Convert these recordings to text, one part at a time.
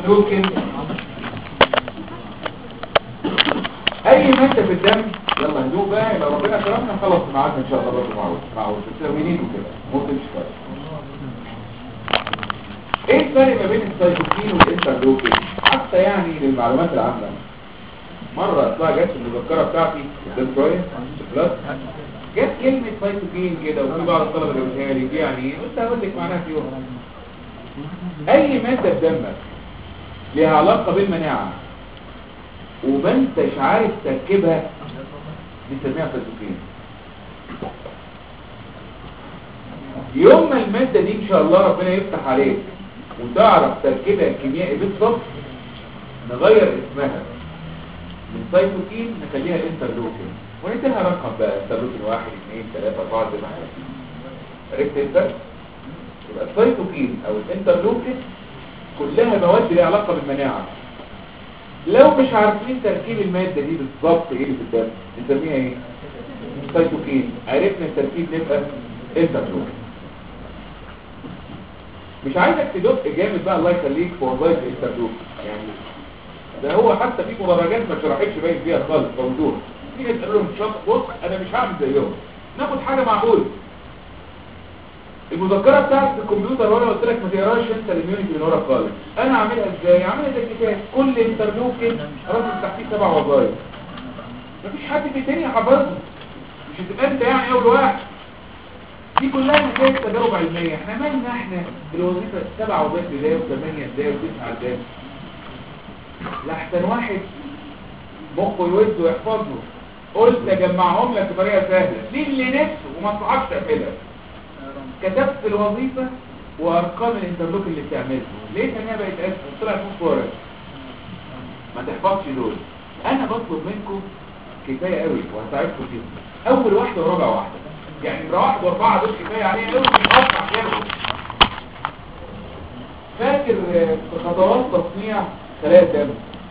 انترلوكين اي مادة في الدم يلا هدوء بقى لو ربنا كرمنا نخلص معاك ان شاء الله برضه معروف معروف الترمينين وكده موت مش فارق ايه الفرق ما بين السايتوكين والانترلوكين حتى يعني للمعلومات العامة مرة اطلع جت في المذكرة بتاعتي قدام شوية بلس جت كلمة سايتوكين كده وفي بعض الطلبة اللي قلتها لي دي يعني ايه قلت هقول لك معناها في يوم اي مادة في دمك ليها علاقة بالمناعة وما انتش عارف تركيبها بنسميها سايتوكين يوم ما المادة دي ان شاء الله ربنا يفتح عليك وتعرف تركيبها الكيميائي بالظبط نغير اسمها من سايتوكين نخليها انترلوكين ونديلها رقم بقى انترلوكين واحد اثنين ثلاثة اربعة زي ما احنا عرفت انت؟ يبقى السايتوكين او الانترلوكين كلها مواد ليها علاقة بالمناعة لو مش عارفين تركيب المادة دي بالظبط ايه اللي في الدم نسميها ايه؟ سايتوكين عرفنا التركيب نبقى انترلوكين مش عايزك تدق جامد بقى الله يخليك في وظائف الانترلوكين يعني ده هو حتى في مدرجات ما شرحتش باين فيها خالص موضوع في ناس قالوا لهم شط بص انا مش هعمل زيهم ناخد حاجه معقوله المذكره بتاعت الكمبيوتر وانا قلت لك ما تقراش انت الاميونيتي من ورا خالص انا عاملها ازاي عاملها زي الكتاب كل انترلوكين راسم تحتيه سبع وظائف مفيش حد في تاني حافظها مش هتبقى انت يعني اول واحد دي كلها نتائج تجارب علميه احنا مالنا احنا الوظيفه سبع وظائف ازاي وثمانيه ازاي وتسعه ازاي لحسن واحد مخه يود ويحفظه قلت اجمعهم لك بطريقه سهله دي اللي نفسه وما تصعبش تعملها كتبت الوظيفه وارقام الانترلوك اللي بتعملها لقيت انها بقت اسهل طلعت نص ورق ما تحفظش دول انا بطلب منكم كفايه قوي وهساعدكم فيهم اول واحده ورابع واحده يعني نمره واحد واربعه دول كفايه عليها قوي مش هقطع كده فاكر في خطوات تصنيع خلايا الدم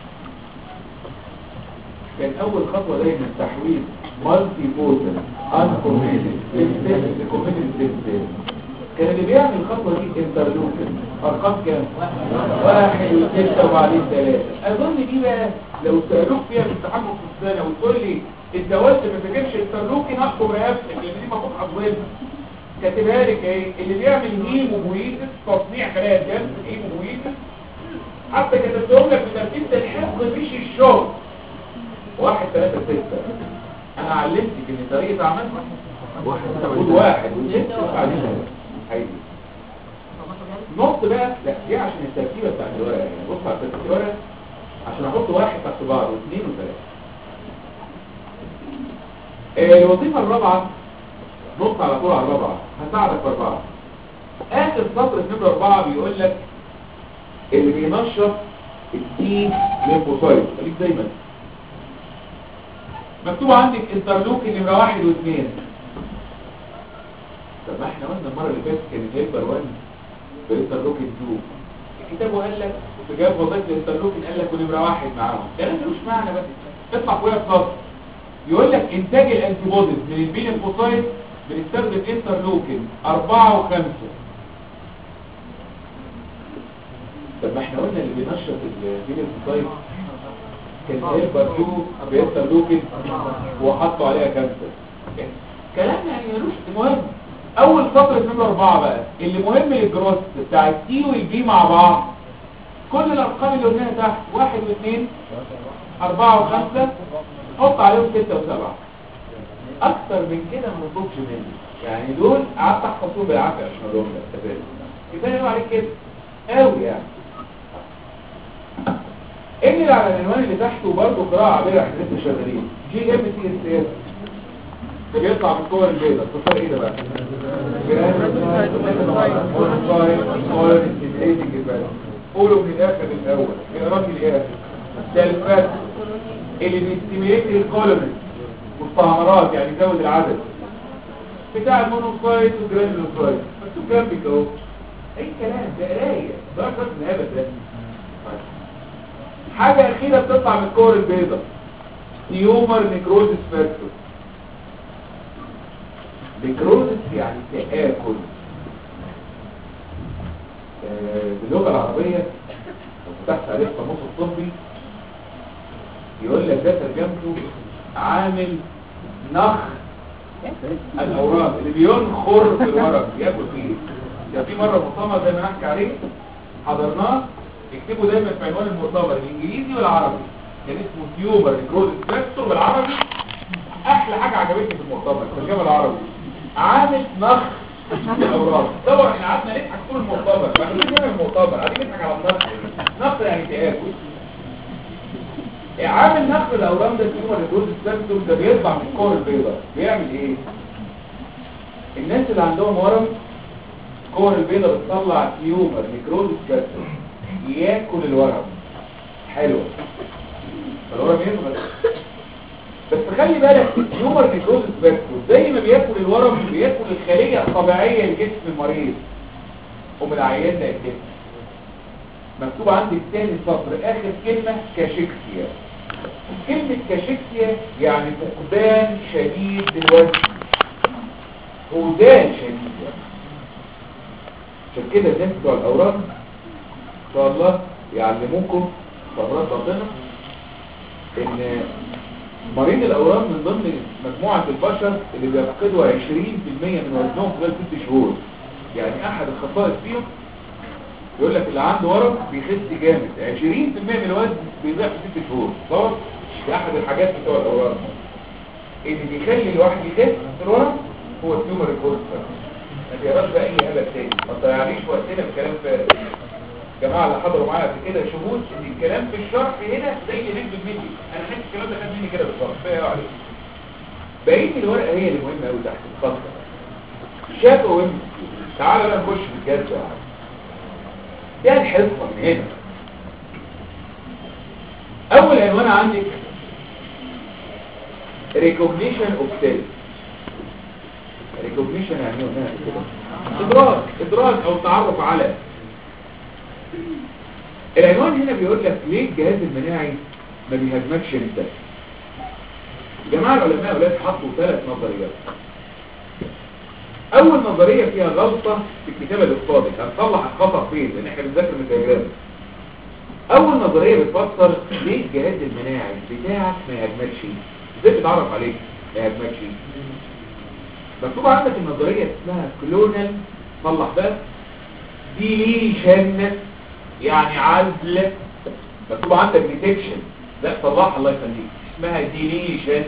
كان اول خطوه دايما تحويل مالتي بوتن انكوميتد سيستم لكوميتد سيستم كان اللي بيعمل الخطوه دي انترلوكين ارقام كام واحد وستة وبعدين ثلاثة اظن دي بقى لو سألوك فيها في التحمل في السنة وتقول لي انت قلت ما تجيبش انترلوكين احكم رقبتك لان دي المفروض حضرتك كاتبها لك ايه اللي بيعمل هيموبويتس تصنيع خلايا الدم هيموبويتس حتى كتبتهم لك بترتيب الحفظ مش الشغل واحد ثلاثة ستة انا علمتك ان طريقة عملها واحد خد واحد وستة وبعدين هيدي نص بقى لا دي عشان الترتيبة بتاعت الورقة يعني بص على ترتيب الورقة عشان احط واحد تحت بعض واثنين وثلاثة آه، الوظيفة الرابعة نص على طول على الرابعة هساعدك في أربعة آخر سطر في نمرة أربعة بيقول لك اللي بينشط التي ليمفوسايت خليك دايما مكتوب عندك انترلوكين نمرة واحد واثنين طب ما احنا قلنا المرة اللي فاتت كان هيلبر 1 بانترلوكين 2 الكتاب قال لك في جواب وظيفة الانترلوكين قال لك ونمرة واحد معاهم كلام ملوش معنى بس اطلع فوقيها السطر يقول لك انتاج الانتيبوديز من البين الفوسايت بنستخدم انترلوكين 4 و5 طب ما احنا قلنا اللي بينشط البين الفوسايت كان هيلبر 2 بانترلوكين وحطوا عليها كانسر كلام يعني ملوش المهم اول سطر في نمرة 4 بقى اللي مهم للجروس بتاع التي والبي مع بعض كل الارقام اللي قلناها تحت واحد واثنين أربعة وخمسة حط عليهم ستة وسبعة أكثر من كده ما نطلبش مني يعني دول قعدت أحفظهم بالعافية عشان أقولهم لك تفاهم كفاية قوي عليك كده قوي يعني إيه اللي على العنوان اللي تحته برضه قراءة عبيرة احنا لسه شغالين جي ام سي اس اس ده بيطلع من الكور البيضاء تختار ايه ده بقى؟ قولوا من الاخر الاول اقراك الاخر ده الفات اللي بيستيميليت الكولومين مستعمرات يعني يزود العدد بتاع المونوسايت والجرانيولوسايت مكتوب جنبك اهو اي كلام ده قرايه ده اكتر من هبل ده حاجه اخيره بتطلع من الكور البيضاء تيومر نيكروزيس فاكتور نيكروزيس يعني تآكل آه، باللغه العربيه بحث عليه القاموس الطبي يقول لك ده ترجمته عامل نخ الاوراق اللي بينخر في الورق ياكل فيه ده في مره مؤتمر زي ما نحكي عليه حضرناه اكتبوا دايما في عنوان المؤتمر الانجليزي والعربي كان اسمه تيوبر نيكروز سبكتور بالعربي احلى حاجه عجبتني في المؤتمر الترجمه العربي عامل نخ الاوراق طبعا احنا قعدنا نضحك طول المؤتمر ما كناش بنعمل المؤتمر قاعدين نضحك على النخ نخ يعني تاكل عامل نقل الاورام ده التيومر الجوز سبكتور ده بيطلع من الكور البيضاء بيعمل ايه الناس اللي عندهم ورم الكور البيضاء بتطلع تيومر نيكروز سبكتور ياكل الورم حلو فالورم يصغر بس خلي بالك التيومر نيكروز سبكتور زي ما بياكل الورم بياكل الخليه الطبيعيه لجسم المريض ومن العيان ده الجسم مكتوب عندي الثاني سطر اخر كلمة كاشيكسيا كلمة كاشيكسيا يعني فقدان شديد للوزن فقدان شديد يعني عشان كده الناس بتوع الاورام ان شاء الله يعلموكم خبرات ربنا ان مريض الاورام من ضمن مجموعة البشر اللي بيفقدوا 20% من وزنهم خلال 6 شهور يعني احد الخصائص فيهم يقول لك اللي عنده ورم بيخس جامد 20% من الوزن بيضيع في 6 شهور صار دي احد الحاجات بتوع الاورام اللي بيخلي الواحد يخس في الورم هو التيومر الكورس ما تقراش بقى اي هبل تاني ما تضيعنيش وقتنا بكلام فارغ الجماعه اللي حضروا معايا قبل كده شهود ان الكلام في الشرح هنا زي اللي نكتب مني انا خدت الكلام ده خد مني كده بالظبط فيها عليك بقيه الورقه هي اللي مهمه قوي تحت الخط شاف وهم تعالى بقى نخش في الجد يا عم ده الحصة من هنا اول عنوان عندك recognition of self recognition يعني ايه هنا كده ادراك ادراك او تعرف على العنوان هنا بيقول لك ليه الجهاز المناعي ما بيهاجمكش انت جماعة العلماء اولاد حطوا ثلاث نظريات اول نظرية فيها غلطة في الكتابة الاقتصادي هتصلح الخطأ فين لان احنا بنذاكر من الدياجرام اول نظرية بتفسر ليه الجهاز المناعي بتاعك ما يهاجمكش ازاي بتعرف عليك ما يهاجمكش مكتوب عندك النظرية اسمها كلونال صلح بقى ديليشن يعني عزل مكتوب عندك ديتكشن لا صلح الله يخليك اسمها ديليشن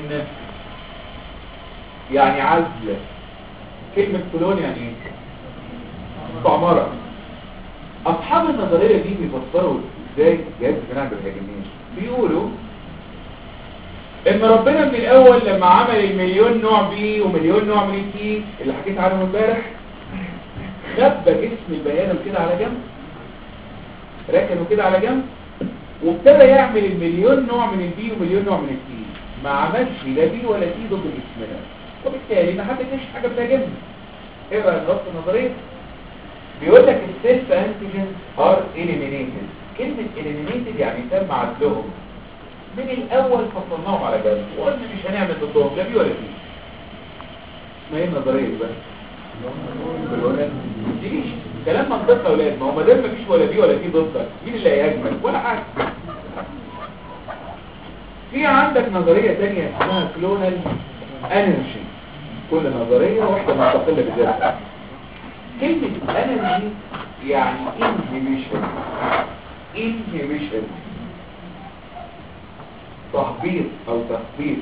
يعني عزل كلمة كلون يعني ايه استعمرة اصحاب النظرية دي بيفسروا ازاي جهاز المناعة بالهاجمين بيقولوا ان ربنا من الاول لما عمل المليون نوع بي ومليون نوع من تي اللي حكيت عنهم امبارح خبى جسم البني ادم كده على جنب ركنه كده على جنب وابتدى يعمل المليون نوع من البي ومليون نوع من التي ما عملش لا بي ولا تي ضد جسمنا وبالتالي ما حدش حاجه بتهاجمنا ايه رايك نص النظريه بيقول لك السيلف انتيجنز ار اليمينيتد كلمه اليمينيتد يعني تم عزلهم من الاول فصلناهم على جنب وقلنا مش هنعمل ضدهم لا بي ولا تي ما هي النظريه دي بقى مفيش كلام منطقي يا اولاد ما هو ما دام مفيش ولا بي ولا تي ضدك مين اللي هيهاجمك ولا حاجه في عندك نظريه ثانيه اسمها كلونال انرجي كل نظريه واحده مستقله بذاتها كلمه انرجي يعني انهبيشن انهبيشن تحبيط او تخبيط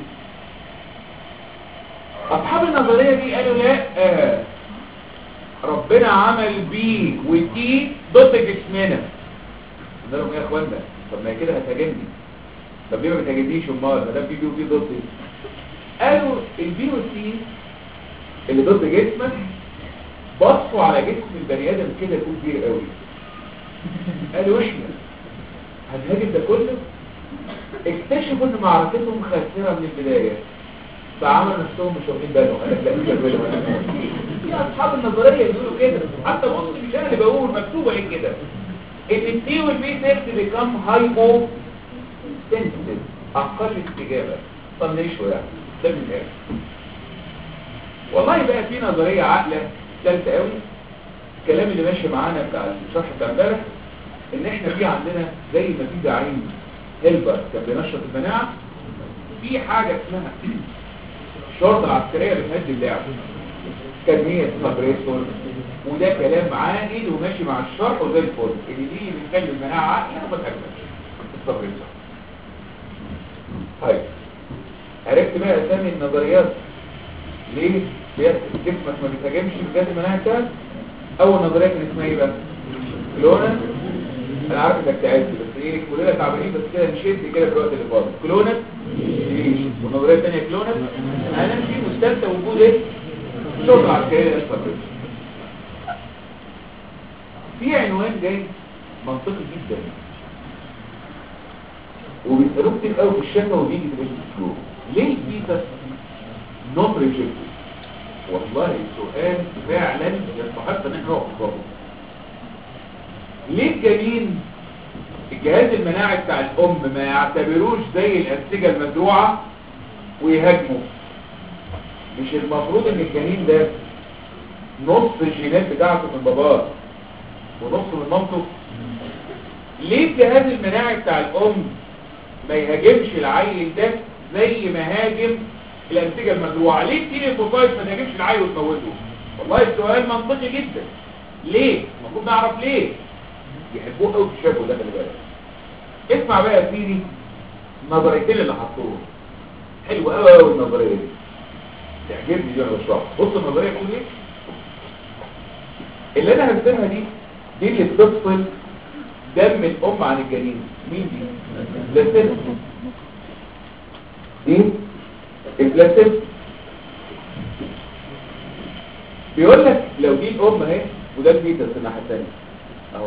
اصحاب النظريه دي قالوا لا آه. ربنا عمل بي وتي ضد جسمنا قلنا لهم يا اخوانا طب ما هي كده هتهاجمني طب ليه ما بتهاجمنيش امال ما دام في بي وتي ضدي قالوا البي والتي اللي ضد جسمك بصوا على جسم البني ادم كده يكون كبير قوي قالوا احنا هنهاجم ده كله اكتشفوا ان معركتهم خاسره من البدايه فعملوا نفسهم مش واخدين بالهم قال لك لا دي بالهم في اصحاب النظريه بيقولوا كده حتى بص مش انا اللي بقول مكتوبه ايه كده ان التي والبي سيلز بيكام هايبو سنسيتيف اقل استجابه طنشوا يعني ده من الاخر والله بقى في نظريه عاقله ثالثه قوي الكلام اللي ماشي معانا بتاع الشرح بتاع امبارح ان احنا في عندنا زي ما في داعين هيلبر كان بينشط المناعه في حاجه اسمها الشرطه العسكريه بتهدي اللعب كان هي سبريسور وده كلام عاقل وماشي مع الشرح وزي الفل اللي دي بتخلي المناعه عاقله وما تهجمش السبريسور طيب عرفت بقى اسامي النظريات ليه بيحصل جسمك ما بيتهاجمش بجد المناعه بتاعتك اول نظريه كان اسمها ايه بقى كلونس انا عارف انك تعبت بس ايه كلنا تعبانين بس كده نشد كده في الوقت اللي فاضل كلونس ليش والنظريه الثانيه كلونس انا مشي والثالثه وجود ايه شغل عسكري للسبريسور في عنوان جاي منطقي جدا وبيسألوه كتير قوي في الشفا وبيجي في الاسلوب ليه البيتا نون ريجكتد والله السؤال فعلا يستحق ان احنا نقف قصاده ليه الجنين الجهاز المناعي بتاع الام ما يعتبروش زي الانسجه المزروعه ويهاجموا مش المفروض ان الجنين ده نص الجينات بتاعته من باباه ونص من مامته ليه الجهاز المناعي بتاع الام ما يهاجمش العيل ده زي ما هاجم الانسجه المزروعه ليه التيني فوسايت ما تهاجمش العيل وتموته والله السؤال منطقي جدا ليه المفروض نعرف ليه يحبوه قوي في الشاب ده خلي بالك اسمع بقى يا سيدي النظريتين اللي حطوهم حلوه قوي قوي النظريه دي تعجبني دي وانا بشرحها بص النظريه بتقول ايه اللي انا هرسمها دي دي اللي بتفصل دم الام عن الجنين مين دي بلاسينتا دي البلاسينتا بيقول لك لو دي الام اهي وده الفيتس الناحيه الثانيه اهو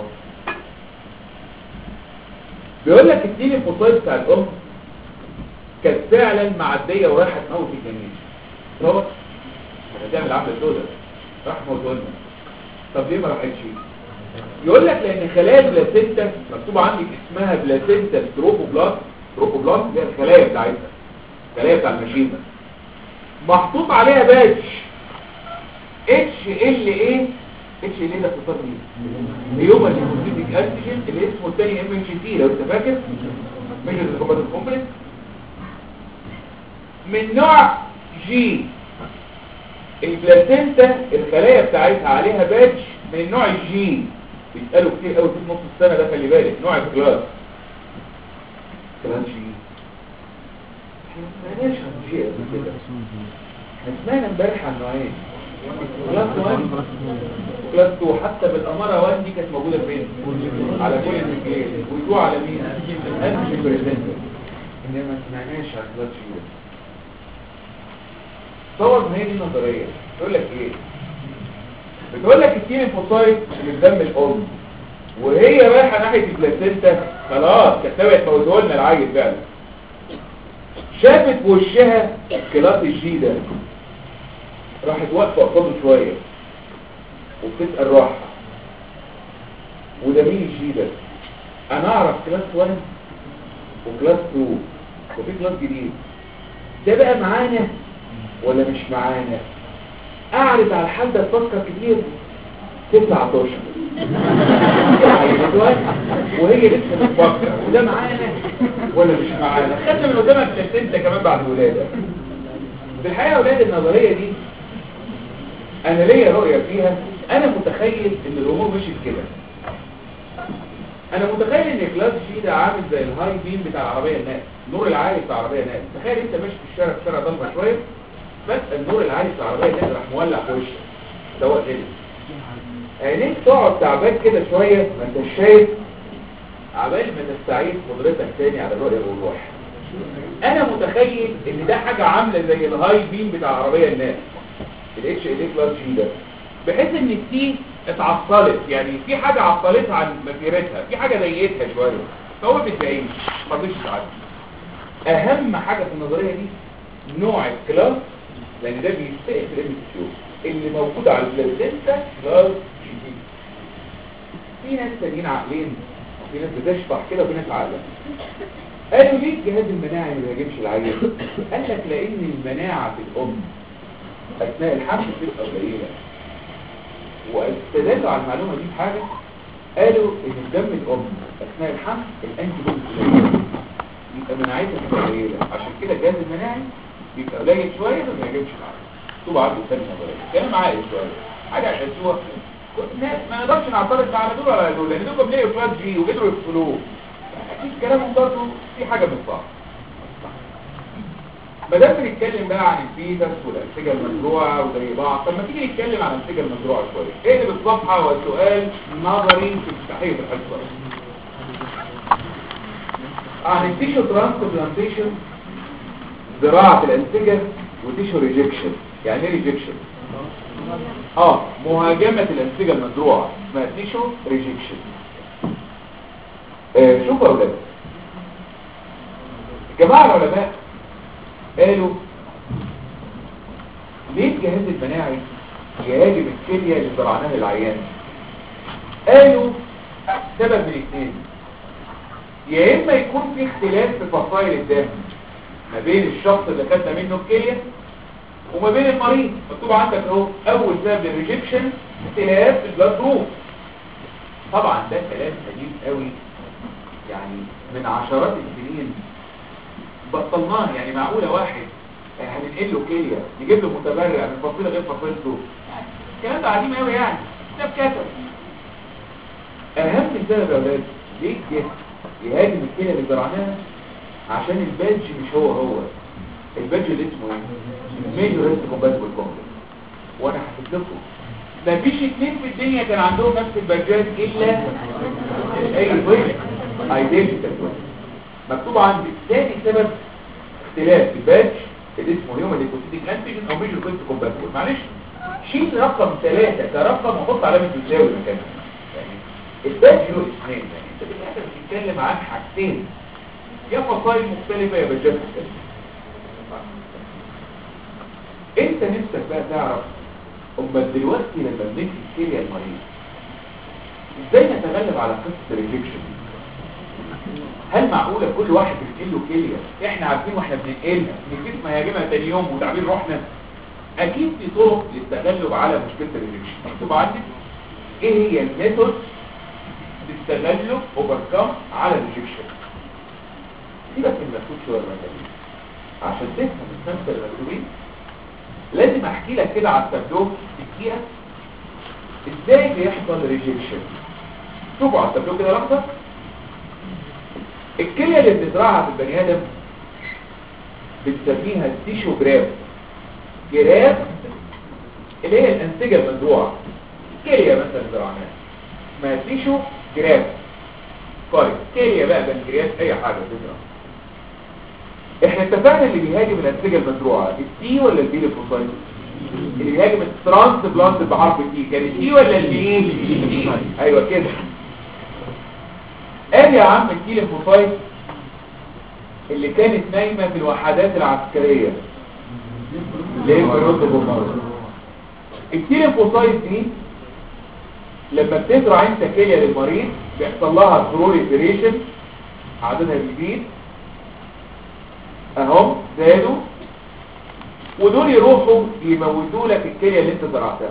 بيقول لك الدين الفصائل بتاع الام كانت فعلا معديه ورايحه تموت الجنين هو هتعمل عمل سودا راح موتوا لنا طب ليه ما راحتش يقول لك لان خلايا البلاسينتا مكتوب عندي اسمها بلاسينتا تروبوبلاست تروبوبلاست دي الخلايا بتاعتها الخلايا بتاع الماشينه محطوط عليها باتش اتش ال ايه اتش ال ايه ده اختصار مين هيومن ليمفوسيتيك انتيجين اللي اسمه الثاني ام اتش تي لو انت فاكر مش الكومبات الكومبلكس من نوع جي البلاسينتا الخلايا بتاعتها عليها باتش من نوع الجي بيسألوا كتير قوي في نص السنة ده خلي بالك نوع الكلاس كلاس جي احنا ما سمعناش عن جي قبل كده احنا سمعنا امبارح عن نوعين كلاس 1 وكلاس 2 حتى بالأمارة 1 دي كانت موجودة فين؟ على كل النجيل و2 على مين؟ انتي بريزنتر انما ما سمعناش عن كلاس جي تصور ان هي دي النظرية تقول لك ايه؟ بتقول لك التين الفوسايت اللي في دم الام وهي رايحه ناحيه البلاسينتا خلاص كانت ناويه تموته لنا العيل فعلا شافت في وشها كلاس الجي ده راحت واقفه قصاده شويه وبتسال روحها وده مين الجي ده انا اعرف كلاس 1 وكلاس 2 وفي كلاس جديد ده بقى معانا ولا مش معانا قعدت على الحال ده تفكر كتير 19 وهي لسه بتفكر وده معانا ولا مش معانا خدنا من قدامها بلاسينتا كمان بعد الولاده في الحقيقه يا اولاد النظريه دي انا ليا رؤيه فيها انا متخيل ان الامور مشيت كده انا متخيل ان كلاس جي ده عامل زي الهاي بيم بتاع العربيه الناس النور العالي بتاع العربيه الناس تخيل انت ماشي في الشارع في شارع ضلمه شويه بس النور العالي بتاع العربيه الناس راح مولع في وشك سواء كده عينيك تقعد تعبان كده شويه ما انت شايف عبال ما تستعيد قدرتك تاني على الرؤيه والروح انا متخيل ان ده حاجه عامله زي الهاي بيم بتاع العربيه الناس الاتش ال كلاس جي ده بحيث ان التي اتعطلت يعني في حاجه عطلتها عن مسيرتها في حاجه ضيقتها شويه فهو بتلاقيه ما رضيش تعدي اهم حاجه في النظريه دي نوع الكلاس لان ده بيستقل في الام كيو اللي موجود على البلازنتا كلاس جي في ناس تانيين عاقلين وفي ناس بتشطح كده وفي ناس عاقله قالوا ليه الجهاز المناعي ما بيهاجمش العيان قال لك لان المناعه في الام اثناء الحمل بتبقى قليله واستدلوا على المعلومه دي بحاجه قالوا ان الدم الام اثناء الحمل الانتي بودي قليله يبقى مناعتها بتبقى قليله عشان كده الجهاز المناعي بيبقى قليل شويه ما بيهاجمش العالم طوبة عنده سنه قليل كلام عاقل شويه حاجه عشان الناس ما نقدرش نعترض على دول ولا على دول لان دول بيلاقوا فلات جي وقدروا يقفلوه اكيد كلامهم برضه في حاجه من صح ما دام بنتكلم بقى عن الفيتس والانسجه المزروعه وزي بعض طب ما تيجي نتكلم عن الانسجه المزروعه شويه ايه اللي بالصفحه هو سؤال نظري في تحقيق الحصه عن التيشو ترانسبلانتيشن زراعه الانسجه وتيشو ريجكشن يعني ايه ريجكشن اه مهاجمه الانسجه المزروعه اسمها تيشو ريجكشن آه شوفوا يا اولاد الجماعه العلماء قالوا ليه الجهاز المناعي يهاجم الكلية اللي زرعناها للعيان قالوا سبب من اثنين يا اما يكون في اختلاف في فصائل الدم ما بين الشخص اللي خدنا منه الكلية وما بين المريض مكتوب عندك اهو اول سبب للريجكشن اختلاف في البلاد جروب طبعا ده كلام قديم قوي يعني من عشرات السنين بطلناه يعني معقولة واحد هننقل له كلية نجيب له متبرع من فصيلة غير فصيلته الكلام ده عديم قوي يعني ده بكتب اهم سبب يا اولاد ليه الجسم يهاجم الكلية اللي زرعناها عشان البادج مش هو هو البادج اللي اسمه ايه ميجور ريسك كومباتبل كومبلكس وانا حسيت لكم مفيش اتنين في الدنيا كان عندهم نفس البادجات الا اي توين ايدنتيكال توين مكتوب عندي ثاني سبب اختلاف الباتش اللي اسمه هيومن ليكوسيتيك انتيجين او ميجور كوينت كومباتبل معلش شيل رقم ثلاثة كرقم وحط علامة تساوي مكانها يعني الباتش له اسمين يعني انت بالاخر بتتكلم عن حاجتين يا فصائل مختلفة يا باتشات مختلفة انت نفسك بقى تعرف امال دلوقتي لما بنكتب كيليا المريض ازاي نتغلب على قصة الريجكشن هل معقولة كل واحد بينقل له كلية احنا عارفين واحنا بننقلها نسيت مهاجمها تاني يوم وتعبير روحنا اكيد في طرق للتغلب على مشكلة الريجكشن مكتوب عندك ايه هي الميثود للتغلب اوفركم على الريجكشن سيبك من المكتوب شوية المكتوبين عشان تفهم الخمسة المكتوبين لازم احكي لك كده على التابلو دقيقة ازاي بيحصل ريجكشن شوفوا على التابلو كده لحظة الكلية اللي بتزرعها في البني آدم بنسميها التيشو جراف جراف اللي هي الأنسجة المزروعة كلية مثلا زرعناها اسمها تيشو جراف طيب كلية بقى بنكرياس أي حاجة تزرع احنا اتفقنا اللي بيهاجم الأنسجة المزروعة التي ولا البي للفوسايت اللي بيهاجم الترانس بلانت بحرف التي كان التي ولا البي ايوه كده قال يا عم التيليفوسايت اللي كانت نايمة في الوحدات العسكرية ليه برد بمرض التيليفوسايت دي لما بتزرع انت كلية للمريض بيحصل لها بروليفريشن عددها بيزيد اهم زادوا ودول يروحوا يموتوا لك الكلية اللي انت زرعتها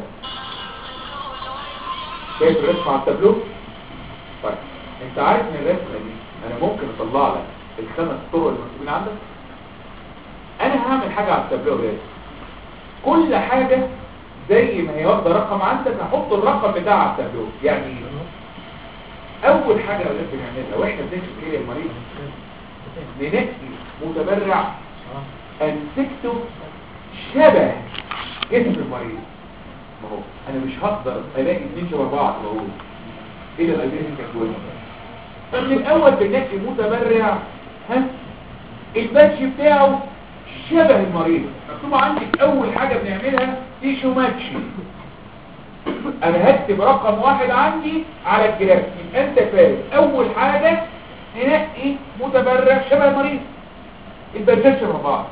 شايف الرسم على التابلو طيب انت عارف ان الرسمه دي انا ممكن اطلع لك الخمس طرق المكتوبين عندك انا هعمل حاجه على التابلو ده كل حاجه زي ما هي واخده رقم عندك هحط الرقم بتاعها على التابلو يعني اول حاجه لازم نعملها واحنا بنكتب كده المريض ننقي متبرع انسكته شبه جسم المريض ما هو انا مش هقدر الاقي اثنين شبه بعض بقول ايه ده الالبين كويس فمن الاول بنلاقي متبرع ها الباتش بتاعه شبه المريض مكتوب عندك اول حاجة بنعملها تيشو ماتشي انا هكتب رقم واحد عندي على الجراف يبقى انت فاهم اول حاجة ننقي متبرع شبه المريض الباتشات شبه بعض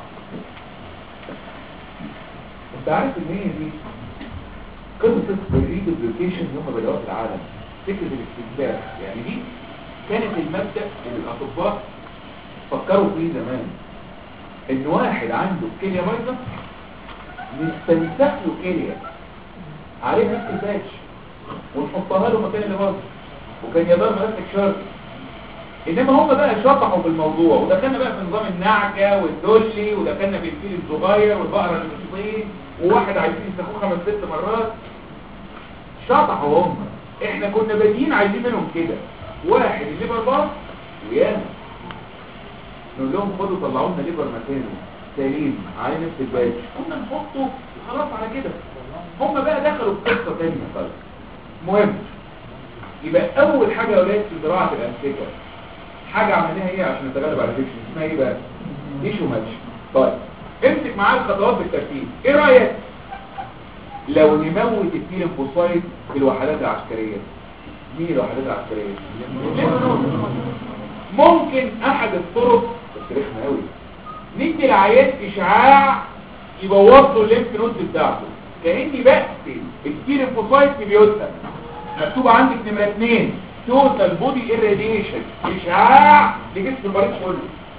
انت عارف ان هي دي قصة الريدوبليكيشن هم بدأوا في العالم فكرة الاستنساخ يعني دي كانت المبدأ اللي الأطباء فكروا فيه زمان ان واحد عنده كلية بايظة نستنسخ له كلية عليه نفس الباتش ونحطها له مكان اللي باظ وكان يدار ملاسك شر انما هم بقى شطحوا في الموضوع ودخلنا بقى في نظام النعجة والدولي ودخلنا في الفيل الصغير والبقرة المسيطين وواحد عايزين يستخوه خمس ست مرات شطحوا هم احنا كنا بادئين عايزين منهم كده واحد الليبر باص ويانا نقول لهم خدوا طلعوا لنا ليبر مكانه سليم على نفس الباج كنا نحطه وخلاص على كده هم بقى دخلوا في قصه ثانيه خالص مهم يبقى اول حاجه يا اولاد في زراعه الانسجه حاجه عملناها ايه عشان نتغلب على الريفكشن اسمها ايه بقى ديش وماتش طيب امسك معايا الخطوات بالترتيب ايه رايك لو نموت التيلينفوسايت في الوحدات العسكريه مين الوحدات العسكريه ممكن احد الطرق بس رخمه قوي ندي العيان اشعاع يبوظ له الليمف نود بتاعته كاني بقتل التيلينفوسايت في بيوتها مكتوب عندك نمره 2 توتال بودي irradiation اشعاع لجسم المريض كله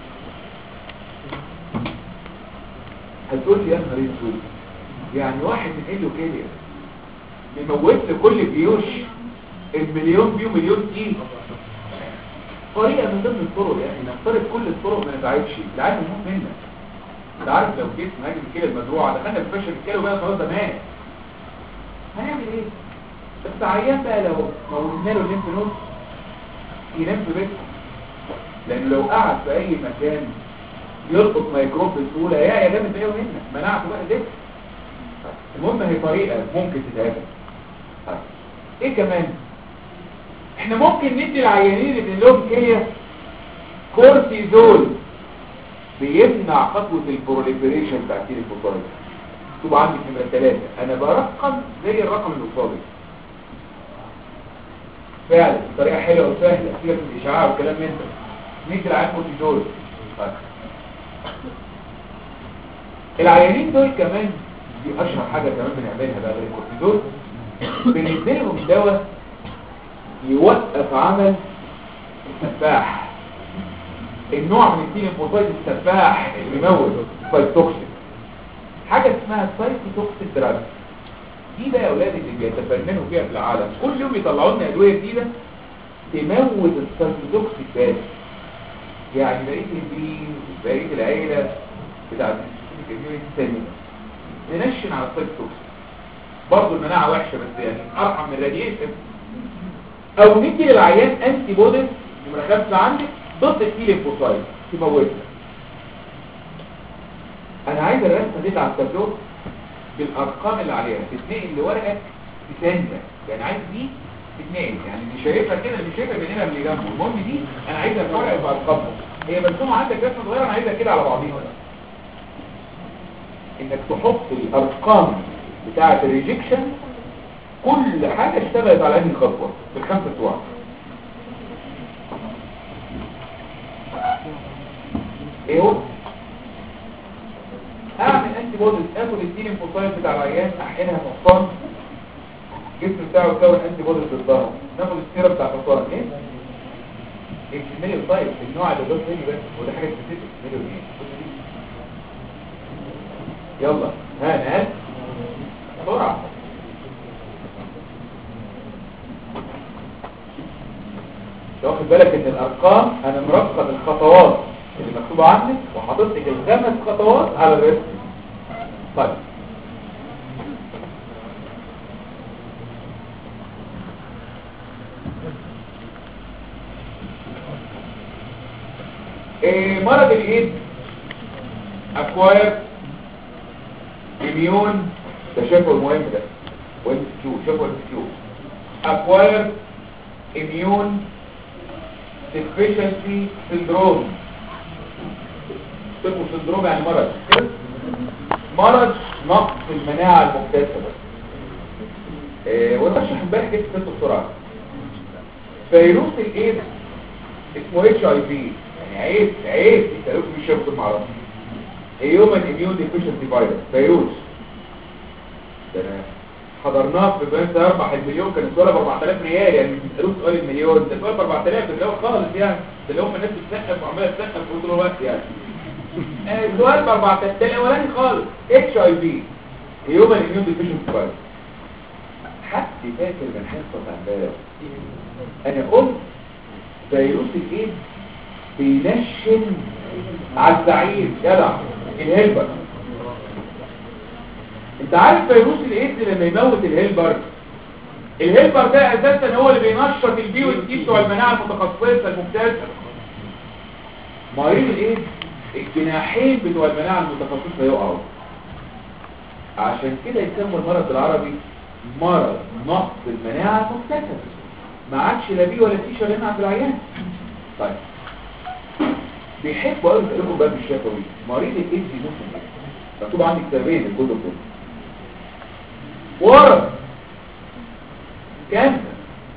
هتقول لي يا نهار اسود يعني واحد من ايده كده بيموت له كل بيوش المليون بيو مليون تي طريقه من ضمن الطرق يعني نفترض كل الطرق ما نتعبش العيال يموت منك انت عارف لو جسم هاجم الكلى المزروعه دخلنا في فشل الكلى وبقى خلاص ده مات هنعمل ايه بس عيان بقى لو موتنا له الليمف نود ينام في بيته لان لو قعد في اي مكان يلقط ميكروب بسهوله يا يا جامد ايه منك مناعته بقى دي المهم هي طريقه ممكن تتعمل طيب. ايه كمان احنا ممكن ندي العيانين اللي لهم كليه كورتيزول بيمنع خطوه البروليفريشن بتاع الكليه مكتوب عندك نمره ثلاثة انا برقم زي الرقم اللي قصادي فعلا طريقه حلوه وسهله سيبك من الاشعاع والكلام من ده ندي العيان كورتيزول طيب. العيانين دول كمان دي اشهر حاجه كمان بنعملها بقى غير الكورتيزول بنديلهم دواء يوقف عمل السفاح النوع من التيلينفوسايد السفاح اللي بيموت سايتوكسين حاجه اسمها سايتوكسين دراج دي بقى يا اولاد اللي بيتفننوا فيها في العالم كل يوم يطلعوا لنا ادويه جديده تموت السايتوكسين بس يعني بقيه البين بقيه العيله بتاعت الكميونتي الثانيه ننشن على السايتوكسين برضه المناعه وحشه بس يعني ارحم من الراديشن او ندي للعيان انتي بوديز نمره خمسه عندك ضد التيلينفوسايد تموتها انا عايز الرسمه دي على التابلو بالارقام اللي عليها تتنقل لورقه تسانده يعني عايز دي تتنقل يعني اللي شايفها كده اللي شايفها بيننا اللي جنبه المهم دي انا عايزها في ورقه بارقامها هي مرسومه عندك رسمه صغيره انا عايزها كده على بعضيها انك تحط الارقام بتاعه الريجكشن كل حاجة اشتغلت على هذه الخطوة في الخمسة بتوعها ايه هو اعمل انتي بوديز اخد التيلينفوسايت بتاع العيان احقنها في حصان الجسم بتاعه يكون انتي بوديز ضدها ناخد السيره بتاع الحصان ايه اكتمالي طيب النوع اللي ضد مني بس وده حاجه سبيسيفيك مليون ايه يلا ها نهاد بسرعه واخد بالك ان الارقام انا مرقم الخطوات اللي مكتوبه عندك وحاطط لك الخمس خطوات على الرسم طيب إيه مرض الايد اكواير اميون ده شافه المهم ده وانت كيو شافه انت كيو اكواير اميون deficiency syndrome اسمه سندروم يعني مرض مرض نقص المناعة المكتسبة إيه وانا اشرح امبارح جبت ست بسرعة فيروس الايدز اسمه اتش اي في يعني عيب عيب التلوث مش شبك المعرض هيومن اميون ديفيشنسي فيروس فيروس ده انا حضرناه في بنت اربح المليون كان السؤال ب 4000 ريال يعني مش بيسالوه سؤال المليون ده سؤال ب 4000 ده اللي هو خالص يعني ده اللي هم الناس بتسقف وعماله تسقف طول الوقت يعني السؤال ب 4000 ده الاولاني خالص اتش اي في هيومن اميون ديفيشنسي فيروس حتى فاكر من حصه امبارح انا قلت فيروس الايد بينشن على الزعيم جدع الهيلبر انت عارف فيروس الايدز لما يموت الهيلبر الهيلبر ده اساسا هو اللي بينشط البي والتي بتوع المناعه المتخصصه الممتازه مريض الايدز الجناحين بتوع المناعه المتخصصه يقعوا عشان كده يسموا المرض بالعربي مرض نقص المناعه المكتسبه ما عادش لا بي ولا تي شغالين عند العيان طيب بيحبوا قوي يسالكم باب الشفوي مريض الايدز يموت من ايه مكتوب عندي كتابين الكتب دول ورم كانسر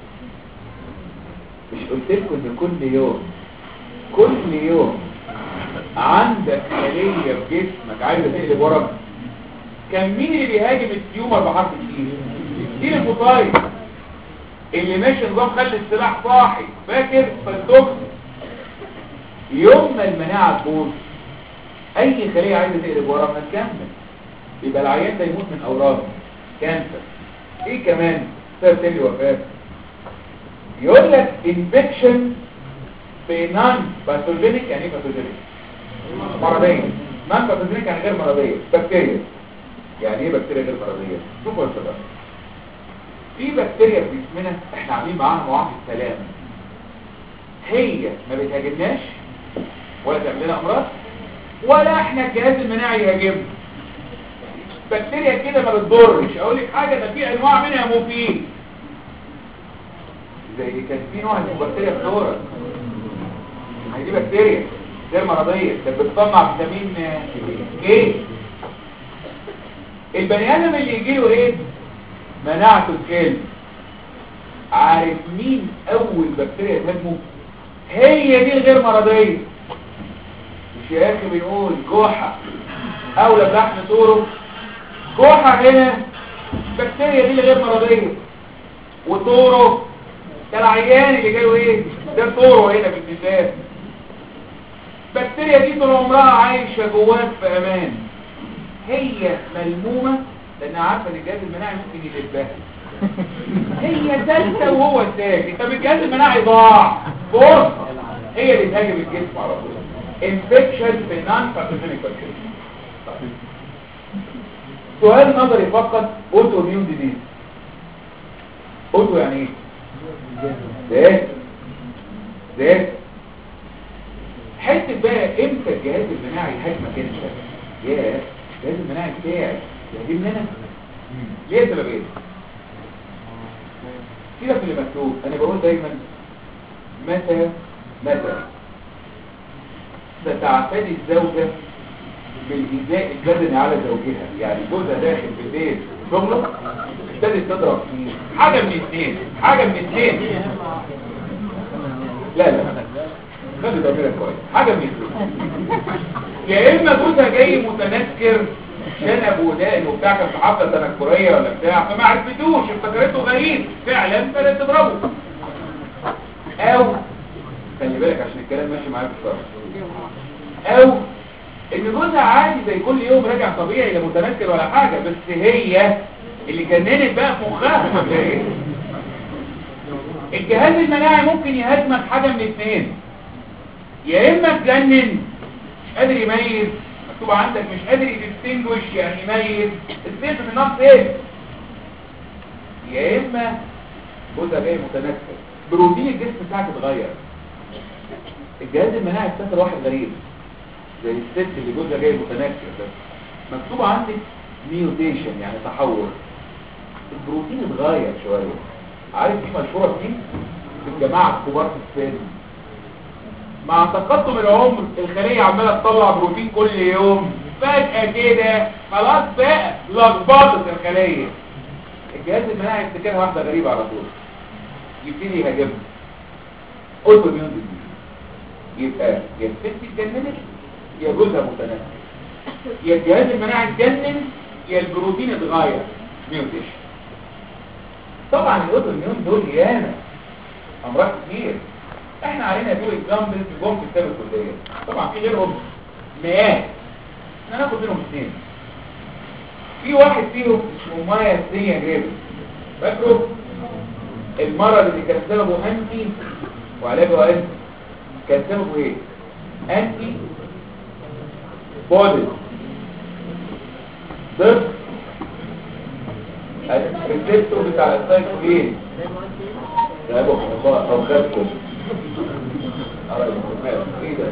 مش قلت لكم ان كل يوم كل يوم عندك خلية في جسمك عايزة تقلب ورم كان مين اللي بيهاجم التيومر بحرف السين دي الفوتايد اللي ماشي نظام خلي السلاح صاحي فاكر فالدكتور يوم ما المناعة تبوظ اي خلية عايزة تقلب ورم هتكمل يبقى العيان ده يموت من اورام كانسر ايه كمان سبب تاني وفاة يقول لك انفكشن في نان باثوجينيك يعني ايه باثوجينيك مرضية نان باثوجينيك يعني غير مرضية بكتيريا يعني ايه بكتيريا غير مرضية شوفوا السبب في بكتيريا في جسمنا احنا عاملين معاها معاهدة سلام هي ما بتهاجمناش ولا تعمل لنا امراض ولا احنا الجهاز المناعي يهاجمنا بكتيريا كده ما بتضرش اقول لك حاجه ده في انواع منها مفيد زي كان في نوع اسمه بكتيريا فلورا هي دي بكتيريا غير مرضيه ده بتصنع فيتامين ايه البني ادم اللي يجي له ايه مناعته تقل عارف مين اول بكتيريا تهاجمه هي دي الغير مرضيه مش يا اخي بنقول جحا اولى بلحم طوره جحا هنا البكتيريا دي اللي غير مرضيه وطوره ده العيان اللي جاله ايه ده طوره هنا في الجسام البكتيريا دي طول عمرها عايشه جواك في امان هي ملمومه لانها عارفه ان الجهاز المناعي ممكن يلبها هي ثالثه وهو الثاني طب الجهاز المناعي ضاع فرصه هي اللي تهاجم الجسم على طول انفكشن في نان باثوجينيك بكتيريا سؤال نظري فقط اوتو اميون ديزيز اوتو يعني ايه ذات ذات حته بقى امتى الجهاز المناعي هاجمك انت يا الجهاز المناعي بتاعي يهاجمني انا ليه سبب ايه كده في اللي مكتوب انا بقول دايما متى متى ستعتدي الزوجة بالإيذاء البدني على زوجها يعني جوزها داخل في البيت شغله ابتدت تضرب فيه حاجة من اثنين حاجة من اثنين لا لا خلي ضميرك كويس حاجة من اثنين يا اما جوزها جاي متنكر شنب ودان وبتاع كان في حفله تنكريه ولا بتاع فما عرفتوش افتكرته غريب فعلا فلا تضربه او خلي بالك عشان الكلام ماشي معاك بسرعه او ان جوزها عادي زي كل يوم راجع طبيعي لا متنكر ولا حاجه بس هي اللي جننت بقى في مخها الجهاز المناعي ممكن يهاجمك حاجه من اثنين يا اما تجنن مش قادر يميز مكتوب عندك مش قادر يدستنجوش يعني يميز السيف من نفس ايه يا اما جوزها جاي متنكر بروتين الجسم بتاعك اتغير الجهاز المناعي افتكر واحد غريب زي الست اللي جوزها جاي متنكر ده مكتوب عندك ميوتيشن يعني تحور البروتين اتغير شويه عارف دي مشهوره فين في الجماعه الكبار في السن مع تقدم العمر الخليه عماله تطلع بروتين كل يوم فجاه كده خلاص بقى لخبطت الخليه الجهاز المناعي يفتكرها واحده غريبه على طول يبتدي يهاجمها اوتو ميون ديزيز يبقى يا الست اتجننت يا جوزها متنكر يا الجهاز المناعي اتجنن يا البروتين اتغير ميوتيشن طبعا الاوتو ميون دول ياما امراض كتير احنا علينا دول اكزامبلز جم في كتاب الكليه طبعا في غيرهم مئات احنا ناخد منهم اثنين في واحد فيهم اسمه مايا سينيا جريفز فاكروا المرض اللي كان سببه انتي وعلاجه انتي كان سببه ايه انتي بودي ضد الريسبتور بتاع السايكلين ده ابو حفاظ او خدكم ايه ده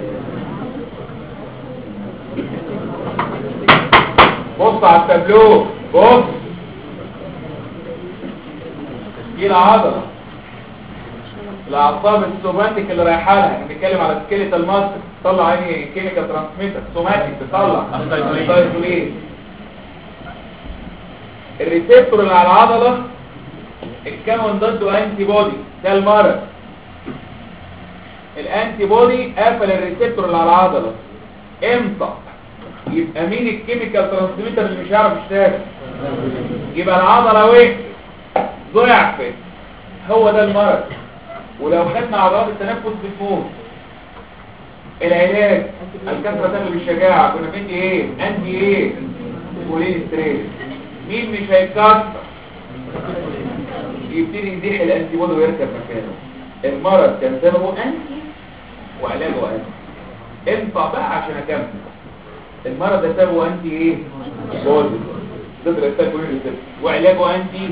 بص على التابلو بص دي العضله الاعصاب السوماتيك اللي رايحه لها احنا بنتكلم على سكيليتال ماسك تطلع عيني كيميكال ترانسميتر سوماتيك بتطلع سايتولين الريسبتور اللي على العضله اتكون ضده انتي بودي ده المرض الانتي بودي قفل الريسبتور اللي على العضله امتى يبقى مين الكيميكال ترانسميتر اللي مش هيعرف يشتغل يبقى العضله وقفت ضعفت هو ده المرض ولو خدنا عضلات التنفس بتموت العلاج الكثره تغلب الشجاعه كنا بندي ايه انتي ايه كولين ستريس مين مش هيتكسر يبتدي يزيح الانتي بودي ويركب مكانه المرض كان سببه انتي وعلاجه انتي انفع بقى عشان اكمل المرض ده سببه انتي ايه بودي ضد الاسال كولين ستريس وعلاجه انتي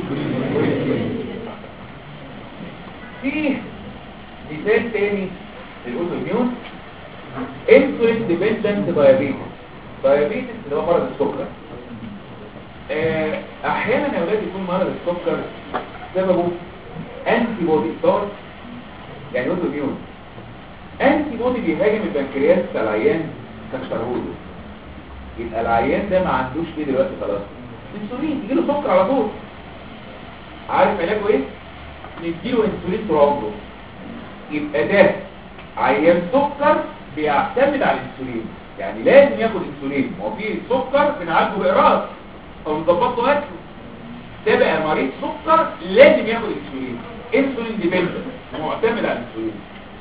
فيه مثال تاني للاوتو ميون انسولين ديبندنت دايابيتس دايابيتس اللي هو مرض السكر آه، احيانا يا اولاد يكون مرض السكر سببه انتي بودي ستار يعني اوتو ميون انتي بودي بيهاجم البنكرياس بتاع العيان كشرهوله يبقى العيان ده ما عندوش ايه دلوقتي خلاص انسولين يجيله سكر على طول عارف علاجه ايه نديله انسولين طول عمره يبقى ده عيان سكر بيعتمد على الانسولين يعني لازم ياخد انسولين ما هو في سكر بنعالجه باقراص او نظبط له اكله ده بقى مريض سكر لازم ياخد انسولين انسولين ديبندنت معتمد على الانسولين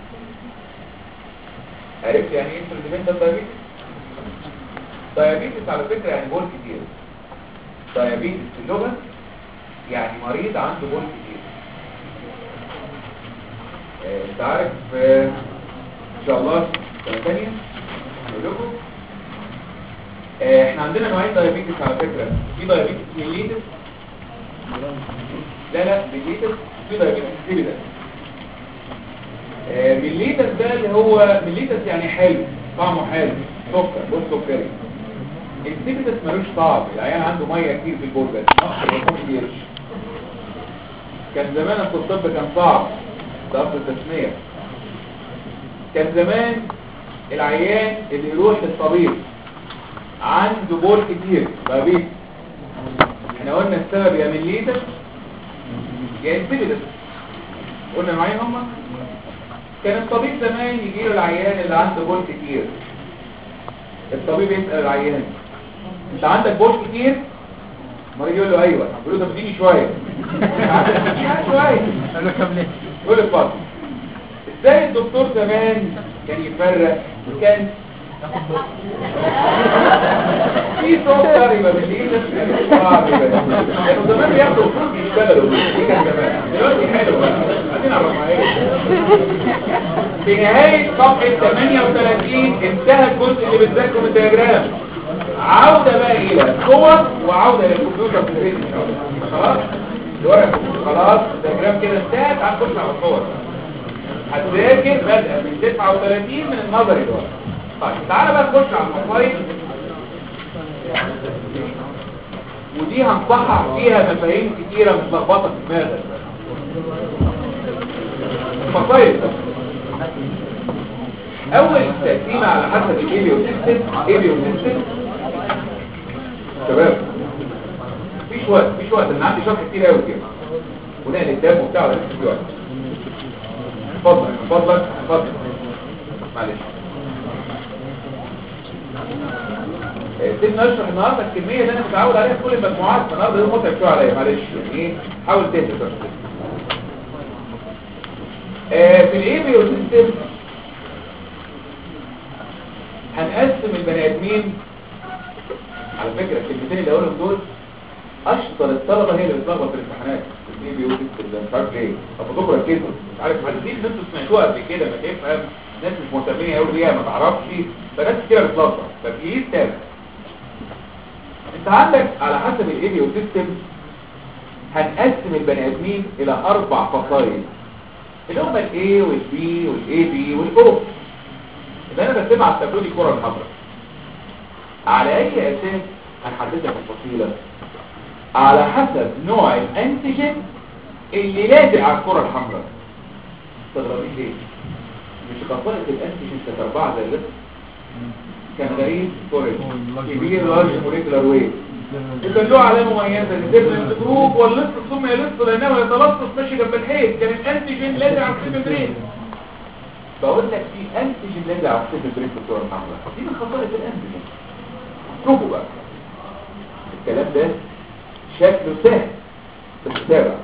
عرفت يعني ايه انسولين ديبندنت دايابيتس دايابيتس على فكره يعني بول كتير دايابيتس في اللغه يعني مريض عنده بول كتير آه، انت عارف آه، ان شاء الله سنه ثانيه اقول لكم آه، احنا عندنا نوعين دايابيتس على فكره في دايابيتس ميليتس لا لا ميليتس في دايابيتس سيبيدس آه، ميليتس ده اللي هو ميليتس يعني حلو طعمه حلو سكر بص سكري السيبيدس ملوش طعم العيان عنده ميه كتير في البول بس نقص الهرمون كتير كان زمان في الطب كان صعب ده اصل التسميه كان زمان العيان اللي يروح للطبيب عنده بول كتير دايابيتس احنا قلنا السبب يا مليتس يا انسيبيدس قلنا معايا هما كان الطبيب زمان يجي له العيان اللي عنده بول كتير الطبيب يسأل العيان انت عندك بول كتير المريض يقول له ايوه يقول له طب اديني شويه عندك شويه قال له كم ليه يقول له اتفضل ازاي الدكتور زمان كان يفرق كان في سكر يبقى بالليل كانوا زمان بياخدوا فلوس يشتغلوا دي كان زمان دلوقتي حلو بقى عايزين نعرف معايا في نهاية صفحة 38 انتهى الجزء اللي بتذاكره من الدياجرام عودة بقى إلى صور وعودة للكمبيوتر في البيت إن شاء الله خلاص الورق خلاص الدياجرام كده انتهت هنخش على الصور هتذاكر بدأ من 39 من النظري دلوقتي طيب تعالى بقى نخش على المصايب ودي هنصحح فيها مفاهيم كتيرة متلخبطة في دماغك المصايب ده اول تقسيمه على حسب الايبيو سيستم ايبيو سيستم شباب مفيش وقت مفيش وقت انا عندي شرح كتير قوي كده ونقل الدم وبتاع ولا مفيش وقت اتفضل اتفضل اتفضل معلش آه، سيبنا نشرح النهارده الكميه اللي انا متعود عليها في كل المجموعات النهارده يوم متعب شويه عليا معلش يعني ايه حاول تهدى بس آه، في الايبيو سيستم هنقسم البني ادمين على فكرة الكلمتين اللي اقولهم دول اشطر الطلبه هي اللي بتلخبط في الامتحانات الاي بي وتكتب ده مش عارف ليه طب بكره ركزوا مش عارف عايزين اللي انتوا سمعتوها قبل كده ما تفهم ناس مش مهتمين قوي بيها ما تعرفش فناس كتير بتلخبط ففي تابع انت عندك على حسب الاي بي سيستم هنقسم البني ادمين الى اربع فصائل اللي هم الاي والبي والاي بي والاو اللي انا بسمع على التابلو دي الكره الحمراء على اي اساس هنحددها في الفصيله على حسب نوع الانتيجين اللي لازق على الكره الحمراء تستغربين ليه مش خاصيه الانتيجين كانت اربعه زي اللي كان غريب كوريج كبير لارج موليكولار ويت وكان له علامه مميزه الديفرنت جروب واللص ثم يلص لانه يتلصص ماشي جنب الحيط كان الانتيجين لازق على السيل برين بقول لك في انتيجين لازق على السيل برين في الصوره الحمراء دي من خصائص الانتيجين شوفوا بقى الكلام ده شكله سهل بس تابع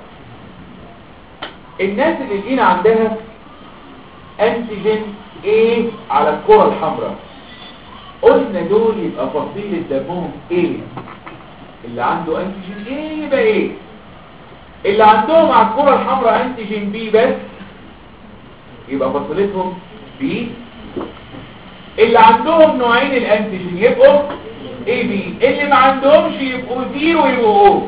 الناس اللي لقينا عندها انتيجين A على الكرة الحمراء قلنا دول يبقى فصيلة دمهم A اللي عنده انتيجين A يبقى A اللي عندهم على الكرة الحمراء انتيجين B بس يبقى فصيلتهم B اللي عندهم نوعين الانتيجين يبقوا اي بي اللي ما عندهمش يبقوا زيرو يبقوا او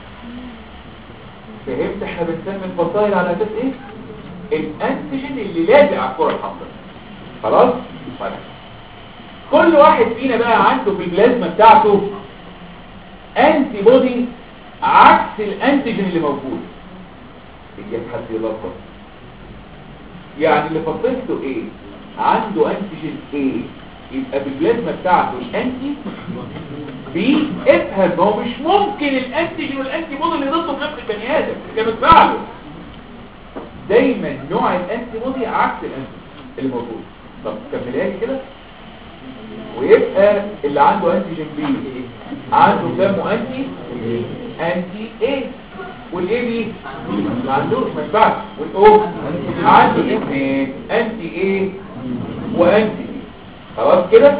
فهمت احنا بنسمي الفصائل على اساس ايه الانتيجين اللي لازق على الكره الحمراء خلاص طيب كل واحد فينا بقى عنده في البلازما بتاعته انتي بودي عكس الانتيجين اللي موجود يجي حد يلخبط يعني اللي فصيلته ايه عنده انتيجين ايه يبقى بالبلازما بتاعته الانتي بي افهم ما هو مش ممكن الانتيجين والانتي بودي اللي ضده في نفس البني ادم كما تفعله دايما نوع الانتي بودي عكس الانتي اللي موجود طب كملها لي كده ويبقى اللي عنده انتيجين بي عنده دمه انتي انتي ايه والايه بي ما عندوش ما ينفعش والاو عنده اثنين انتي ايه وانتي بي خلاص كده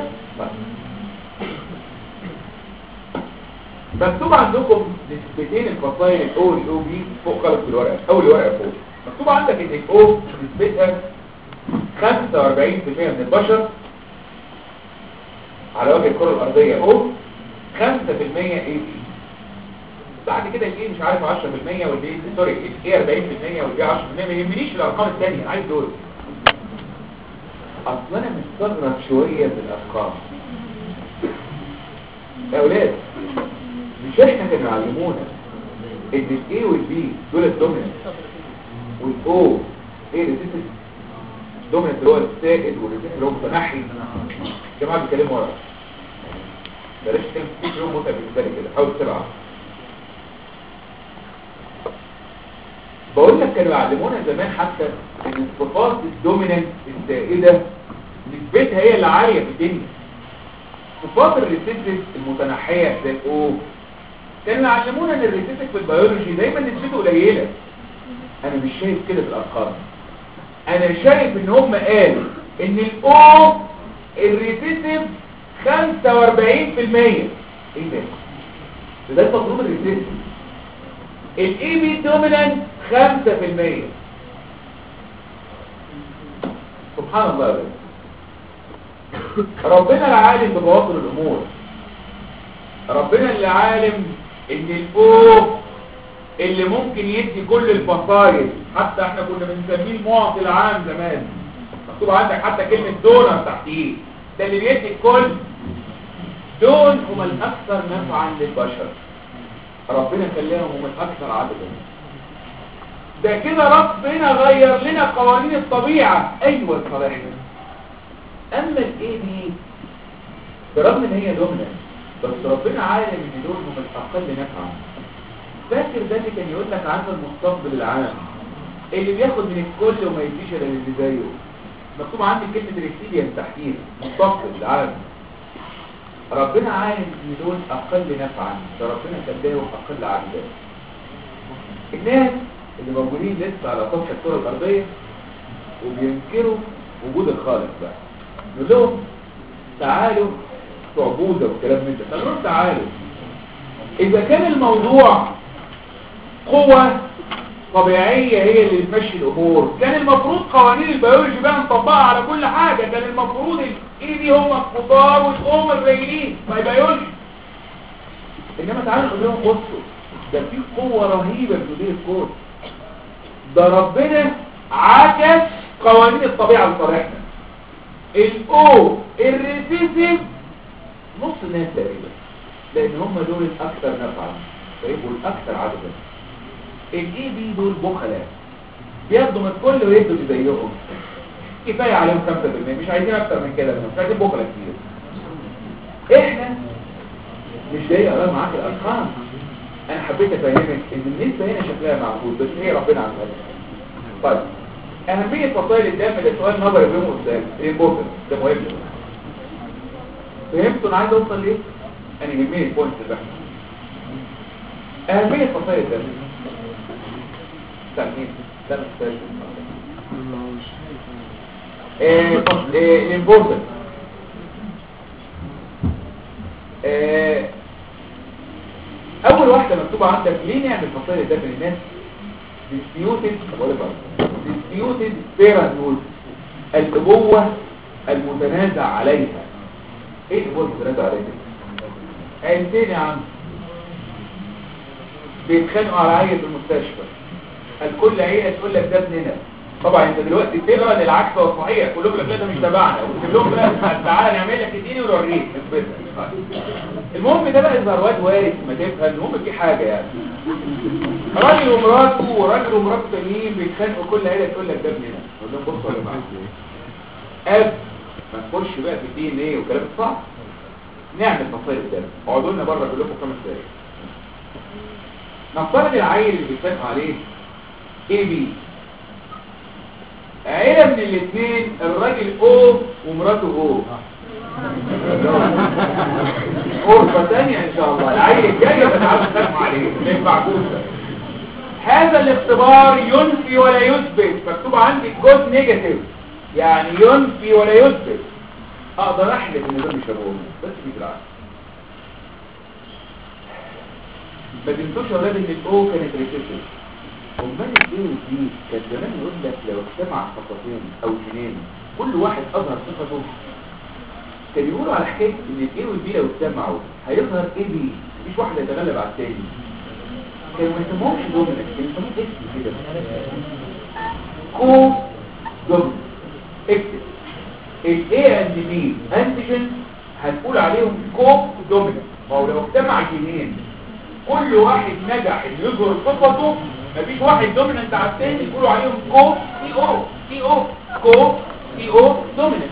مكتوب عندكم نسبتين الفصائل الاو والاو بي فوق خالص في الورقه اول ورقه فوق مكتوب عندك ان الاو نسبتها 45% من البشر على وجه الكره الارضيه او 5% اي بي بعد كده الايه مش عارف 10% والبي سوري الايه 40% والبي 10% ما يهمنيش الارقام الثانيه انا عايز دول اصل انا مستغرب شويه بالارقام يا اولاد مش احنا كانوا يعلمونا ان الاي والبي دول الدوميننت والاو ايه الريسيسيف دوميننت اللي هو السائد والريسيسيف اللي هو متنحي جماعه بيتكلموا ورا بلاش تتكلم كتير يوم متعب بالنسبه لي كده حاول تسرع بقول لك كانوا يعلمونا زمان حتى ان الصفات الدوميننت السائده نسبتها هي اللي عاليه في الدنيا صفات الريسيسيف المتنحيه زي الاو كانوا يعلمونا ان الريسيسيف في البيولوجي دايما نسبته قليله انا مش شايف كده في الارقام انا شايف ان هم قالوا ان الاو الريسيسيف 45% ايه ده ده المفروض الريسيسيف الاي بي دومينانت 5% سبحان الله يا ربنا العالم ببواطن الامور ربنا اللي عالم ان الاو اللي ممكن يدي كل الفصائل حتى احنا كنا بنسميه المعطي العام زمان مكتوب عندك حتى كلمة دونر تحتيه ده اللي بيدي الكل دول هم الاكثر نفعا للبشر ربنا خلاهم هم الاكثر عددا ده كده ربنا غير لنا قوانين الطبيعة ايوه صلاح اما الايه دي برغم ان هي دومنا بس ربنا عالم ان دول هم الاقل نفعا فاكر ده اللي كان يقول لك عنه المستقبل العام اللي بياخد من الكل وما يديش الا اللي زيه مكتوب عندي كلمه ريكسيديان تحتيه مستقبل العام ربنا عالم ان دول اقل نفعا فربنا خلاهم اقل عددا الناس اللي موجودين لسه على سطح الكره الارضيه وبينكروا وجود الخالق بقى نقول لهم تعالوا بتوع بوذا والكلام من ده قالوا لهم تعالوا اذا كان الموضوع قوة طبيعية هي اللي بتمشي الامور كان المفروض قوانين البيولوجي بقى نطبقها على كل حاجة كان المفروض الاي دي هم الكبار والام الرجلين ما بيولوجي انما تعالوا نقول لهم بصوا ده في قوة رهيبة في مدير الكون ده ربنا عكس قوانين الطبيعة لصالحنا الاو الريسيسيف نص الناس تقريبا لان هم دول الاكثر نفعا فيبقوا الاكثر عددا الاي بي دول بخلاء بياخدوا من الكل ويدوا زيهم كفايه عليهم 5% مش عايزين اكتر من كده مش عايزين بخلاء كتير احنا مش جاي اقرا معاك الارقام انا حبيت افهمك ان النسبه هنا شكلها معقول بس هي ربنا عملها طيب اهميه فصائل الدم ده سؤال نظري بيهم قدام ايه بوتن ده مهم فهمتوا انا عايز اوصل ليه انا يهمني البوينت ده اهميه فصائل الدم تمام ده مستشفى ايه ايه الامبورتنت ايه اول واحدة مكتوبة عندك ليه نعمل فصائل الدم للناس disputed disputed parenthood الابوة المتنازع عليها ايه الابوة المتنازع عليها عيلتين يا عم بيتخانقوا على عيل في المستشفى الكل عيلة تقول لك ده ابننا طبعا انت دلوقتي بتقرا ان العكس هو صحيح كلهم يقول لك ده مش تبعنا وتجيب لهم بقى تعالى نعمل لك اديني ونوريك اثبتها المهم ده بقى يظهر واد وارث ما تفهم المهم في حاجه يعني راجل ومراته وراجل ومراته تانيين بيتخانقوا كل عيله تقول لك ده ابننا اقول لهم بصوا يا جماعه اب ما نخش بقى في الدي ان ايه وكلام صعب نعمل فصائل الدم اقعدوا لنا بره كلكم خمس دقايق نفترض العيل اللي بيتخانقوا عليه اي بي عيلة من الاثنين الراجل او ومراته او غرفة تانية ان شاء الله العيل الجاي بتعرف تسمع عليه ما ينفعكوش هذا الاختبار ينفي ولا يثبت مكتوب عندي جود نيجاتيف يعني ينفي ولا يثبت اقدر احلف ان دول مش ابوهم بس في بالعكس ما تنسوش يا اولاد ان الاو كانت ريسيسيف امال الايه دي كان زمان يقول لك لو اجتمع خطتين او جنين كل واحد اظهر صفته كان يقولوا على حكايه ان الايه والبي لو اجتمعوا هيظهر ايه بي مفيش واحد يتغلب على الثاني كانوا ما يسموهمش دومينك كانوا يسموه اسم كده كو دومينك اكتب الاي اند بي انتيجن هنقول عليهم كو دومينك ما هو لو اجتمع جنين كل واحد نجح انه يظهر صفته مفيش واحد دوميننت على الثاني يقولوا عليهم كو سي او سي او كو سي او دوميننت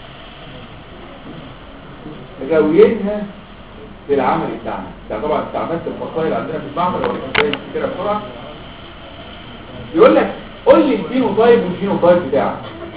غاويينها في العمل بتاعنا ده طبعا استعملت الفصائل عندنا في المعمل ولا ازاي كده بسرعه يقول لك قول لي الفينوتايب والجينوتايب بتاعك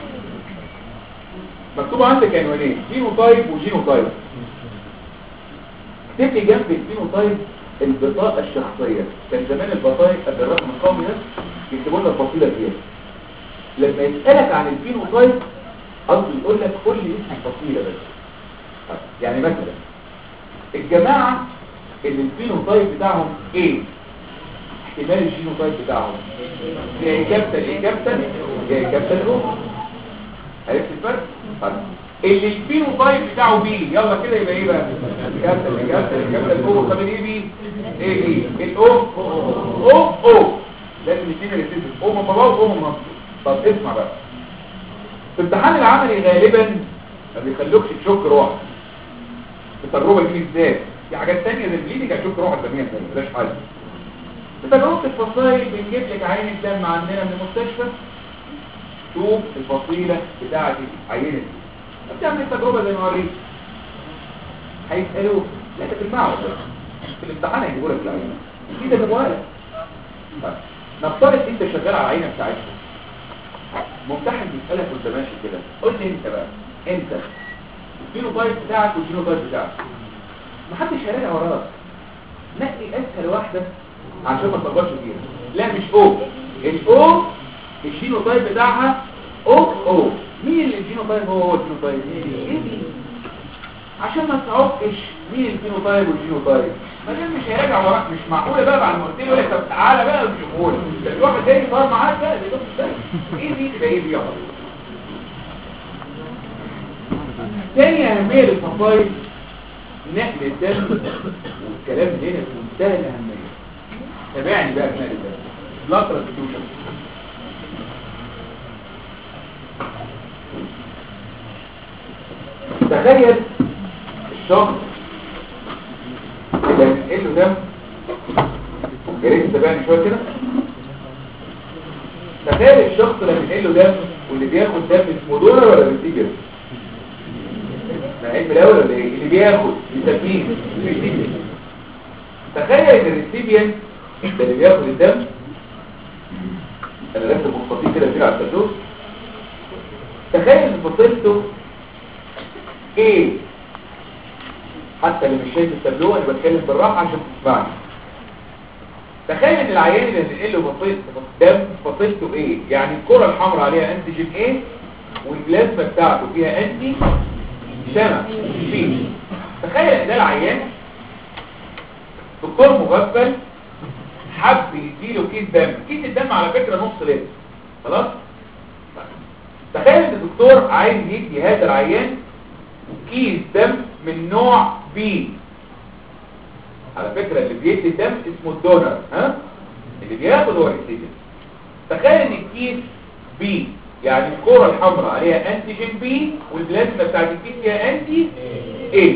مكتوب عندك عنوانين فينوتايب وجينوتايب اكتب لي جنب الفينوتايب البطاقة الشخصية كان زمان البطاقة قبل الرقم القومي ده يكتبوا لنا الفصيلة دي لما يسألك عن الفينوتايب قصدي يقول لك قول لي اسم الفصيلة بس يعني مثلا الجماعة اللي الفينوتايب بتاعهم ايه احتمال الجينوتايب بتاعهم يا كابتن يا كابتن يا كابتن او عرفت الفرق؟ طيب اللي الفينوتايب بتاعه بي يلا كده يبقى ايه بقى كابتن كابتن كابتن او طب ايه بي ايه بي الاو او او لازم الاثنين اللي تنزل او من بابا واو من مصر طب اسمع بقى في الامتحان العملي غالبا ما بيخلوكش تشك روحك التجربه دي بالذات في حاجات ثانيه زي البليدنج هتشك روحك تماما مفيش حل في تجربه الفصائل بنجيب لك عين الدم عندنا من المستشفى شوف الفصيله بتاعه العينه بتعمل التجربة زي ما وريك هيسألوك لا في المعرض في الامتحان هيجيبوا لك العينة دي ده جوالك نفترض انت شغال على العينة بتاعتك ممتحن بيسألك وانت ماشي كده قول لي انت بقى انت الفينوتايب بتاعك والجينوتايب بتاعك محدش هيراجع وراك نقي اسهل واحدة عشان ما تلخبطش فيها لا مش او الاو الجينوتايب بتاعها او او مين اللي الجينوتايب هو هو الجينوتايب ايه دي عشان ما تعقش مين الفينوتايب والجينوتايب ما دام مش هيراجع وراك مش معقوله بقى بعد ما قلت له يقول لك طب تعالى بقى وشوفه لي ده الواحد تاني صار معاك بقى ده ده ايه دي ده ايه دي يا حضرتك تاني أهمية للفصائل نقل الدم والكلام هنا في منتهى الأهمية تابعني بقى في نقل الدم بلاد ترانسفيوجن تخيل الشخص اللي هننقل له دم يا ريت تتابعني شويه كده تخيل الشخص اللي هننقل له دم واللي بياخد دم اسمه دونر ولا بيتيجر علم الاول ولا ايه اللي بياخد يسميه ريسيبيان تخيل ان الريسيبيان ده اللي بياخد الدم انا رسم مستطيل كده كده على التابلو تخيل ان فصيلته ايه حتى اللي مش شايف التابلو انا بتكلم بالراحه عشان تسمعني تخيل ان العيان اللي هنقل له فصيلته دم فصيلته ايه يعني الكره الحمراء عليها انتيجين ايه والبلازما بتاعته فيها انتي سنة فيه تخيل ان ده العيان دكتور مغفل حب يديله كيس دم كيس الدم على فكرة نص لتر خلاص تخيل ان الدكتور عايز يدي هذا العيان كيس دم من نوع بي على فكرة اللي بيدي الدم اسمه الدونر ها اللي بياخد هو الريسيبيان تخيل ان الكيس بي يعني الكرة الحمراء عليها انتيجين بي والبلازما بتاعت الكيس فيها انتي ايه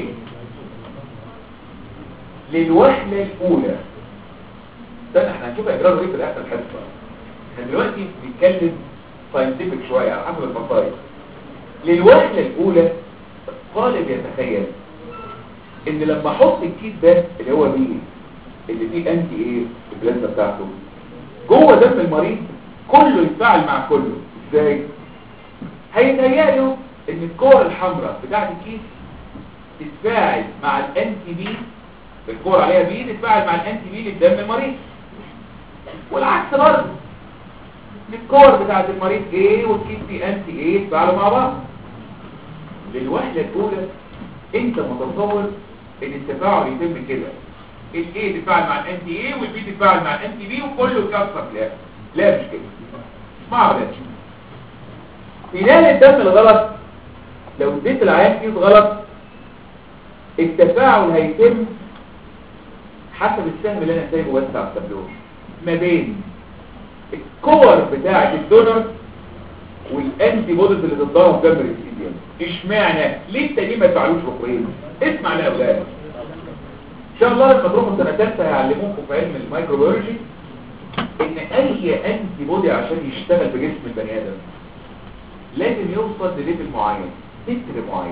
للوهلة الاولى استنى احنا هنشوف اجرار ايه في الاخر الحصه احنا دلوقتي بنتكلم ساينتفك شويه على حسب المصايب للوهلة الاولى الطالب يتخيل ان لما احط الكيس ده اللي هو بي اللي فيه انتي ايه البلازما بتاعته جوه دم المريض كله يتفاعل مع كله ازاي هيتهيأ له ان الكور الحمراء بتاعت الكيس تتفاعل مع الانتي بي الكور عليها بي تتفاعل مع الانتي بي للدم المريض والعكس برضه الكور بتاعت المريض ايه والكيس بي انتي ايه يتفاعلوا مع بعض للوهله الاولى انت متصور ان التفاعل يتم كده الايه تتفاعل مع الانتي ايه والبي تتفاعل مع الانتي بي وكله يكسر لا لا مش كده اسمعوا ده خلال الدم الغلط لو اديت العيان كيس غلط التفاعل هيتم حسب السهم اللي انا سايبه بس على التابلو ما بين الكور بتاعه الدونر والانتي بوديز اللي ضدها في دم الريسيبيان اشمعنى ليه التانيين ما يفعلوش بقرين اسمع يا اولاد ان شاء الله لما تروحوا سنه ثالثه هيعلموكم في علم الميكروبيولوجي ان اي انتي بودي عشان يشتغل في جسم البني ادم لازم يوصل لليفل معين تتر معين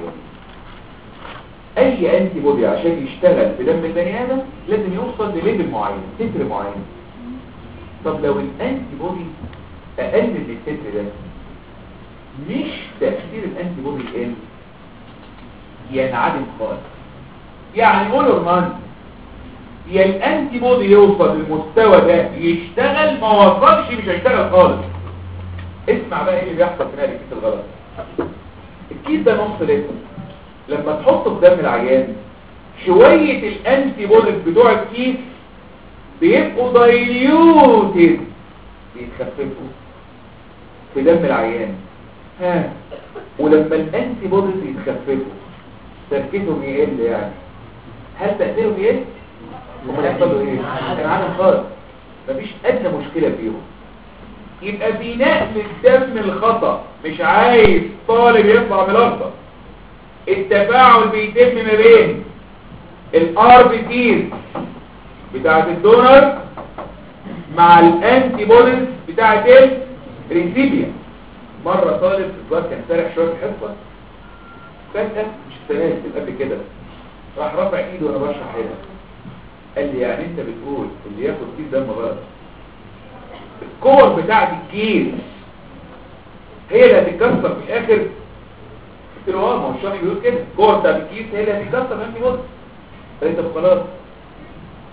اي انتي بودي عشان يشتغل في دم البني ادم لازم يوصل لليفل معين تتر معين طب لو الانتي بودي اقل من التتر ده مش تأثير الانتي بودي يقل ينعدم خالص يعني قول ارمان يا الانتي بودي يوصل للمستوى ده يشتغل ما وصلش مش هيشتغل خالص اسمع بقى ايه اللي بيحصل في نهاية الكيس الغلط الكيس ده نص لتر لما تحطه في دم العيان شوية الانتي بوديز بتوع الكيس بيبقوا دايليوتد بيتخففوا في دم العيان ها ولما الانتي بوديز يتخففوا تركيزهم يقل يعني هل تأثيرهم يقل؟ هم يحصلوا ايه؟ كان عالم خالص مفيش ادنى مشكلة فيهم يبقى في نقل الدم الخطأ مش عايز طالب يطلع ملخبط التفاعل بيتم ما بين الار بي تيز بتاعت الدونر مع الانتي بوديز بتاعت الريسيبيان مرة طالب الوقت كان سارح شوية في الحصة فجأة مش السنة قبل كده راح رفع ايده وانا بشرح هنا قال لي يعني انت بتقول اللي ياخد كيس دم غلط الكور بتاعت الكيس هي اللي هتتكسر في الاخر قلت له اه ما هو الشرح بيقول كده الكور بتاعت الكيس هي اللي هتتكسر في الانتي بوديز قال لي طب خلاص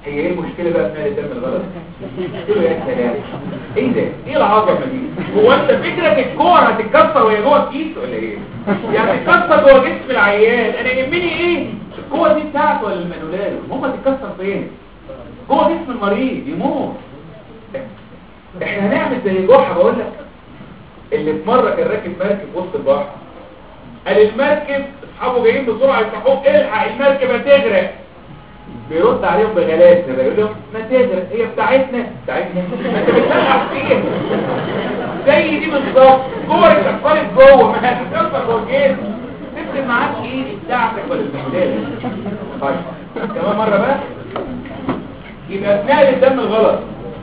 هي ايه المشكله بقى في نقل الدم الغلط قلت له يا سلام ايه ده ايه العظمه دي هو انت فكرك الكور هتتكسر وهي جوه الكيس ولا ايه يعني تتكسر جوه جسم العيان انا يهمني ايه الكور دي بتاعته ولا المانولار المهم تتكسر فين جوه جسم المريض يموت احنا هنعمل زي جحا بقول لك اللي في مره كان راكب مركب وسط البحر قال المركب اصحابه جايين بسرعه يفتحوه الحق المركب هتغرق بيرد عليهم بغلاسه بيقول لهم ما تغرق هي بتاعتنا بتاعتنا ما انت بتلعب فيها زي دي بالظبط كوره اتقفلت جوه ما هتتكسر جوه الجسم تفرق معاك ايه دي بتاعتك ولا المهدله طيب كمان مره بقى يبقى اثناء الدم الغلط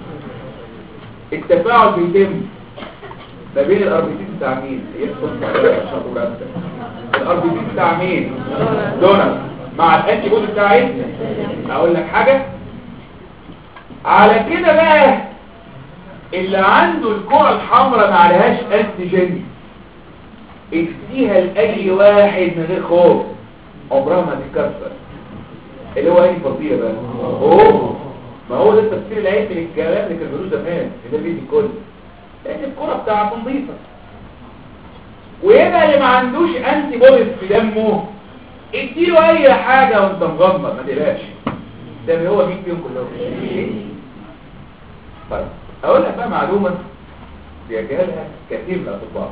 التفاعل بيتم ما بين الاربيتين بتاع مين يدخل الاربيتين بتاع مين دونر مع الانتي بودي بتاع ايه اقول لك حاجه على كده بقى اللي عنده الكره الحمراء ما عليهاش انتيجين اديها لاي واحد من غير خوف عمرها ما تتكسر اللي هو اي فظيع بقى اوه ما هو ده التفسير العلمي للكلام اللي كان بيقولوه زمان في ده بيدي الكل لان الكره بتاعته نظيفه ويبقى اللي ما عندوش انتي بوديز في دمه اديله اي حاجه وانت مغمض ما تقلقش ده هو مين فيهم كلهم طيب اقول لك بقى معلومه بيجهلها كثير من الاطباء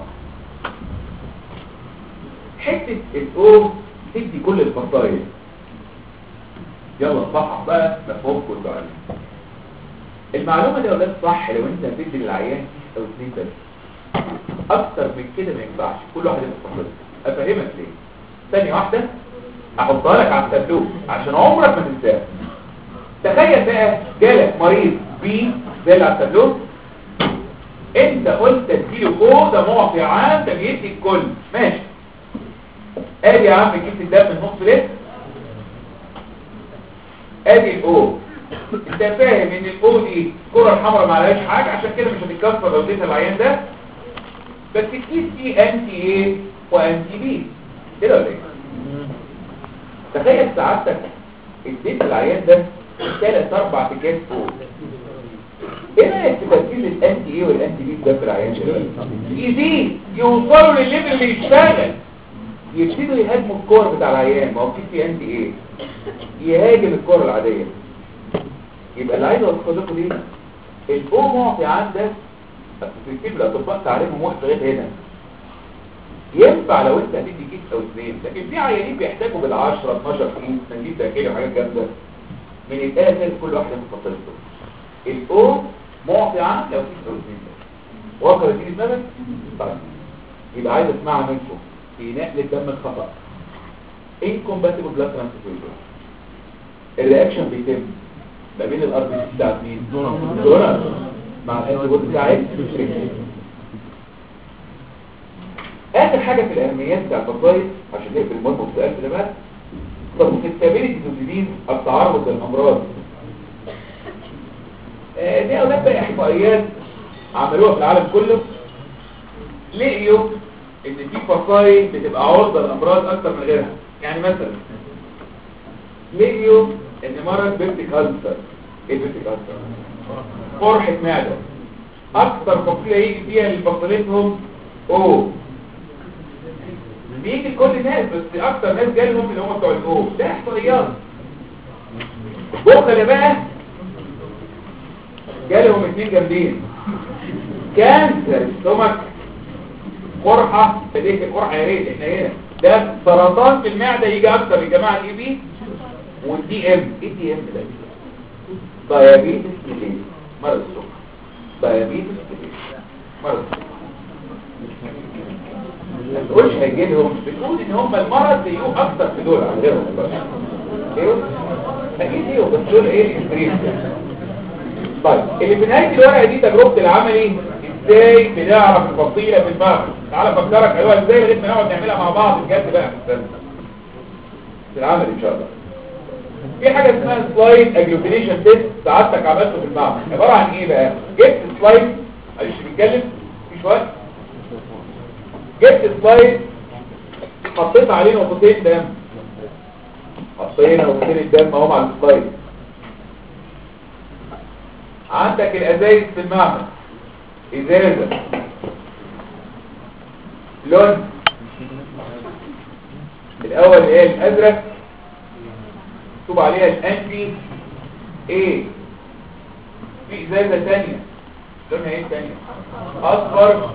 حته الاو تدي كل الفصائل يلا صحح بقى مفهوم كله عليه المعلومه دي اولاد صح لو انت هتدي للعيان او اثنين بس اكتر من كده ما ينفعش كل واحد يبقى افهمك ليه ثانيه واحده احطها لك على التابلو عشان عمرك ما تنساها تخيل بقى جالك مريض بي زي اللي على التابلو انت قلت تديله كوده معطي عام ده بيدي الكل ماشي ادي يا عم كيس الدم من نص لتر ادي الاو انت فاهم ان الاو دي الكره الحمراء ما عليهاش حاجه عشان كده مش هتتكسر لو اديتها العيان ده بس الكيس دي انتي ايه وانتي بي كده ولا ايه تخيل سعادتك اديت العيان ده ثلاث اربع اكياس فوق ايه رايك في تركيز الانتي ايه والانتي بي ده في العيان ده يزيد يوصلوا للليفل اللي يشتغل يبتدوا يهاجموا الكور بتاع العيان ما هو في في انتي ايه يهاجم الكور العاديه يبقى اللي عايز اوصل لكم دي الاو معطي عندك ترتيب الاطباء تعريفهم واحد لغايه هنا ينفع لو انت هتدي كيس او اثنين لكن في عيانين بيحتاجوا بال10 12 كيس تنجيب تاكيل وحاجات جامده من الاخر كل واحده مفصلته الاو معطي عنك لو كيس او اثنين وصل دي دماغك طيب يبقى عايز اسمعها منكم في نقل الدم الخطا incompatible blood transfusion الرياكشن بيتم ما بين الار بي سي بتاعت مين دونر مع الانتيبودي بتاعت اخر حاجه في الاهميات بتاع الفصائل عشان نقفل المهم السؤال ده بقى سستابيليتي تو ديزيز التعرض للامراض آه دي اولاد بقى احصائيات عملوها في العالم كله لقيوا ان في فصائل بتبقى عرضه للامراض اكتر من غيرها يعني مثلا لقيوا ان مرض بيبتيك ألسر ايه بيبتيك ألسر قرحة معدة اكتر فصيلة يجي فيها اللي فصيلتهم او بيجي لكل الناس بس اكتر ناس جالهم اللي هم بتوع الاو ده احصائيات بكره بقى جالهم اتنين جامدين كانسر ستومك قرحة فديك القرحة يا ريت احنا هنا ده سرطان في المعدة يجي اكتر يا جماعة الاي بي والدي ام ايه دي ام ده دايابيتس كتير مرض السكر دايابيتس كتير مرض السكر ما تقولش هيجي لهم بتقول ان هم المرض بيجوا اكتر في دول عن غيرهم ايه اكيد ايه بس دول ايه الكريم طيب اللي في نهايه الورقه دي تجربه العملي ازاي بنعرف الفصيله في المخ تعالى افكرك ايوه ازاي لغايه ما نقعد نعملها مع بعض بجد بقى في العمل ان شاء الله في حاجه اسمها سلايد اجلوبينيشن تيست سعادتك عملته في المعمل عباره عن ايه بقى جبت سلايد معلش بنتكلم في شويه جبت سلايد حطيت عليه نقطتين دم حطينا نقطتين الدم اهو على السلايد عندك الازايز في المعمل ازازه لون الاول ايه الازرق مكتوب عليها الانتي ايه في ازازه ثانيه لونها ايه ثانيه اصفر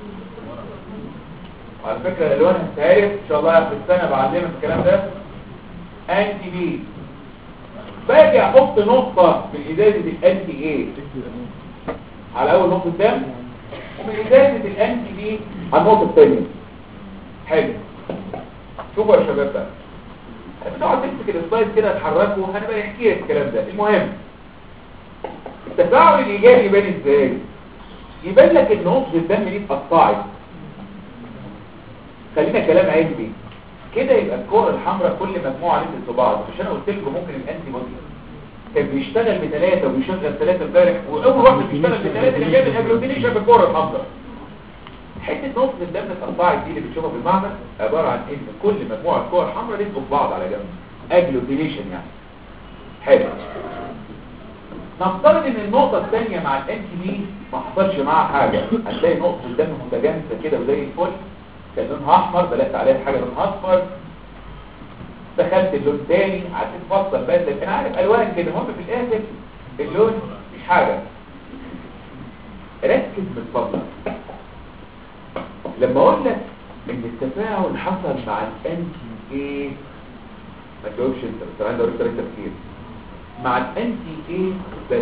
على فكره الالوان هتعرف ان شاء الله في السنه بعلمك الكلام ده انتي بي باجي احط نقطه من ازازه الانتي ايه على اول نقطه دم ومن ازازه الانتي بي على النقطه الثانيه حلو شوفوا يا شباب بقى بتقعد تمسك السلايد كده تحركه هنبقى نحكي لك الكلام ده المهم التفاعل الايجابي يبان ازاي يبان لك ان نقطه الدم دي اتقطعت خلينا كلام علمي كده يبقى الكور الحمراء كل مجموعه نزلت في بعض عشان انا قلت لكم ممكن الانتي بودي كان بيشتغل بثلاثه وبيشغل ثلاثه امبارح واول واحد بيشتغل بثلاثه اللي جاب الاجلوتينيشن بالكور الحمراء حته نقطه الدم اتقطعت دي اللي بتشوفها في المعمل عباره عن ان كل مجموعه كور حمراء نزلوا في بعض على جنب اجلوتينيشن يعني حلو نفترض ان النقطة الثانية مع الانتي بي ما حصلش معاها حاجة هتلاقي نقطة الدم متجانسة كده وزي الفل كان لونها احمر بلقت عليها حاجة لونها اصفر دخلت اللون تاني هتتفصل بس لكن انا عارف الوان كده هم في الاخر اللون مش حاجة ركز بالفضل لما اقول لك ان التفاعل حصل مع الانتي ايه ما تجاوبش انت بس انا عندي اوريك طريقه تفكير مع الانتي ايه بس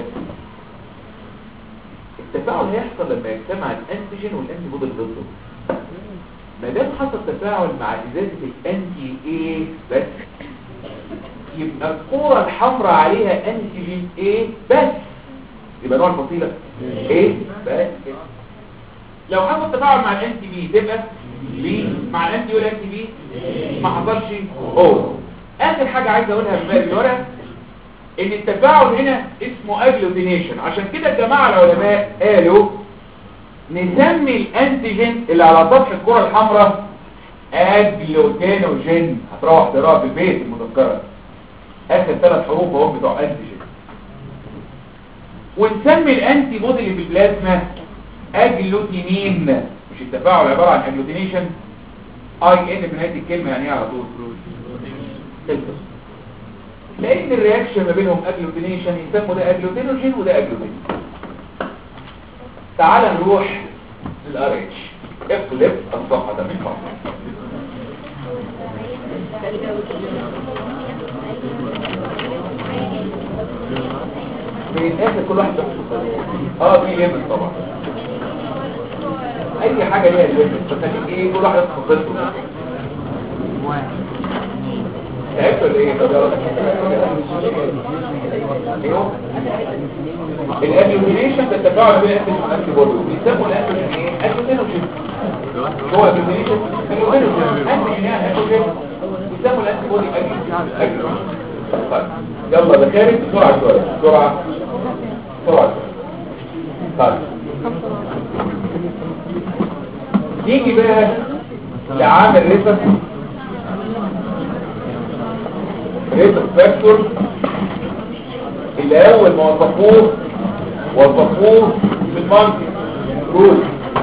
التفاعل هيحصل لما يجتمع الانتيجين والانتي بودي ضده ما دام حصل تفاعل مع ازازه الانتي ايه بس يبقى الكوره الحمراء عليها انتيجين ايه بس يبقى نوع الفصيله ايه بس لو حصل تفاعل مع الانتي بي تبقى بي مع الانتي والانتي بي ما حصلش او اخر حاجه عايز اقولها في بالي الورقه ان التفاعل هنا اسمه اجلوتينيشن عشان كده الجماعه العلماء قالوا نسمي الانتيجين اللي على سطح الكره الحمراء اجلوتينوجين هتروح تقراها في البيت المذكره اخر ثلاث حروف اهم بتوع انتيجين ونسمي الانتي بودي اللي في البلازما اجلوتينين مش التفاعل عباره عن اجلوتينيشن اي ان في نهايه الكلمه يعني ايه على طول تلفظ لان الرياكشن ما بينهم اجلوتينيشن يسموا ده اجلوتينوجين وده اجلوتين تعال نروح للار اتش اقلب الصفحه ده من فضلك في الاخر كل واحد بيحط اه في ليمت طبعا اي حاجه ليها ليمت فخليك ايه كل واحد يحط فضلته تعبت ولا ايه طب يلا الاجلوتينيشن ده التفاعل بين الانتيجين والانتي بودي بيسموا الانتيجين ايه اجلوتينوجين هو اجلوتينيشن اجلوتينوجين انتيجين يعني اجلوتين بيسموا الانتي بودي اجلوتين طيب يلا ده خارج بسرعه شويه بسرعه بسرعه طيب نيجي بقى لعامل ريسك ريسك فاكتور اللي اول ما وصفوه وصفوه في المنطق روت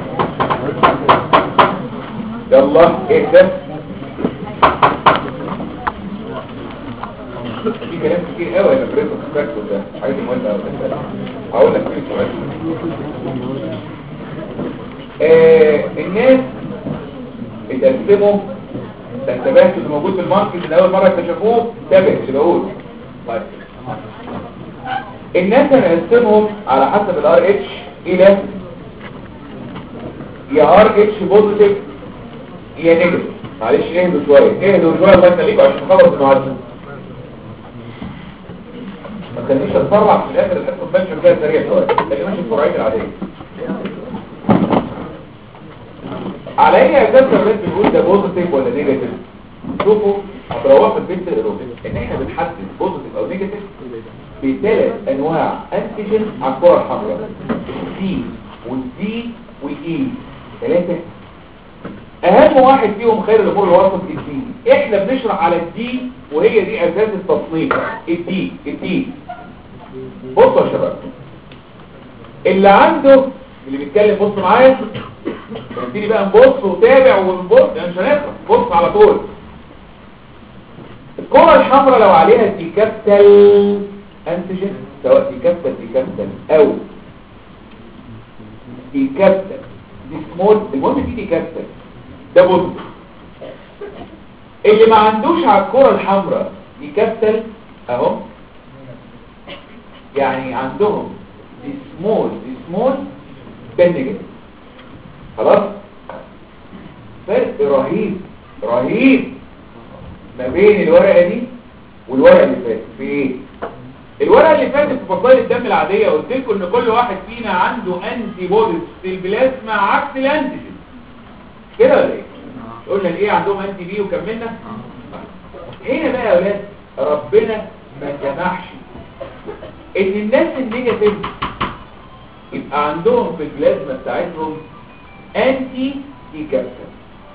يلا اهدى في كلام كتير قوي انا بريسك فاكتور ده حاجه مهمه قوي هقول لك فيه سؤال آه الناس اتقسموا ده انتبهت اللي موجود في الماركت اللي اول مره اكتشفوه انتبه اللي بقول طيب الناس هنقسمهم على حسب الار اتش الى يا ار اتش بوزيتيف يا نيجاتيف معلش اهدوا شويه اهدوا شويه الله يخليكم عشان نخلص النهارده ما تخلينيش اتسرع في الاخر الحصه الفنشن كده سريع شويه لكن ماشي بسرعتي العاديه على اي اساس الناس بنقول ده بوزيتيف ولا نيجاتيف شوفوا هتروحوا في البيت تقروا ان احنا بنحدد بوزيتيف او نيجاتيف بثلاث انواع انتيجين على الكره الحمراء السي والدي والاي ثلاثه اهم واحد فيهم خير الامور الوسط الدي احنا بنشرح على الدي وهي دي اساس التصنيف الدي الدي بصوا يا شباب اللي عنده اللي بيتكلم بص معايا نبتدي بقى نبص وتابع ونبص يعني مش هنخلص بص على طول الكرة الحمراء لو عليها دي كابيتال انتيجين سواء دي كابيتال دي كابيتال او دي كابيتال دي سمول المهم دي دي كابيتال ده بص اللي ما عندوش على الكرة الحمراء دي كابيتال اهو يعني عندهم دي سمول دي سمول ده نيجاتيف خلاص فرق رهيب رهيب ما بين الورقة دي والورقة اللي فاتت في ايه الورقة اللي فاتت في فصائل الدم العادية قلت لكم ان كل واحد فينا عنده انتي بوديز في البلازما عكس الانتيجين كده ولا ايه قلنا الايه عندهم انتي بي وكملنا هنا بقى يا ولاد ربنا ما سمحش ان الناس النيجاتيف يبقى عندهم في البلازما بتاعتهم انتي دي كابتن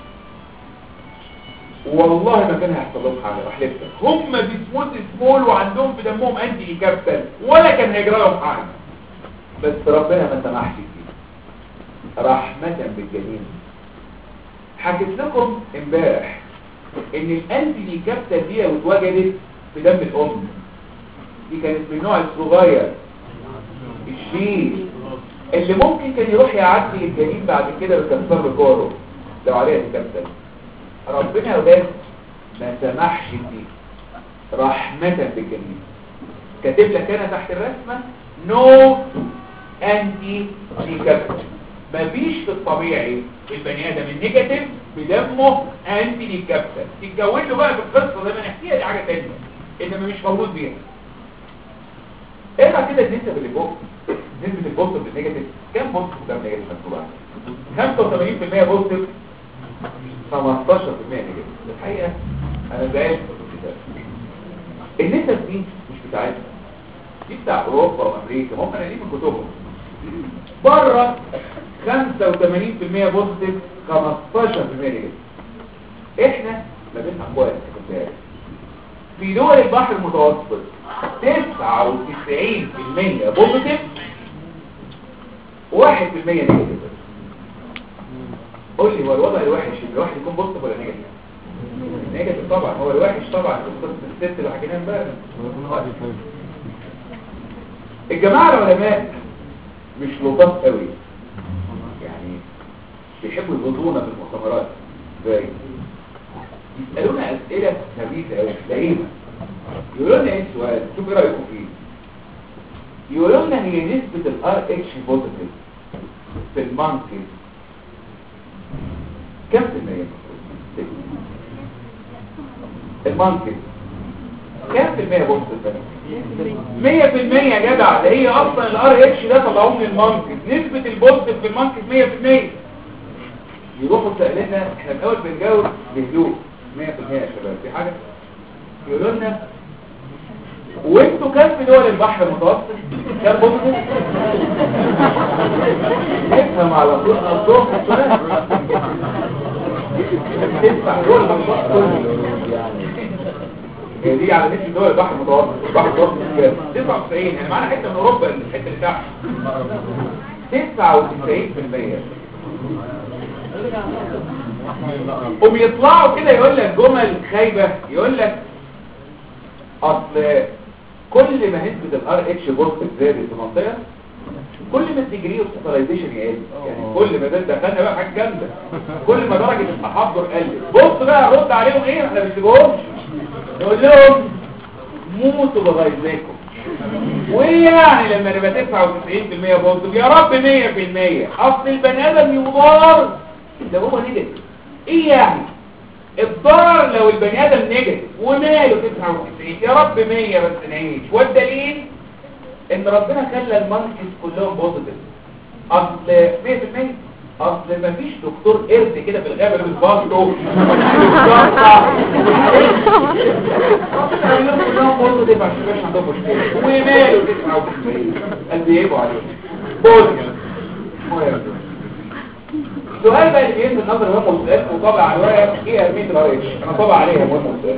والله ما كان هيحصل لهم حاجه احلف لك هم بيسموت سمول وعندهم في دمهم انتي دي كابتن ولا كان هيجرى لهم حاجه بس ربنا ما سمحش فيه رحمه بالجميع حكيت لكم امبارح ان الانتي دي كابتن دي لو اتوجدت في دم الام دي كانت من النوع الصغير الشديد اللي ممكن كان يروح يعدي الجنين بعد كده ويكسر له كوره لو عليها الكابتن ربنا يا ما سمحش دي رحمة بالجنين كاتب لك انا تحت الرسمة نو انتي دي كابتن مفيش في الطبيعي البني ادم النيجاتيف بدمه انتي دي كابتن تتكون له بقى في القصه زي ما نحكيها دي حاجه ثانيه انما مش موجود بيها اقرا كده النسب اللي فوق نسبة البوزيتيف بالنيجاتيف كام بوزيتيف ده نيجاتيف مكتوب عندك 85% بوزيتيف 15% نيجاتيف الحقيقة انا زعلت النسب دي مش بتاعتنا دي بتاع اوروبا وامريكا ممكن اجيب من كتبهم بره 85% بوزيتيف 15% نيجاتيف احنا ما بين اقوال في دول البحر المتوسط 99% بوزيتيف 1% نيجاتيف قول لي هو الوضع الوحش ان الواحد يكون بوزيتيف ولا نيجاتيف نيجاتيف طبعا هو الوحش طبعا قصه الست اللي حكيناها امبارح الجماعه العلماء مش لطاف قوي يعني بيحبوا يغضونا في المؤتمرات ازاي يسالونا اسئله خبيثه قوي لئيمه يقولوا لنا ايه السؤال شوف ايه رايكم فيه يقولوا لنا هي نسبه الار اتش بوزيتيف في المانكي كم في المية المانكي كم في المية بوزيتيف مية في المية يا جدع ده هي اصلا الار اتش ده طلعوه من المانكي نسبة البوزيتيف في المانكي مية في المية يروحوا سألنا احنا الاول بنجاوب بهدوء 100% يا شباب في حاجة يقولوا لنا وانتوا كام في دول البحر المتوسط كام بوزيتيف افهم على طول الصوت تدفع دول البحر هي دي على نسبة دول البحر المتوسط البحر المتوسط كام 99 يعني معانا حتة من اوروبا الحتة اللي تحت 99% وبيطلعوا كده يقول لك جمل خايبة يقول لك اصل كل ما نسبة الار اتش بوزيتيف زادت في منطقة كل ما الديجري اوف سيتلايزيشن يقل يعني كل ما ده دخلنا بقى حاجه جامده كل ما درجه التحضر قلت بص بقى رد عليهم ايه احنا مش بنقولش نقول لهم موتوا بغيظكم وايه يعني لما نبقى 99% بوزيتيف يا رب 100% اصل البني ادم يضار ده هو نيجاتيف ايه يعني الضرر لو البني ادم نيجاتيف وماله 99 يا رب 100 بس نعيش والدليل ان ربنا خلى الماركت كلهم بوزيتيف اصل 100% اصل مفيش دكتور قرد كده في الغابه اللي بيتبطوا كلهم بوزيتيف عشان مش عندهم مشكله وماله 99 قال بيجوا عليه بوزيتيف السؤال بقى اللي بينزل نظر مهم وسؤال وطابع على الورقه ايه اهميه الار اتش انا طابع عليها مهم وسؤال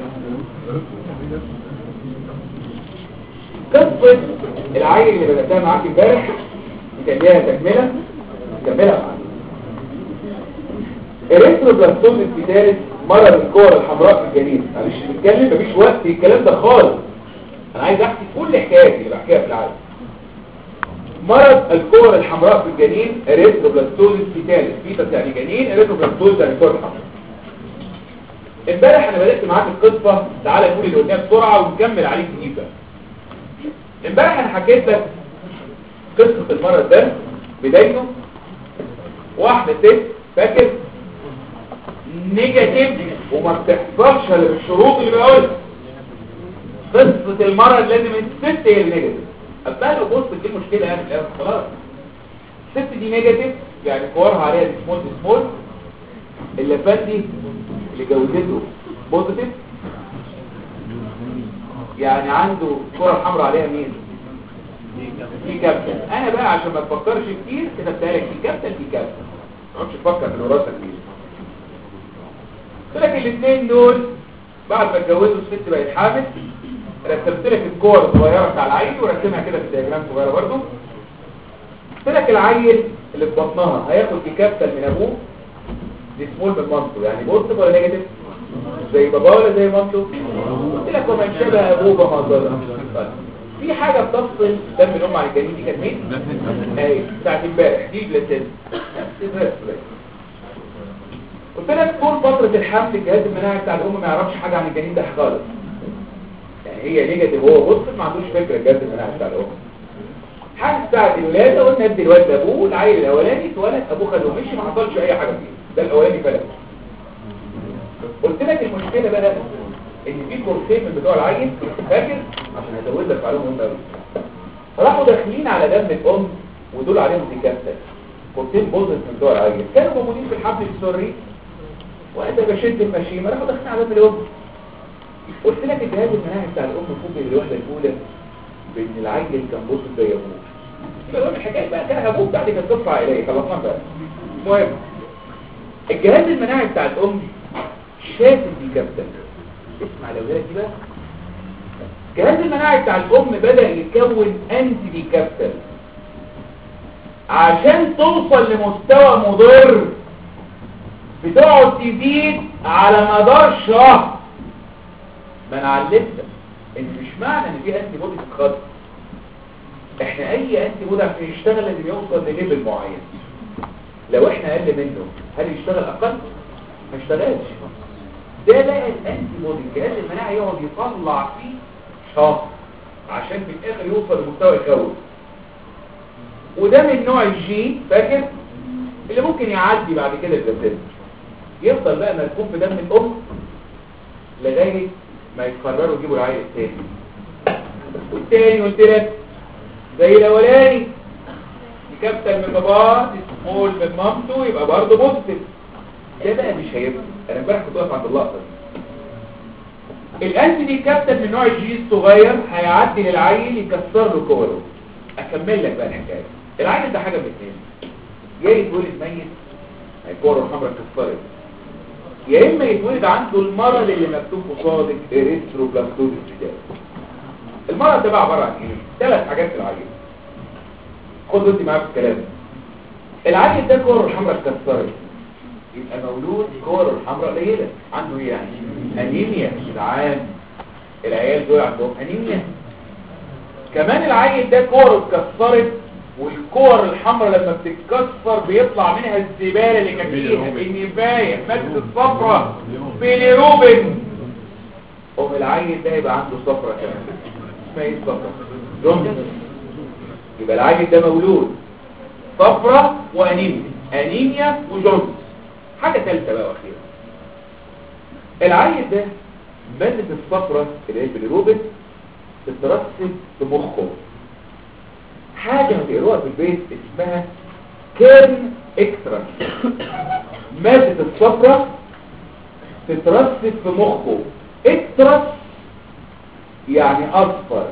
قصه العيل اللي بداتها معاك امبارح كان ليها تكمله نكملها معانا الريتروبلاستوم الفيتاليس مرض الكور الحمراء في الجنين انا مش بتكلم مفيش وقت الكلام ده خالص انا عايز احكي كل حكاياتي اللي بحكيها في العالم مرض الكور الحمراء في الجنين اريثروبلاستوز فيتاليس فيتاس يعني جنين اريثروبلاستوز يعني كور حمراء امبارح انا بدات معاك القصه تعالى نقول اللي قدام بسرعه ونكمل عليك جديده امبارح انا حكيت لك قصه المرض ده بدايته واحده ست فاكر نيجاتيف وما بتحصلش الا بالشروط اللي بقولها قصه المرض لازم الست هي النيجاتيف قبلها لو بص دي مشكله يعني في الآخر خلاص الست دي نيجاتيف يعني كورها عليها سمول سمول اللفات دي اللي جوزته بوزيتيف يعني عنده كرة حمراء عليها مين دي كابتن انا بقى عشان ما تفكرش كتير كتبتها لك دي كابتن دي كابتن ما تقعدش تفكر في الوراثه كتير قلت لك الاثنين دول بعد ما اتجوزوا الست بقت حامل رسمت لك الكور الصغيره بتاع العيل ورسمها كده في دياجرام صغيره برضه قلت لك العيل اللي في بطنها هياخد دي كابتن من ابوه دي سمول من مامته يعني بوزيتيف ولا نيجاتيف زي بابا ولا زي مامته قلت لك ومن شبه ابوه فما ضر في حاجه بتفصل دم الام عن الجنين دي كانت مين اهي بتاعت امبارح دي البلاسينتا نفس الرسمه قلت لك طول فتره الحمل الجهاز المناعي بتاع الام ما يعرفش حاجه عن الجنين ده خالص يعني هي نيجاتيف هو بص ما عندوش فكره الجهاز المناعي بتاع الام حاجه بتاعت الولاده قلنا ادي الواد لابوه العيل الاولاني اتولد ابوه خده ومشي ما حصلش اي حاجه فيه ده الاولاني فلت قلت لك المشكله بقى ان في كورسين من بتوع العيل فاكر عشان هزود لك معلومه مهمه قوي راحوا داخلين على دم الام ودول عليهم ديكاستر كورسين بوزيت من بتوع العيل كانوا موجودين في الحبل السري وانا بشد المشيمه راحوا داخلين على دم الام قلت لك الجهاز المناعي بتاع الام فوق الوحده الاولى بان العيل كان بوزيت زي ابوه يبقى الحكايه بقى كان ابوه بعد كده قصه عائليه خلصنا بقى المهم الجهاز المناعي بتاع الام شاف الديكابتن اسمع الاولاد دي بقى الجهاز المناعي بتاع الام بدا يكون انتي ديكابتن عشان توصل لمستوى مضر بتقعد تزيد على مدار شهر ما انا علمتك ان مش معنى ان في انتي بودي تتخطط احنا اي انتي بودي عشان يشتغل لازم يوصل لليفل معين لو احنا اقل منه هل يشتغل اقل ما يشتغلش ده بقى الانتي بودي الجهاز المناعي يقعد يطلع فيه شهر عشان في الاخر يوصل لمستوى يخوف وده من نوع الجي فاكر اللي ممكن يعدي بعد كده الجسد يفضل بقى مركوب في دم الام لغايه ما يقرروا يجيبوا العيل الثاني والتاني قلت لك زي الاولاني كابتن من باباه سمول من مامته يبقى برضه بوزيتيف ده بقى مش هيبقى انا امبارح كنت واقف عند اللقطه دي الانتي دي كابتن من نوع الجي الصغير هيعدي للعيل يكسر له كوره اكمل لك بقى الحكايه العيل ده حاجه من اثنين يا يتولد ميت الكوره الحمراء اتكسرت يا اما يتولد عنده المرض اللي مكتوب قصادك اريثروبلاستوز الجدال المرض ده بقى عباره عن ايه ثلاث حاجات في العيل خد انت معاك الكلام العيل ده كوره الحمراء اتكسرت يبقى مولود كوره الحمراء قليله عنده ايه يعني انيميا يا جدعان العيال دول عندهم انيميا كمان العيل ده كوره اتكسرت والكور الحمراء لما بتتكسر بيطلع منها الزباله اللي كانت فيها النفايه ماده الصفرة بيليروبين قوم العيل ده يبقى عنده صفرة كمان اسمها ايه الصفرة جوندس يبقى العيل ده مولود صفرة وانيميا انيميا وجوندس حاجة ثالثة بقى واخيرا العيل ده مادة الصفرة اللي هي البيليروبين تترسب في مخه حاجة هتقروها في البيت اسمها كيرن اكسترا مادة الصفرة تترسب في مخه اكسترا يعني اصفر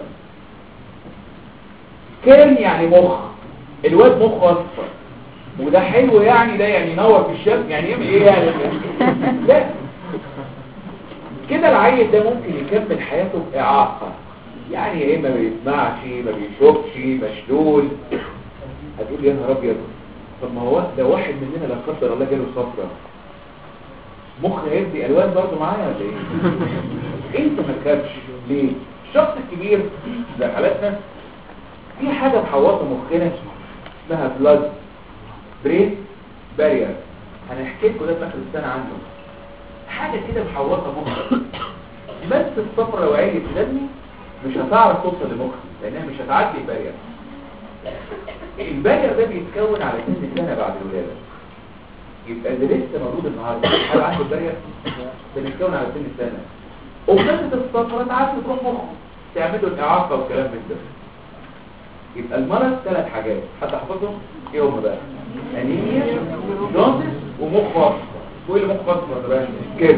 كيرن يعني مخ الواد مخه اصفر وده حلو يعني ده يعني ينور في الشمس يعني يعمل ايه يعني لا كده العيل ده ممكن يكمل حياته بإعاقة يعني يا اما ما بيسمعش ما بيشوفش مشلول هتقول لي يا نهار ابيض طب ما هو ده واحد مننا لا قدر الله جاله صفرة مخ هيدي الوان برضه معايا ولا ايه انت ما تخافش ليه الشخص الكبير زي حالتنا في حاجه محوطه مخنا اسمها بلاد برين بارير هنحكي لكم ده في اخر السنه عنه حاجه كده محوطه مخك بس الصفرة لو عالي في دمي مش هتعرف توصل لمخي لانها مش هتعدي البارير البارير ده بيتكون على سن سنه بعد الولاده يبقى اللي لسه موجود النهارده هل عنده بارير بنتكون على سن سنه وفكره الصفرة تعدي تروح مخه تعمل له الاعاقه والكلام من ده يبقى المرض ثلاث حاجات حد حافظهم ايه هم بقى انيميا جوندس ومخ اصفر وايه اللي مخ اصفر ده بقى كده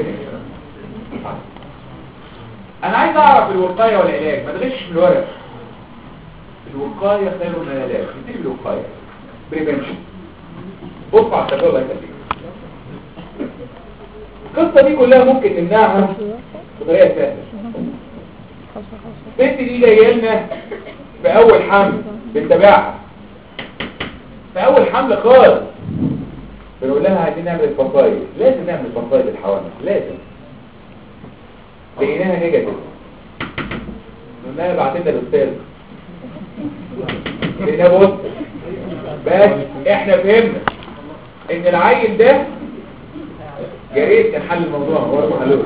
انا عايز اعرف الوقايه والعلاج ما تغشش من الورق الوقايه خير من العلاج نبتدي بالوقايه بريفنشن بص على التجربه الله يخليك القصه دي كلها ممكن نمنعها بطريقه سهله البنت دي جايه لنا في اول حمل بنتابعها في اول حمل خالص بنقول لها عايزين نعمل الفصائل لازم نعمل فصائل الحوامل لازم لقيناها نيجاتيف قلنا بعت لنا الاستاذ لقيناها بص بس احنا فهمنا ان العيل ده يا ريت كان حل الموضوع هو ما حلوش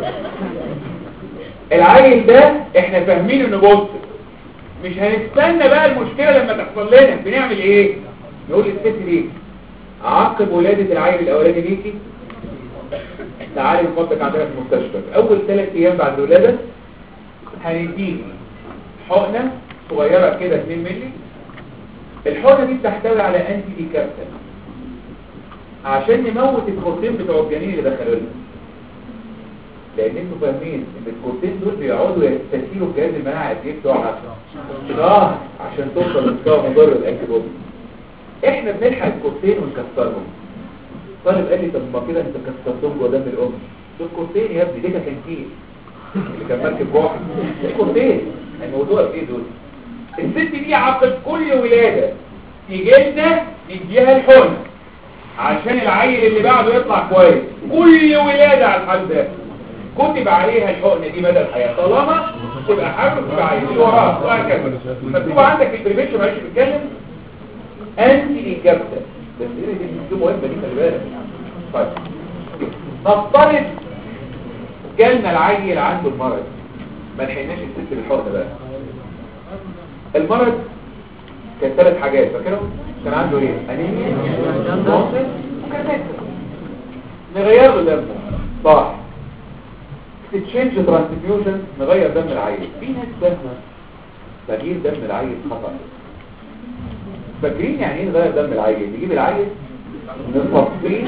العيل ده احنا فاهمين انه بص مش هنستنى بقى المشكله لما تحصل لنا بنعمل ايه نقول للست دي عقب ولاده العيل الاولاني ليكي تعالي نفضلك عندنا في المستشفى اول ثلاث ايام بعد الولاده هنديك حقنه صغيره كده 2 مللي الحقنه دي بتحتوي على انتي دي كابسول عشان نموت الكورتين بتوع الجنين اللي دخلوا لنا لان انتوا فاهمين ان الكورتين دول بيقعدوا يستسيلوا جهاز المناعه قد ايه بتوعها شهر عشان توصل لمستوى مضر الانتي بودي احنا بنلحق الكورتين ونكسرهم طالب قال لي طب ما كده انت كسرتهم جوه دم الام دول كورتين يا ابني دي كانتين اللي كان مركب واحد دي كورتين الموضوع ايه دول الست دي عقب كل ولاده تيجي لنا نديها الحقنه عشان العيل اللي بعده يطلع كويس كل ولاده على الحال ده كتب عليها الحقنه دي مدى الحياه طالما تبقى حامل تبقى عيل اللي وراها وهكذا مكتوب عندك في البريفيشن معلش بتكلم انتي انكابتا بس ايه دي دي مهمه دي خلي بالك طيب نفترض جالنا العيل عنده المرض ما لحقناش الست بالحقنه بقى المرض كان ثلاث حاجات فاكرهم كان عنده ايه انيميا نقص وكرنات نغير له دمه صح تشينج ترانسفيوجن نغير دم العيل في ناس فاهمه تغيير دم العيل خطأ فاكرين يعني ايه نغير دم العيل نجيب العيل نصفيه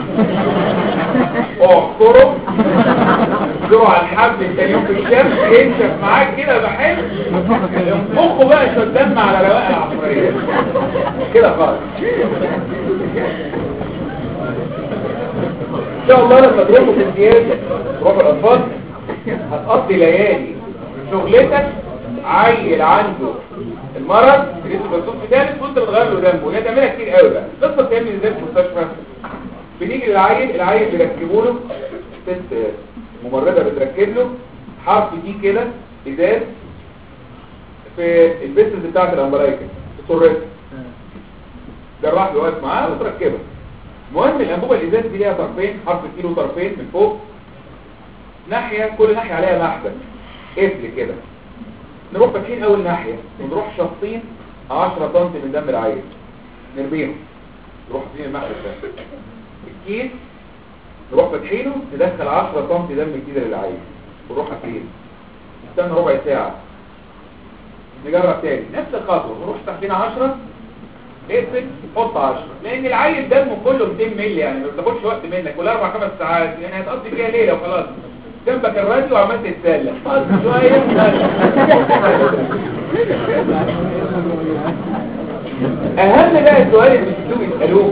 اعصره زرع على الحبل التاني يوم في الشمس ينشف معاك كده بحل مخه بقى شويه دم على رواق العصريه كده خالص ان شاء الله لما تروحوا في امتياز تروحوا الاطفال هتقضي ليالي شغلتك عيل عنده المرض لسه بتصوب في ثالث وانت بتغير له دمه وهي تعملها كتير قوي بقى قصه بتعمل ازاي في المستشفى بنيجي للعيل العيل بيركبوا له ست ممرضه بتركب له حرف دي كده ازاز في البيسز بتاعت الامبرايكا السرات جراح بيوقف معاه وتركبها المهم الانبوبه الازاز دي ليها طرفين حرف كيلو طرفين من فوق ناحيه كل ناحيه عليها محبس قفل كده نروح فاتحين اول ناحية ونروح شاطين 10 سم من دم العيل نرميهم نروح فاتحين المحبس ده الكيس نروح فاتحينه ندخل 10 سم دم جديد للعيل ونروح قافلين نستنى ربع ساعة نجرب تاني نفس الخطوة نروح تحتين 10 اقفل حط 10 لان العيل دمه كله 200 مللي يعني ما بتاخدش وقت منك ولا اربع خمس ساعات يعني هتقضي فيها ليله وخلاص جنبك الراديو وعمال تتسلى خلاص شويه اهم بقى السؤال اللي بتشوفوا يسالوه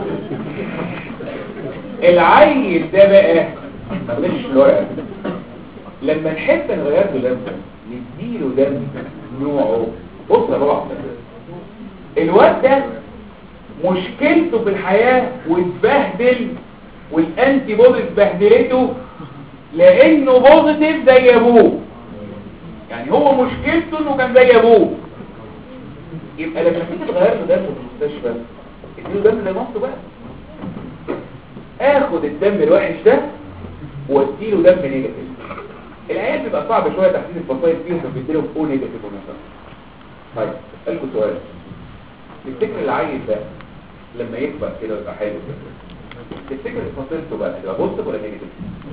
العيل ده بقى ما بلاش الورقه لما نحب نغير له دم نديله دم نوعه بص يا بابا الواد ده مشكلته في الحياة واتبهدل والانتي بوديز بهدلته لانه بوزيتيف زي ابوه يعني هو مشكلته انه كان زي ابوه يبقى لما تيجي تغير له دم في المستشفى اديله دم زي مامته بقى اخد الدم الوحش ده واديله دم نيجاتيف العيال بيبقى صعب شويه تحديد الفصائل فيهم فبيديلهم او نيجاتيف مثلا طيب اسالكم سؤال تفتكر العيل ده لما يكبر كده ويبقى حلو كده تفتكر فصيلته بقى تبقى بوزيتيف ولا نيجاتيف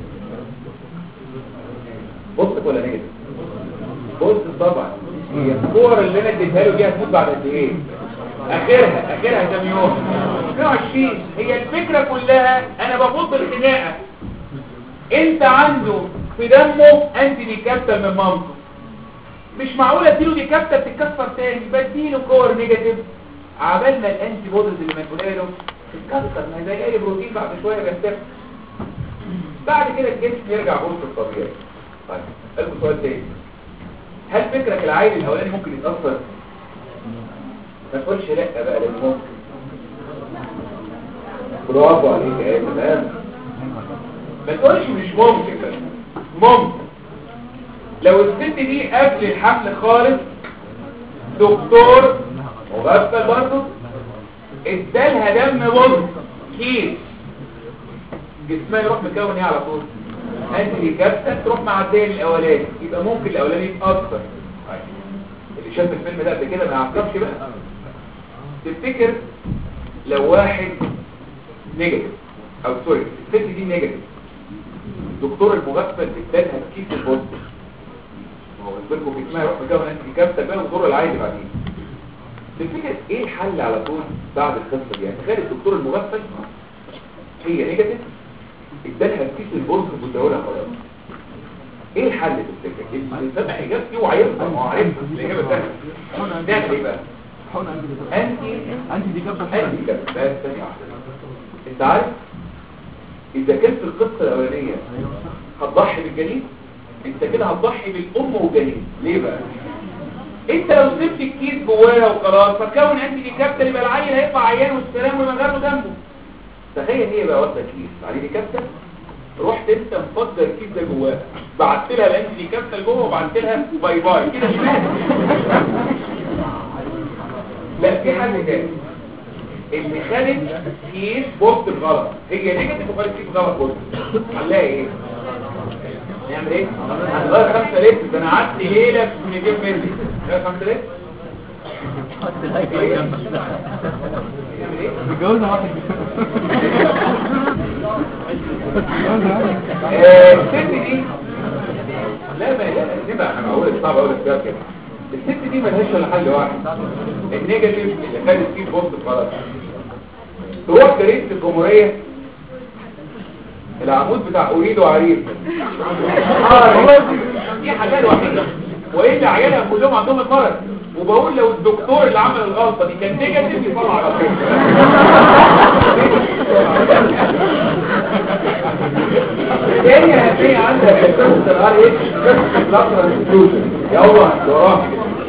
بوزيتيف ولا نيجاتيف بوزيتيف طبعا هي الصور اللي انا اديتها له دي هتموت بعد قد ايه اخرها اخرها كام يوم 22 هي الفكره كلها انا بفض الخناقه انت عنده في دمه انتي ديكابتال من مامته مش معقول اديله ديكابتال تتكسر تاني بديله كور نيجاتيف عبال ما الانتي بوديز اللي منقوله له تتكسر ما هي زي اي بروتين بعد شويه بيختفي بعد كده الجسم يرجع بوسط الطبيعي طيب اسالكم سؤال تاني هل فكرك العيل الاولاني ممكن يتاثر ما تقولش لا بقى لان ممكن برافو عليك يا تمام ما تقولش مش ممكن بس ممكن لو الست دي قبل الحمل خالص دكتور مغفل برضه ادالها دم بوز كيس جسمها يروح مكون ايه على طول انتي كابتن تروح معديه الاولاني يبقى ممكن الاولاني يتاثر اللي شاف الفيلم ده قبل كده ما يعرفش بقى تفتكر لو واحد نيجاتيف او سوري الست دي نيجاتيف الدكتور المغفل ادالها كيس البوز هو بالكم جسمها يروح مكون انتي كابتن بقى ودور العادي بعدين تفتكر ايه الحل على طول بعد القصه دي يعني تخيل الدكتور المغفل هي نيجاتيف ادالها كيس البرص واداهولها خلاص ايه الحل تفتكر اللي سمع اجابتي وعيرها ما هو عارفها الاجابه الثانيه نعمل ايه بقى انتي انت دي جابه انتي كده بس ثانيه واحده انت عارف اذا كانت في القصه الاولانيه هتضحي بالجنين انت كده هتضحي بالام والجنين ليه بقى انت لو سبت الكيس جواها وخلاص فكون انتي دي كابتن يبقى العيل هيطلع عيان والسلام وما غيره دمه تخيل هي بقى واخده كيس عليه دي كابتن رحت انت مفضل الكيس ده جواها بعت لها الانتي دي كابتن جوه وبعت لها باي باي كده شمال لا في حل تاني اللي خدت كيس بوست غلط هي نيجاتيف وخدت كيس غلط بوست حلها ايه نعمل ايه هنغير خمسة لتر ده انا قعدت ليلة في 200 مللي غير خمسة لتر نعمل ايه متجوزها واحد آه، الست دي لا ما لا نبقى انا بقول صعب اقول لك كده الست دي ملهاش الا حل واحد النيجاتيف اللي خدت فيه بوست غلط تروح جريده الجمهوريه العمود بتاع اريد وعريف اه دي حاجه الوحيده والا عيالها كلهم عندهم المرض وبقول لو الدكتور اللي عمل الغلطه دي كان نيجاتيف يطلع على خير تاني هتلاقي عندك القصه الار اتش قصه لاترال انفيوجن يلا وراك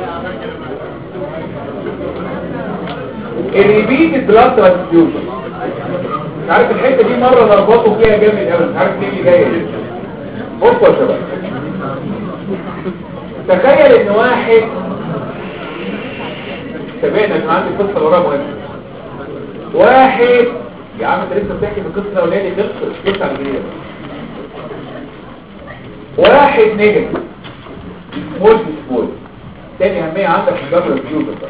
الريبيت لاترال انفيوجن مش عارف الحته دي مره نربطه فيها جامد قوي مش عارف ليه اللي جايه دي. بصوا يا شباب تخيل ان واحد تابعنا كان عندي قصه وراها مهمه واحد يا عم انت لسه بتحكي في القصه الاولانيه دي خلصت خلصت على الجديده واحد نيجاتيف سمول سمول تاني اهميه عندك في جبر الفيوزر بقى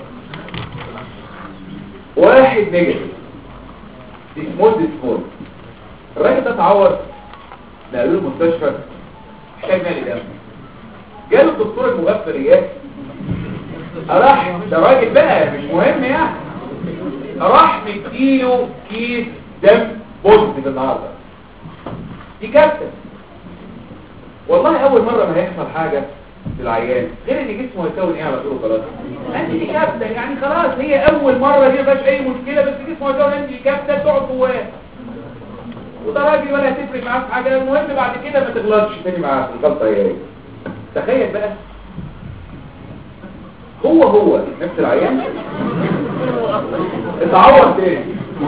واحد نيجاتيف سمول سمول الراجل ده اتعور نقلوه المستشفى محتاج نقل دم جاله الدكتور المغفل اياه راح ده راجل بقى مش مهم يعني راح مديله كيس دم بوزيتيف النهارده دي كابتن والله اول مره ما هيحصل حاجه للعيان غير ان جسمه هيكون ايه على طول خلاص انت دي كابتن يعني خلاص هي اول مره دي ما فيهاش اي مشكله بس جسمه هيكون انت دي كابتن تقعد جواه وده راجل ولا هتفرق معاه في حاجه المهم بعد كده ما تغلطش تاني معاه الغلطه هي ايه تخيل بقى هو هو نفس العيان اتعور تاني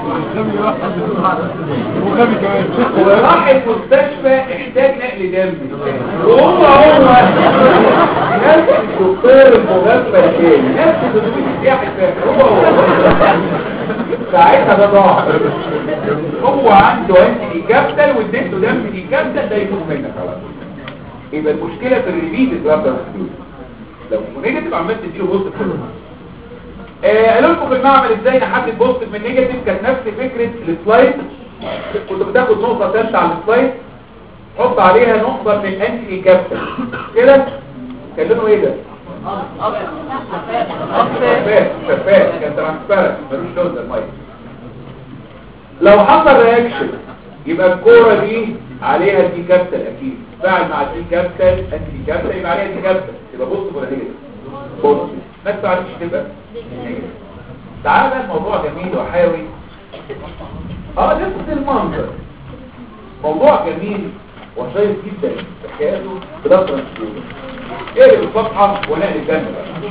وغبي كمان وراح المستشفى احتاج نقل دم وهو هو نفس الدكتور المغفل تاني نفس الدكتور السياحي الفاكر هو هو ساعتها ده ضاع هو عنده انتي كابتل واديته دم دي كابتل ده يموت منك على طول يبقى المشكله في الريبيت الدرابة لو نيجاتيف عمال تديله بوست آه قالوا لكم في المعمل ازاي نحدد بوزيتيف من نيجاتيف كانت نفس فكره السلايد كنت بتاخد نقطه ثالثه على السلايد حط عليها نقطه من الانتي كابتل كده كان لونه ايه ده شفاف شفاف كان ترانسبيرنت ملوش لون ده الميه لو حصل رياكشن يبقى الكوره دي عليها دي كابتل اكيد فاعل مع دي كابتل انتي كابتل يبقى عليها دي كابتل يبقى بص ولا نيجاتيف بص ما تعرفش تبقى نيجاتيف تعال بقى الموضوع جميل وحيوي اه نفس المنظر موضوع جميل وشيق جدا حكايته بلا ترانسفيوجن اقلب الصفحه ونقل الدم بقى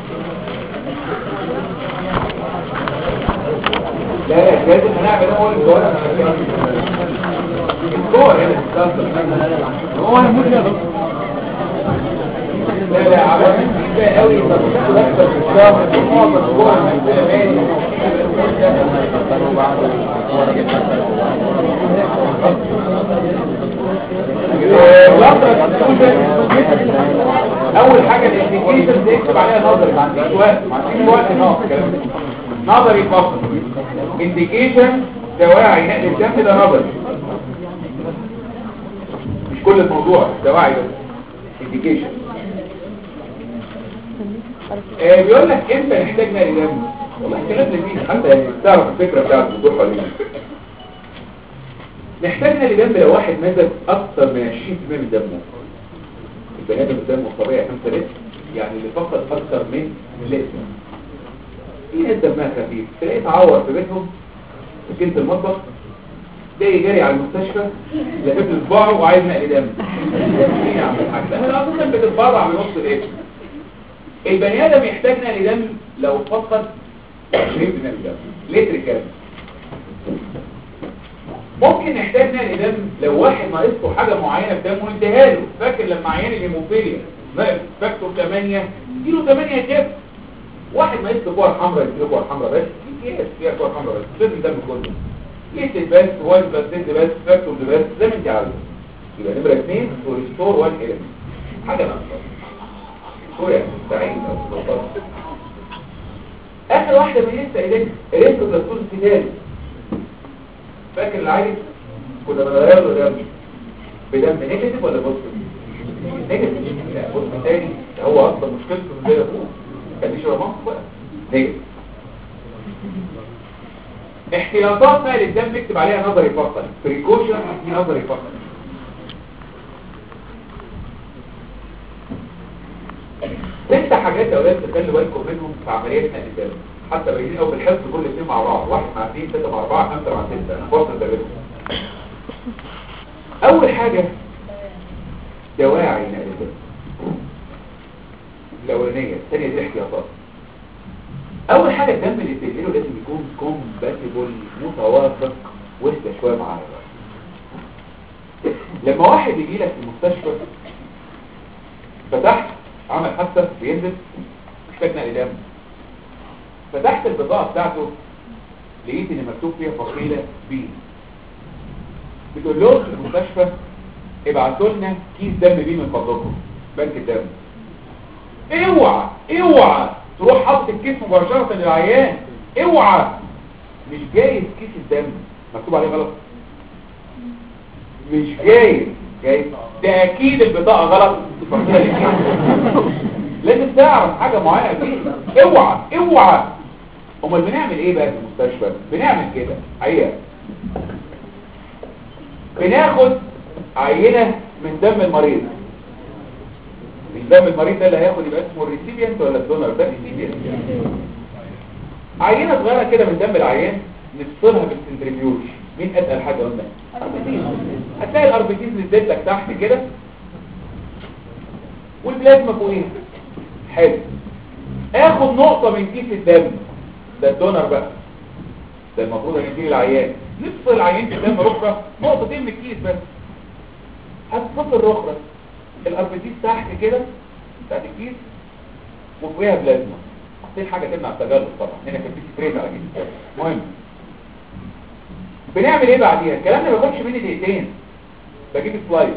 لا لا لازم هنعمل اول الجوار الجوار هنا هو انا موت يا دكتور لا لا عملت كده قوي طب بتاخد اكتر من شهر معظم الجوار اول حاجه الانديكيشن تكتب عليها نظري ما عنديش وقت ما عنديش وقت نقف نظري فقط انديكيشن دواعي نقل الدم ده نظري مش كل الموضوع دواعي بس انديكيشن آه بيقول لك امتى نحتاج نقل دم والله كلام لذيذ حتى يعني تعرف الفكره بتاعت الوضوح ولا لا نحتاج نقل دم لو واحد مدد اكثر من 20% من دمه البني ادم دمه الطبيعي 5 لتر يعني اللي فقد اكثر من لتر في ناس دمها خفيف تلاقيه اتعور في بيتهم في كنت المطبخ جاي جاري على المستشفى لقيت صباعه وعايز نقل دم ايه يا عم الحاج ده انا اصلا بتتبرع بنص لتر البني ادم يحتاج نقل دم لو فقد 20% من الدم لتر كامل ممكن نحتاج نقل دم لو واحد ناقصه حاجه معينه في دمه نديها له فاكر لما عيان الهيموفيليا ناقص فاكتور 8 اديله 8 كده واحد ما يكتب كور حمراء يديله كور حمراء بس في كيس فيها كور حمراء بس مش لازم دم كله ليت بس وان بس زد بس فاكتور بس زي ما انت عاوز يبقى نمره 2 وريستور 1 اليمنت حاجه ناقصه كوريا مستعين او سلطات اخر واحده من لسه ايديك الريستوبلاستوز الثاني فاكر العادي كنا بنغير له دم بدم نيجاتيف ولا بوزيتيف نيجاتيف لا بوزيتيف تاني هو اصلا مشكلته زي ابوه كان ليش رمض بقى نيجاتيف احتياطات نقل الدم نكتب عليها نظري فقط بريكوشن دي نظري فقط ست حاجات يا اولاد تخلي بالكم منهم في عمليات نقل الدم حتى باينين او بالحفظ كل اثنين مع بعض واحد مع اثنين ستة مع اربعة خمسة مع ستة انا فاصل ده بينهم اول حاجة دواعي نقل الدم الاولانية الثانية دي احتياطات اول حاجة الدم اللي بتنقله لازم يكون كومباتيبل متوافق وسط شوية معايا لما واحد يجي لك في المستشفى فتحت عمل حادثة بينزل محتاج نقل دم فتحت البطاقة بتاعته لقيت ان مكتوب فيها فصيلة بي بتقول لهم في المستشفى ابعتوا لنا كيس دم بي من فضلكم بنك الدم اوعى اوعى تروح حاطط الكيس مباشرة للعيان اوعى مش جايز كيس الدم مكتوب عليه غلط مش جايز جايز ده اكيد البطاقة غلط الفصيلة الكيس لازم تعرف حاجة معينة دي اوعى اوعى امال بنعمل ايه بقى في المستشفى بنعمل كده حقيقة بناخد عينة من دم المريض من دم المريض ده اللي هياخد يبقى اسمه الريسيبيانت ولا الدونر ده الريسيبيانت عينة صغيرة كده من دم العيان نفصلها بالسنتريفيوج مين اتقل حاجة قلنا اربيتيز هتلاقي الاربيتيز نزلت لك تحت كده والبلازما فوقيها حلو اخد نقطة من كيس الدم ده الدونر بقى ده المفروض ان يديه العيان نفصل عينة الدم رخرة نقطتين من الكيس بس هتفصل رخرة الاربيتيس تحت كده بتاعت الكيس وفوقيها بلازما حاطين حاجة تمنع التجلط طبعا هنا كان في سبريت على كده المهم بنعمل ايه بعديها الكلام ده ما بياخدش مني دقيقتين بجيب سلايد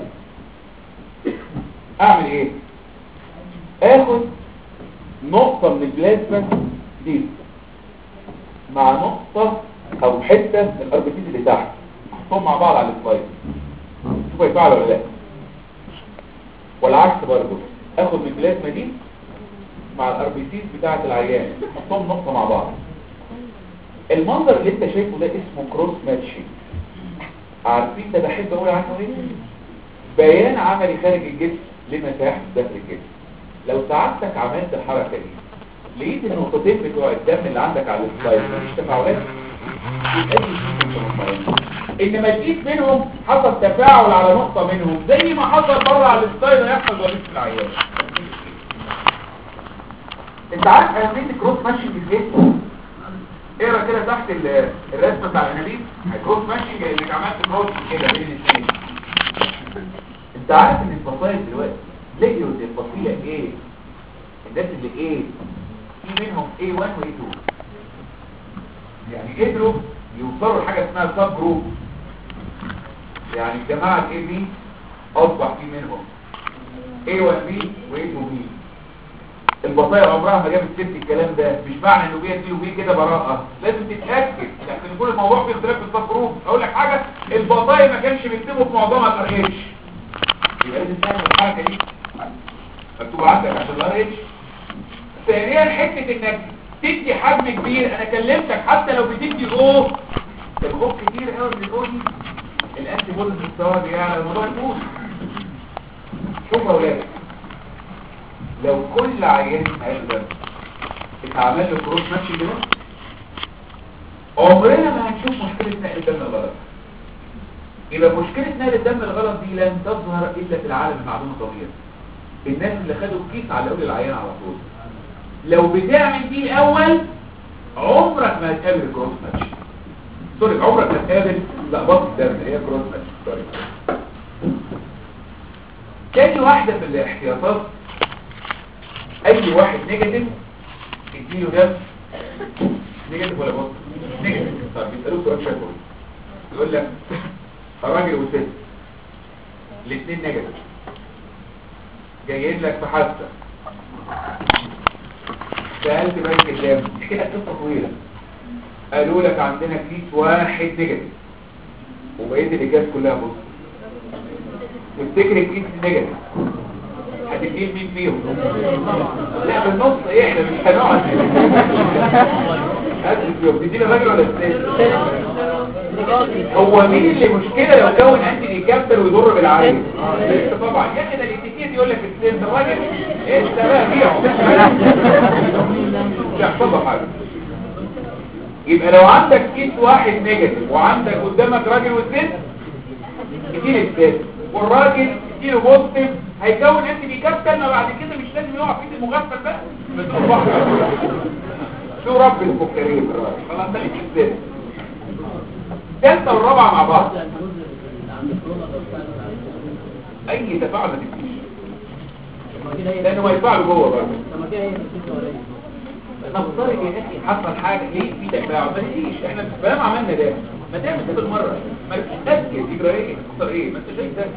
اعمل ايه اخد نقطة من البلازما دي مع نقطة او حتة من الاربيتيز اللي تحت احطهم مع بعض على السلايد شوف هيفعل ولا لا والعكس برضه اخد من البلازما دي مع الاربيتيز بتاعة العيان احطهم نقطة مع بعض المنظر اللي انت شايفه ده اسمه كروس ماتشنج عارفين ده بحب اقول عنه ايه بيان عملي خارج الجسم لمساحة داخل الجسم لو سعادتك عملت الحركة دي لقيت النقطتين بتوع الدم اللي عندك على السلايد مفيش تفاعلات يبقى دي انما لقيت منهم حصل تفاعل على نقطة منهم زي ما حصل بره على السلايد هيحصل وليد في العيان انت عارف اهمية الكروس ماشي في الجسم اقرا كده تحت ال- الرسمه بتاع الانابيب الكروس ماشي اللي عملت كروس كده بين الاثنين انت عارف ان الفصائل دلوقتي لقيوا ان الفصيله ايه الناس اللي ايه في منهم A1 و A2 يعني قدروا يوصلوا لحاجه اسمها سب جروب يعني الجماعه الاي بي اصبح في منهم A1B و A2B البطايق عمرها ما جابت سيرة الكلام ده مش معنى انه بيه دي وبيه كده براءة لازم تتأكد لكن يكون الموضوع فيه اختلاف في الصفروف اقول لك حاجة البطايق ما كانش بيكتبوا في معظمها الار اتش يبقى لازم تعمل الحركة دي مكتوب عندك عشان الار اتش ثانيا حتة انك تدي حجم كبير انا كلمتك حتى لو بتدي او الخوف كتير قوي من الاو دي الانتي بودز مستوى بيعلى الموضوع يفوز شوف يا ولاد لو كل عيان هذا اتعمل له كروس ماتش كده عمرنا ما هنشوف مشكلة نقل الدم الغلط يبقى مشكلة نقل الدم الغلط دي لن تظهر إلا في العالم المعلوم طبيعي الناس اللي خدوا الكيس على أول العيان على طول لو بتعمل دي الأول عمرك ما هتقابل الكروس ماتش سوري عمرك ما هتقابل لخبطة الدم هي كروس ماتش سوري تاني واحدة في الاحتياطات اي واحد نيجاتيف اديله دم نيجاتيف ولا بوزيتيف نيجاتيف طب بيسالوه سؤال شكوي يقول لك راجل وست الاثنين نيجاتيف جايين لك في حادثه سالت بنك الدم كده قصه طويله قالوا لك عندنا كيس واحد نيجاتيف وبقيه الاجابات كلها بوزيتيف تفتكر الكيس نيجاتيف هتديه مين فيهم لا بالنص ايه احنا مش هنقعد هاتف فيهم تدينا راجل ولا ست هو مين اللي مشكلة لو كون انتي ديكابتر ويضر بالعريض لسه طبعا يا اخي ده الاتيكيت يقول لك الست الراجل انت بقى بيعه مش هيحصل له حاجه يبقى لو عندك كيس واحد نيجاتيف وعندك قدامك راجل وست اديله الست والراجل اديله بوزيتيف هيكون انت بيكابتل ما بعد كده مش لازم يقع في ايد المغفل بقى بتروح واحده شو رب الفكرين خلاص خليك ازاي الثالثه والرابعه مع بعض اي تفاعل ما تبقيش لانه ما يفعل جوه برضه نفترض يا اخي حصل حاجه ليه في تفاعل ما تجيش احنا بقى عملنا ده ما تعمل ده بالمره ما تتاكد يجرى ايه تخسر ايه ما انت شايف ده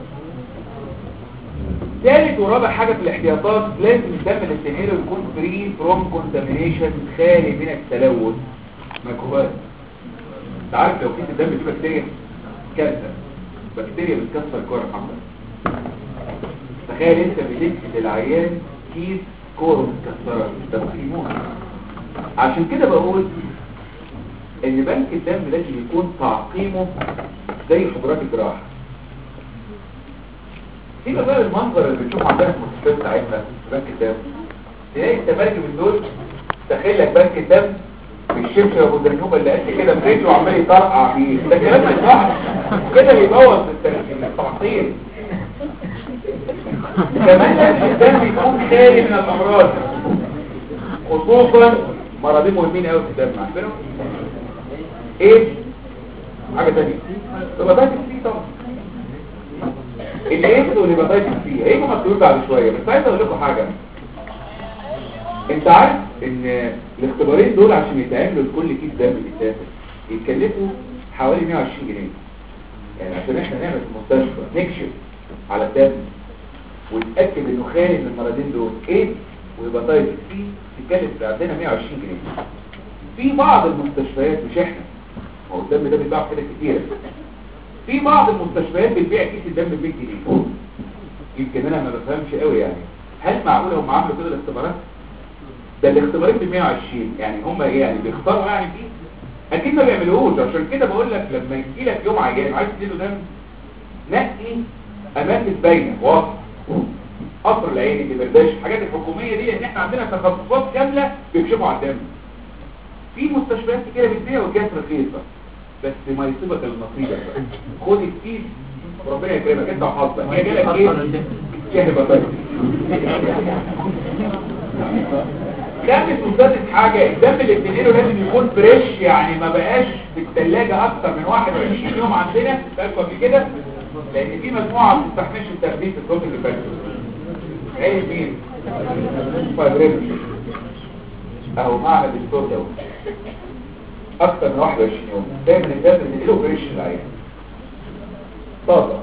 ثالث ورابع حاجة في الاحتياطات لازم الدم اللي بتنقله يكون فري فروم كونتامينيشن خالي من التلوث ميكروبات انت عارف لو في الدم فيه بكتيريا كارثه بكتيريا بتكسر الكره الحمراء تخيل انت بتدي للعيان كيس كوره متكسره ده يموت عشان كده بقول ان بنك الدم لازم يكون تعقيمه زي حضرات الجراحه في بقى المنظر اللي بنشوفه عندنا في المستشفيات بتاعتنا في بنك الدم تلاقي التبرج من دول تخيل لك بنك الدم بالشبشب ابو الدنيوبه اللي قد كده في رجله وعمال يطرقع فيه ده كلام مش صح كده بيبوظ التعطيل كمان لازم الدم يكون خالي من الامراض خصوصا مرضين مهمين قوي في الدم عارفينهم ايه حاجه ثانيه هيباتايتس سي طبعا الايدز والهيباتايتس سي هيجوا مكتوبين بعد شويه بس عايز اقول لكم حاجه انت عارف ان الاختبارين دول عشان يتعملوا لكل كيس دم بيتاخد يتكلفوا حوالي 120 جنيه يعني عشان احنا نعمل في المستشفى نكشف على الدم ونتاكد انه خالي من المرضين دول ايدز وهيباتايتس سي تتكلف عندنا 120 جنيه في بعض المستشفيات مش احنا هو الدم ده بيتباع في حتت كتير في بعض المستشفيات بتبيع كيس الدم ب 100 جنيه يمكن انا ما بفهمش قوي يعني هل معقوله هم عملوا كده الاختبارات ده الاختبارات ب 120 يعني هم ايه يعني بيختاروا يعني فيه اكيد ما بيعملوهوش عشان كده بقول لك لما يجي لك يوم عيان عايز تديله دم نقي اماكن باينه واضحه قصر العين اللي برداش الحاجات الحكوميه دي لان احنا عندنا تخصصات كامله بيكشفوا على الدم في مستشفيات كتيره بتبيع وكانت رخيصه بس ما يصيبك النصيبه بقى. خد الكيس وربنا يكرمك انت وحظك هي جالك ايه فيها هيباتايتس خامس وسادس حاجة الدم اللي بتنقله لازم يكون فريش يعني ما بقاش في الثلاجة اكتر من 21 يوم عندنا فاكروا قبل كده لان في مجموعة ما بتستحملش التخدير في الصوت اللي فات ايه مين فايبرينوس اهو معنى الدكتور ده اكتر من 21 يوم دايما الدم بتنقله فريش للعين طازة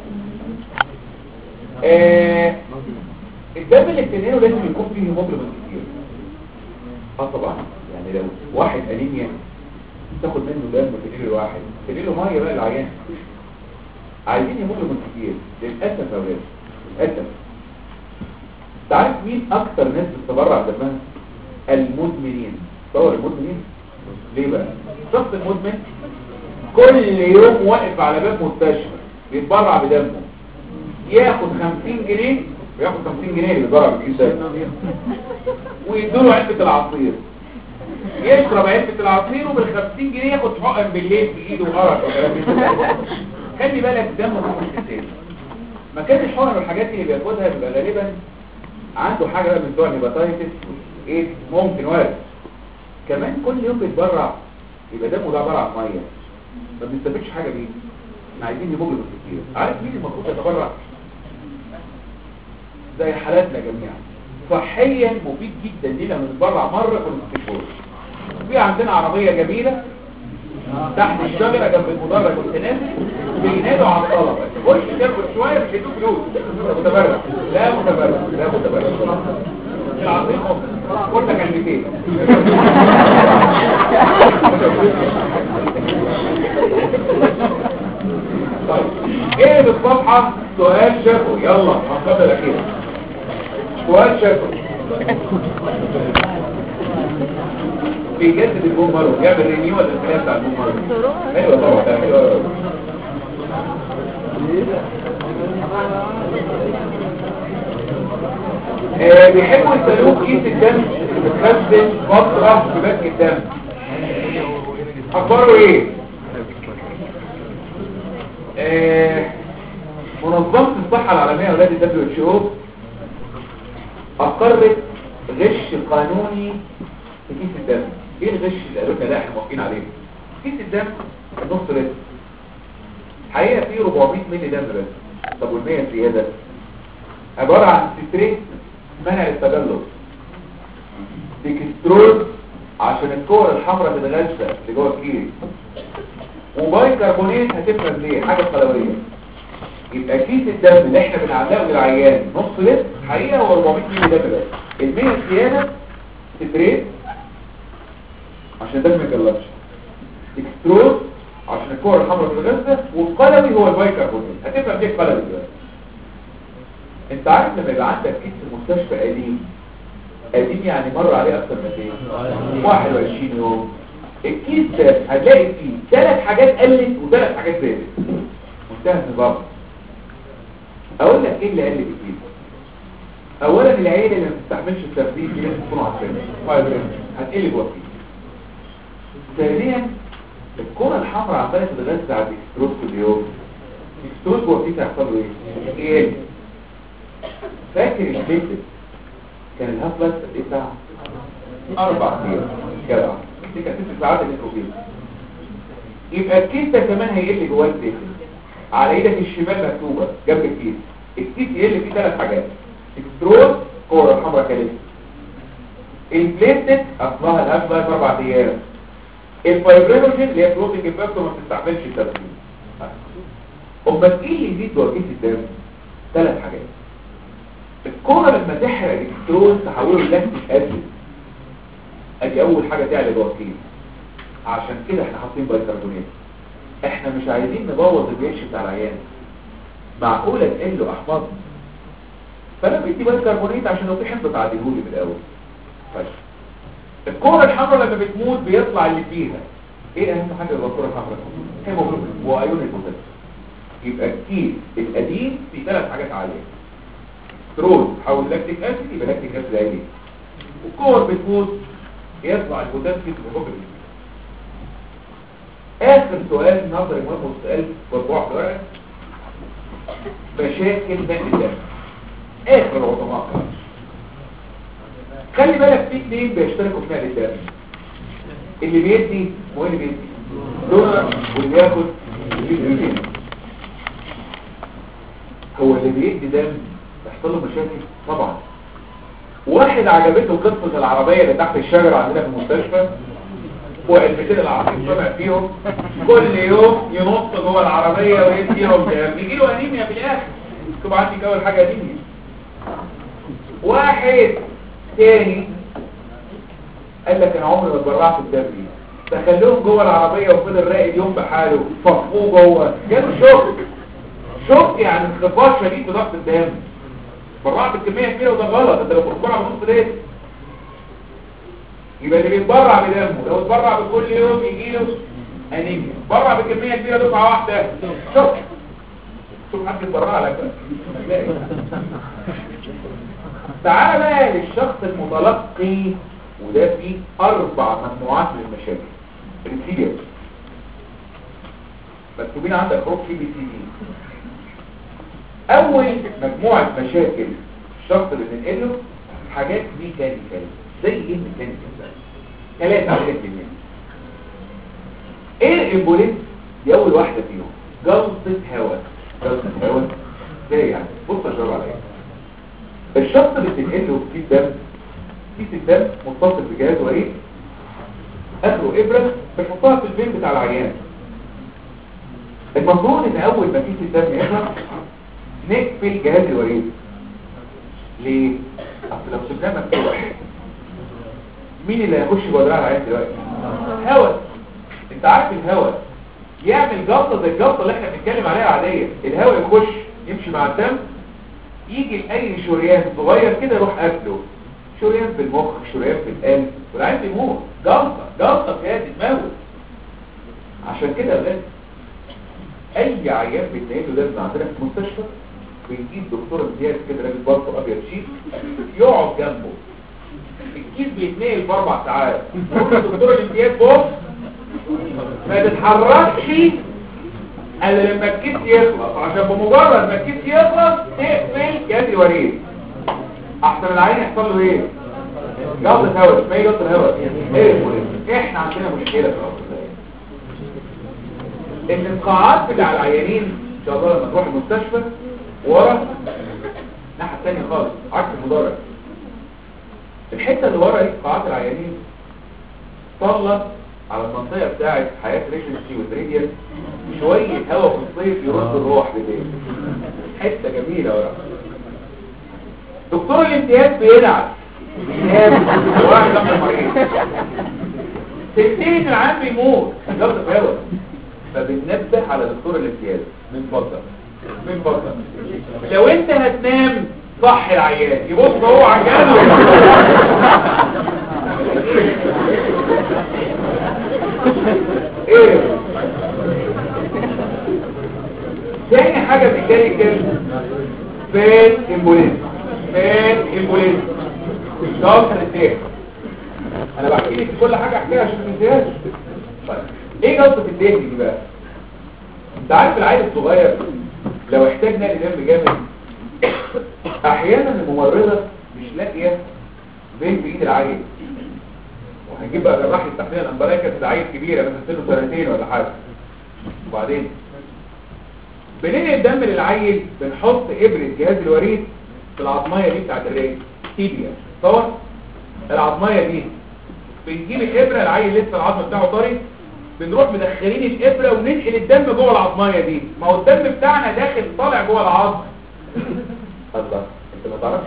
آه الدم اللي بتنقله لازم يكون فيه هيموجلوبين كتير اه طبعا يعني لو واحد انيميا تاخد منه دم تديله واحد تديله ميه بقى العيان عايزين هيموجلوبين كتير للاسف يا ولاد للاسف تعرف مين اكتر ناس بتتبرع دمها المدمنين تصور المدمنين ليه بقى الشخص المدمن كل يوم واقف على باب مستشفى بيتبرع بدمه ياخد 50 جنيه وياخد 50 جنيه اللي بيتبرع بالكيس ده ويدوله علبة العصير يشرب علبة العصير وبال 50 جنيه ياخد حقن بالليل في ايده وقرف وكلام من ده. خلي بالك دمه ممكن تتسيب مكان الحقن والحاجات اللي بياخدها بيبقى غالبا عنده حاجة بقى من بتوع الهيباتايتس ايه ممكن وارد كمان كل يوم بيتبرع يبقى دمه ده عبارة عن ميه ما بنستفدش حاجة بيه احنا عايزين هيموجلوبين كتير عارف مين المفروض يتبرع زي حالاتنا جميعا صحيا مفيد جدا لينا بنتبرع مره كل ست شهور في عندنا عربيه جميله تحت الشجره جنب المدرج والتنازل بينادوا على الطلبه خش تاخد شويه مش هيدوك فلوس متبرع لا متبرع لا متبرع العظيم قلت كلمتين طيب ايه بالصفحه سؤال شافوا يلا هنفضل الاخير سؤال شافوا بيجدد البوم مارو يعمل رينيو ولا الكلام بتاع البوم مارو حلوه طبعا ده حلوه أوي. آه، بيحبوا يسألوه كيس الدم اللي بتخزن فترة في بنك الدم اخباره ايه آه، منظمة الصحة العالمية ولاد الدبليو اتش او اقرت غش قانوني في كيس الدم ايه الغش اللي قالوا لنا لا احنا موافقين عليه كيس الدم نص لتر حقيقة فيه 400 مللي دم بس طب وال100 زيادة عبارة عن ستريت منع التجلط ديكسترول عشان الكور الحمراء تتغذى اللي جوه الكيس وباي كربونات هتفرز ليه حاجة قلوية يبقى كيس الدم اللي احنا بنعلقه للعيان نص لتر حقيقة هو 400 مللي دم بس المية الزيادة ستريت عشان الدم ما يتجلطش ديكسترول عشان الكور الحمراء تتغذى والقلوي هو الباي كربونات هتفهم ليه قلوي دلوقتي انت عارف لما يبقى عندك كيس في المستشفى قديم قديم يعني مر عليه اكتر من ايه 21 يوم الكيس ده هتلاقي فيه ثلاث حاجات قلت وثلاث حاجات زادت منتهى النظام اقول لك ايه اللي قل في الكيس اولا العيله اللي ما بتستحملش التخدير دي لازم تكون عارفينها فايبرين هتقل جوه الكيس ثانيا الكره الحمراء عماله تتغذى على الاكستروز كل يوم الاكستروز جوه الكيس هيحصل له ايه؟ ايه فاكر البيتس كان الهاف لايف قد ايه ساعه اربع ايام جدع دي كانت ست ساعات النيتروفيل يبقى الكيس ده كمان هيقل جواه الدهن على ايدك الشمال مكتوبه جنب الكيس الكيس يقل فيه ثلاث حاجات اكسترول كوره الحمراء كاليس البليتد اصلها الهاف لايف اربع ايام الفايبرينوجين اللي هي بروتين فاكتور ما بتستعملش التركيز امال ايه اللي يزيد جوه كيس الدم ثلاث حاجات الكوره لما تحرق الالكترون تحوله للاكتيك اسيد ادي اول حاجه تعلى جوه الكيس عشان كده احنا حاطين بايكربونات احنا مش عايزين نبوظ البيتش بتاع العيان معقوله تقل له احماض فانا بدي بايكربونات عشان لو في حمض تعديهولي من الاول طيب الكوره الحمراء لما بتموت بيطلع اللي فيها ايه اهم حاجه جوه الكوره الحمراء هيموجلوبين وايون البوتاسيوم يبقى الكيس القديم في ثلاث حاجات عاليه سترول حول لاكتيك اسيد يبقى لاكتيك اسيد عالي والكور بتموت يطلع البوتاسيوم وهيموجلوبين اخر سؤال نظري مهم والسؤال مربوع في ورقه مشاكل نقل الدم اخر العظماء خلي بالك في اثنين بيشتركوا في نقل الدم اللي بيدي هو اللي بيدي دونر واللي ياخد الفيتامين هو اللي بيدي دم يحصل له مشاكل طبعا واحد عجبته قصه العربيه اللي تحت الشجره عندنا في المستشفى وعلبتين العصير طلع فيهم كل يوم ينط جوه العربيه ويديهم دم يجي له انيميا في الاخر طبعا عندي اول حاجه انيميا واحد تاني قال لك انا عمري ما اتبرعت الدم دي دخلوهم جوه العربيه وفضل راقد يوم بحاله فقوه جوه جاله شوك شوك يعني انخفاض شديد في ضغط الدم برعت بكميه كبيره وده غلط انت لو بتتبرع بنص ليه يبقى اللي بيتبرع بدمه لو اتبرع بكل يوم يجي له انيميا برع بكميه كبيره دفعه واحده شوك شوف حد يتبرع لك بقى تعال بقى للشخص المتلقي وده فيه اربع مجموعات من المشاكل السيريس مكتوبين عندك حروف سي بي سي دي اول مجموعة مشاكل الشخص اللي بننقله حاجات ميكانيكال زي ايه ميكانيكال ثلاثة حاجات كمان ايه الامبولينس دي اول واحدة فيهم جلطة هواء جلطة هواء ازاي يعني بص اشرب عليها الشخص اللي بتنقله في الدم كيس الدم متصل بجهاز وريد اخره ابرة بنحطها في البين بتاع العيان المفروض ان اول ما كيس الدم يخلص نقفل جهاز الوريد ليه؟ اصل لو سبناه مفتوح مين اللي هيخش جوه دراع العيان دلوقتي؟ هواء انت عارف الهواء يعمل جلطه زي الجلطه اللي احنا بنتكلم عليها عاديه الهواء يخش يمشي مع الدم يجي لاي شريان صغير كده يروح قافله شريان في المخ شريان في القلب والعين بيموت جلطه جلطه في هذه تموت عشان كده يا ولاد اي عيان بيتنقل له دم عندنا في المستشفى بنجيب دكتور امتياز كده راجل برضه ابيض شيك يقعد جنبه الكيس بيتنقل في اربع ساعات الدكتور الامتياز بص ما تتحركش الا لما الكيس يخلص عشان بمجرد ما الكيس يخلص تقفل جهاز الوريد احسن العين يحصل له ايه جلطة هواء اسمها ايه جلطة هواء ايه المهم احنا عندنا مشكلة في الأرض ان القاعات بتاع العيانين ان شاء الله لما تروح المستشفى ورا الناحيه الثانيه خالص عكس المدرج الحته اللي ورا دي قاعات العيانين طلت على المنطقه بتاعه حياه ريجنسي والريديان شويه هواء في الصيف يرد الروح لديه حته جميله ورا دكتور الامتياز بينعس بينام واحد لما المريض تنتهي العام بيموت جلطه هواء فبننبه على دكتور الامتياز من فضل من فضل لو انت هتنام صح العيان يبص هو عجله ايه تاني حاجة بتجاري كده فات امبولينس فات امبولينس شاطر التاني انا بحكي لك كل حاجة احكيها عشان ما تنساهاش طيب ايه جلطة الدهن دي بقى انت عارف العيل الصغير لو احتاج نقل دم جامد احيانا الممرضة مش لاقية بين بايد العيل وهنجيب بقى جراح التحليل الامبراكس ده عيل كبير مثلا سنه سنتين ولا حاجه وبعدين بننقل الدم للعيل بنحط ابره جهاز الوريد في العظميه دي بتاعت الرجل تيبيا صور العظميه دي بنجيب الابره العيل لسه العظم بتاعه طري بنروح مدخلين الابره وننقل الدم جوه العظميه دي ما هو الدم بتاعنا داخل طالع جوه العظم الله انت ما تعرفش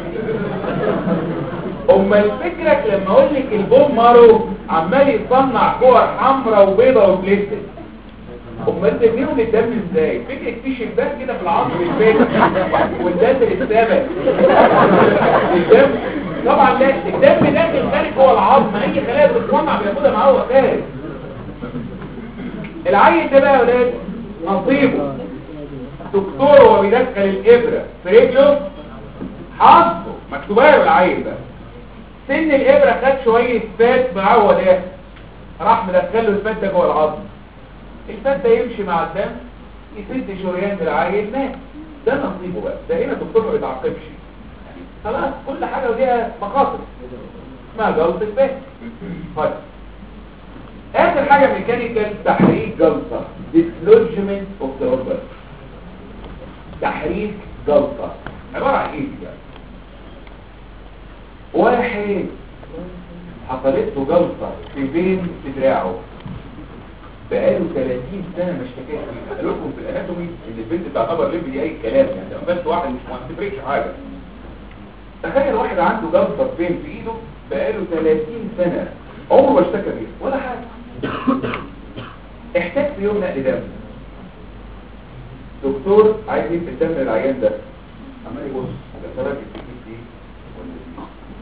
اما الفكره لما اقول لك البوم مارو عمال يصنع كور حمراء وبيضاء وبلاستيك اما انت تجيبهم الدم ازاي فكره في شباك كده في العظم الفاتح والدم الثابت الدم طبعا لا الدم داخل خارج جوه العظم اي خلايا بتتصنع بياخدها معاه وهو خارج العيل ده بقى يا ولاد نصيبه دكتور هو بيدخل الابره في رجله حظه مكتوبه له العيل ده سن الابره خد شويه فات معاه ده راح مدخله الفات ده جوه العظم الفات ده يمشي مع الدم يسد شريان العيل مات ده نصيبه بقى ده هنا الدكتور ما بيتعاقبش خلاص كل حاجه وليها مخاطر اسمها جلطه فات طيب اخر حاجه ميكانيكال تحريك جلطه dislodgement of the organ تحريك جلطه عباره عن ايه دي بقى واحد حصلت له جلطه في بين في دراعه بقاله 30 سنه ما اشتكاش فيها قال لكم في الاناتومي ان البنت بتاع ابر ليب دي اي كلام يعني ده بس واحد مش ما تفرقش حاجه تخيل واحد عنده جلطه في بين في ايده بقاله 30 سنه عمره ما اشتكى بيها ولا حاجه احتاج في يوم نقل دم دكتور عايز يدي الدم للعيان ده عمال يبص ده تراجع في دي ولا دي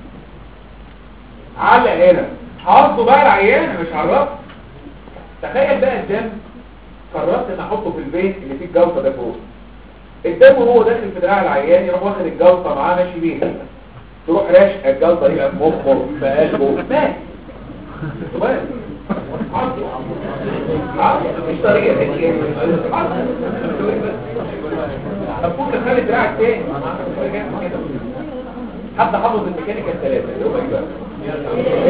علق هنا حاطه بقى العيان انا مش عرفت تخيل بقى الدم قررت ان احطه في البيت اللي فيه الجلطه ده فوق الدم وهو داخل في دراع العيان يروح واخد الجلطه معاه ماشي بيها تروح راشقه الجلطه دي في مخه في قلبه مات سؤال عرض عرض مش طريقه هي عرض طب خلي دراعك تاني حد حافظ الميكانيكا الثلاثه اللي هو ايه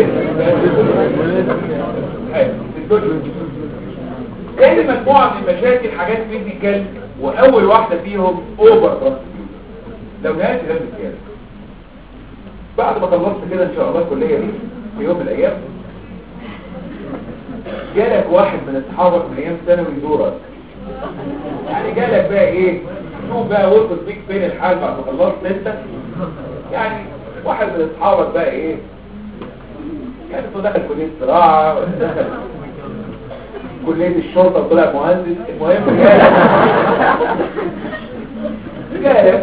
بقى تاني مجموعة من المشاكل حاجات فيزيكال واول واحدة فيهم اوفر ترانسفيوجن لو نهاية ده بالكامل بعد ما خلصت كده ان شاء الله الكلية دي في يوم من الايام جالك واحد من اصحابك من ايام ثانوي يزورك يعني جالك بقى ايه شوف بقى وصل بيك فين الحال بعد ما خلصت انت يعني واحد من اصحابك بقى ايه يعني هو دخل كلية زراعة ولا دخل كلية الشرطة وطلع مهندس المهم جالك جالك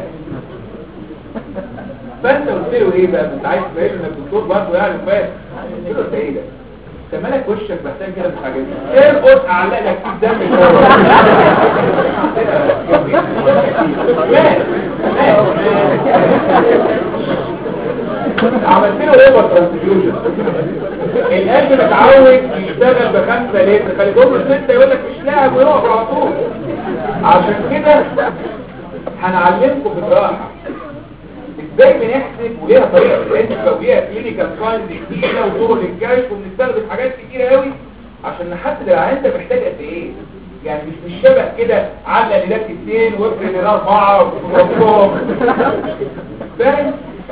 فانت قلت له ايه بقى انت عايز تبين انك دكتور برضه يعني فاهم قلت له انت ايه ده انت مالك وشك بحتاج كده في حاجات ارقص اعلق لك فيه دم مات عملت له اوفر ترانسفيوجن القلب متعود يشتغل بخمسة لتر خلي دور ستة يقول لك مش لاعب ويقف على طول عشان كده هنعلمكم بالراحة ازاي بنحسب وليها طريقة بنحسب وليها كلينيكال ساينز كتيرة وطرق للكشف وبنستخدم حاجات كتيرة قوي عشان نحدد العيان انت محتاج قد ايه يعني مش مش شبه كده علق لده اثنين وافرد لده اربعة وفرقهم فاهم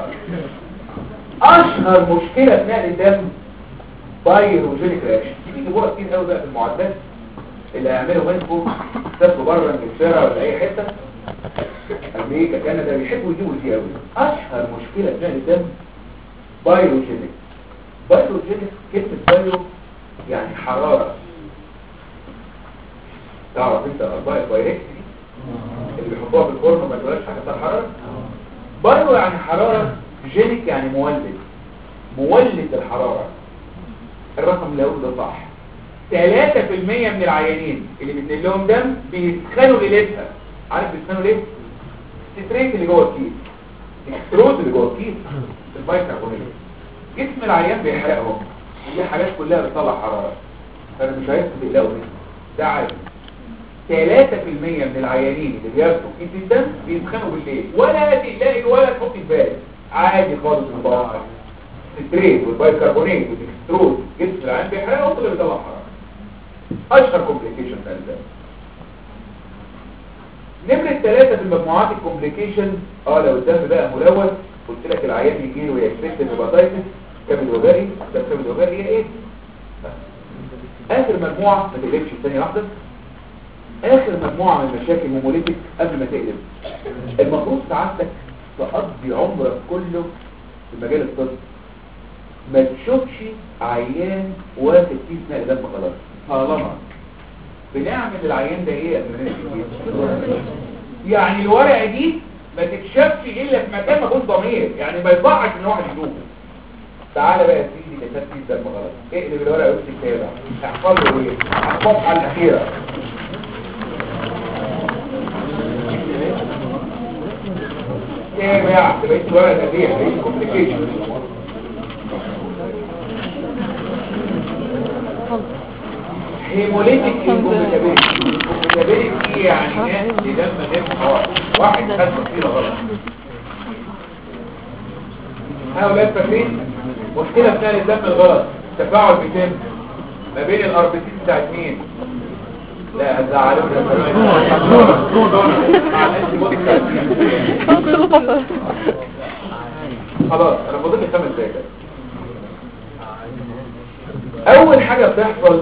اشهر مشكلة في نقل الدم بايروجينيك رياكشن دي بيجيبوها كتير قوي بقى في المعدات اللي هيعملوا منكم سافروا بره انجلترا ولا اي حته امريكا كندا بيحبوا يجيبوا دي قوي اشهر مشكله في نقل الدم بايروجينيك بايروجينيك كلمه بايرو يعني حراره تعرف انت الاربعه بايركس اللي بيحطوها في الفرن وما تقولش حاجه اسمها حراره بايرو يعني حراره جينيك يعني مولد مولد الحراره الرقم اللي هقوله ده صح 3% من العيانين اللي بيتنقل لهم دم بيسخنوا ليلتها عارف بيسخنوا ليه؟ الستريت اللي جوه الكيس الاكستروز اللي جوه الكيس البايكربونات جسم العيان بيحرقهم ودي حاجات كلها بتطلع حراره فانا مش عايزكم تقلقوا منه ده عادي 3% من العيانين اللي بياخدوا كيس الدم بيسخنوا بالليل ولا تقلقي ولا تحطي في بالك عادي خالص مبارك ستريت والبايكربونات والاكسترود جسم العين بيحرقه وكل بيطلع حراره اشهر كومبليكيشن في القلب نمرة ثلاثة في المجموعات الكومبليكيشن اه لو الدم بقى ملوث قلت لك العيان يجي له يكتسب هيباتايتس كبد وباري ده كبد وباري هي ايه اخر مجموعة ما تقلبش ثانية واحدة اخر مجموعة من المشاكل هيموليتيك قبل ما تقلب المفروض سعادتك تقضي عمرك كله في مجال الطب ما تشوفش عيان واخد فيه سنة دم خلاص طالما بنعمل العيان ده ايه قبل ما نمشي يعني الورقة دي ما تتشافش الا في مكان ما يكون ضمير يعني ما يطلعش ان واحد يشوفه تعالى بقى يا سيدي ده فيه دم غلط اقلب الورقة واكتب كده احفظ له ايه الصفحة الاخيرة تابع بقيت الورقة دي بقيت كومبليكيشن هيموليتيك انكومباتيبيليتي انكومباتيبيليتي يعني ناس دم غير متوافق واحد خد مصيره غلط هؤلاء فاكرين مشكلة في نقل الدم الغلط تفاعل بيتم ما بين الاربتين بتاعت مين لا هتزعلونا مع الانتي بودي بتاعت مين خلاص انا فاضل لي خمس دقايق اول حاجة بتحصل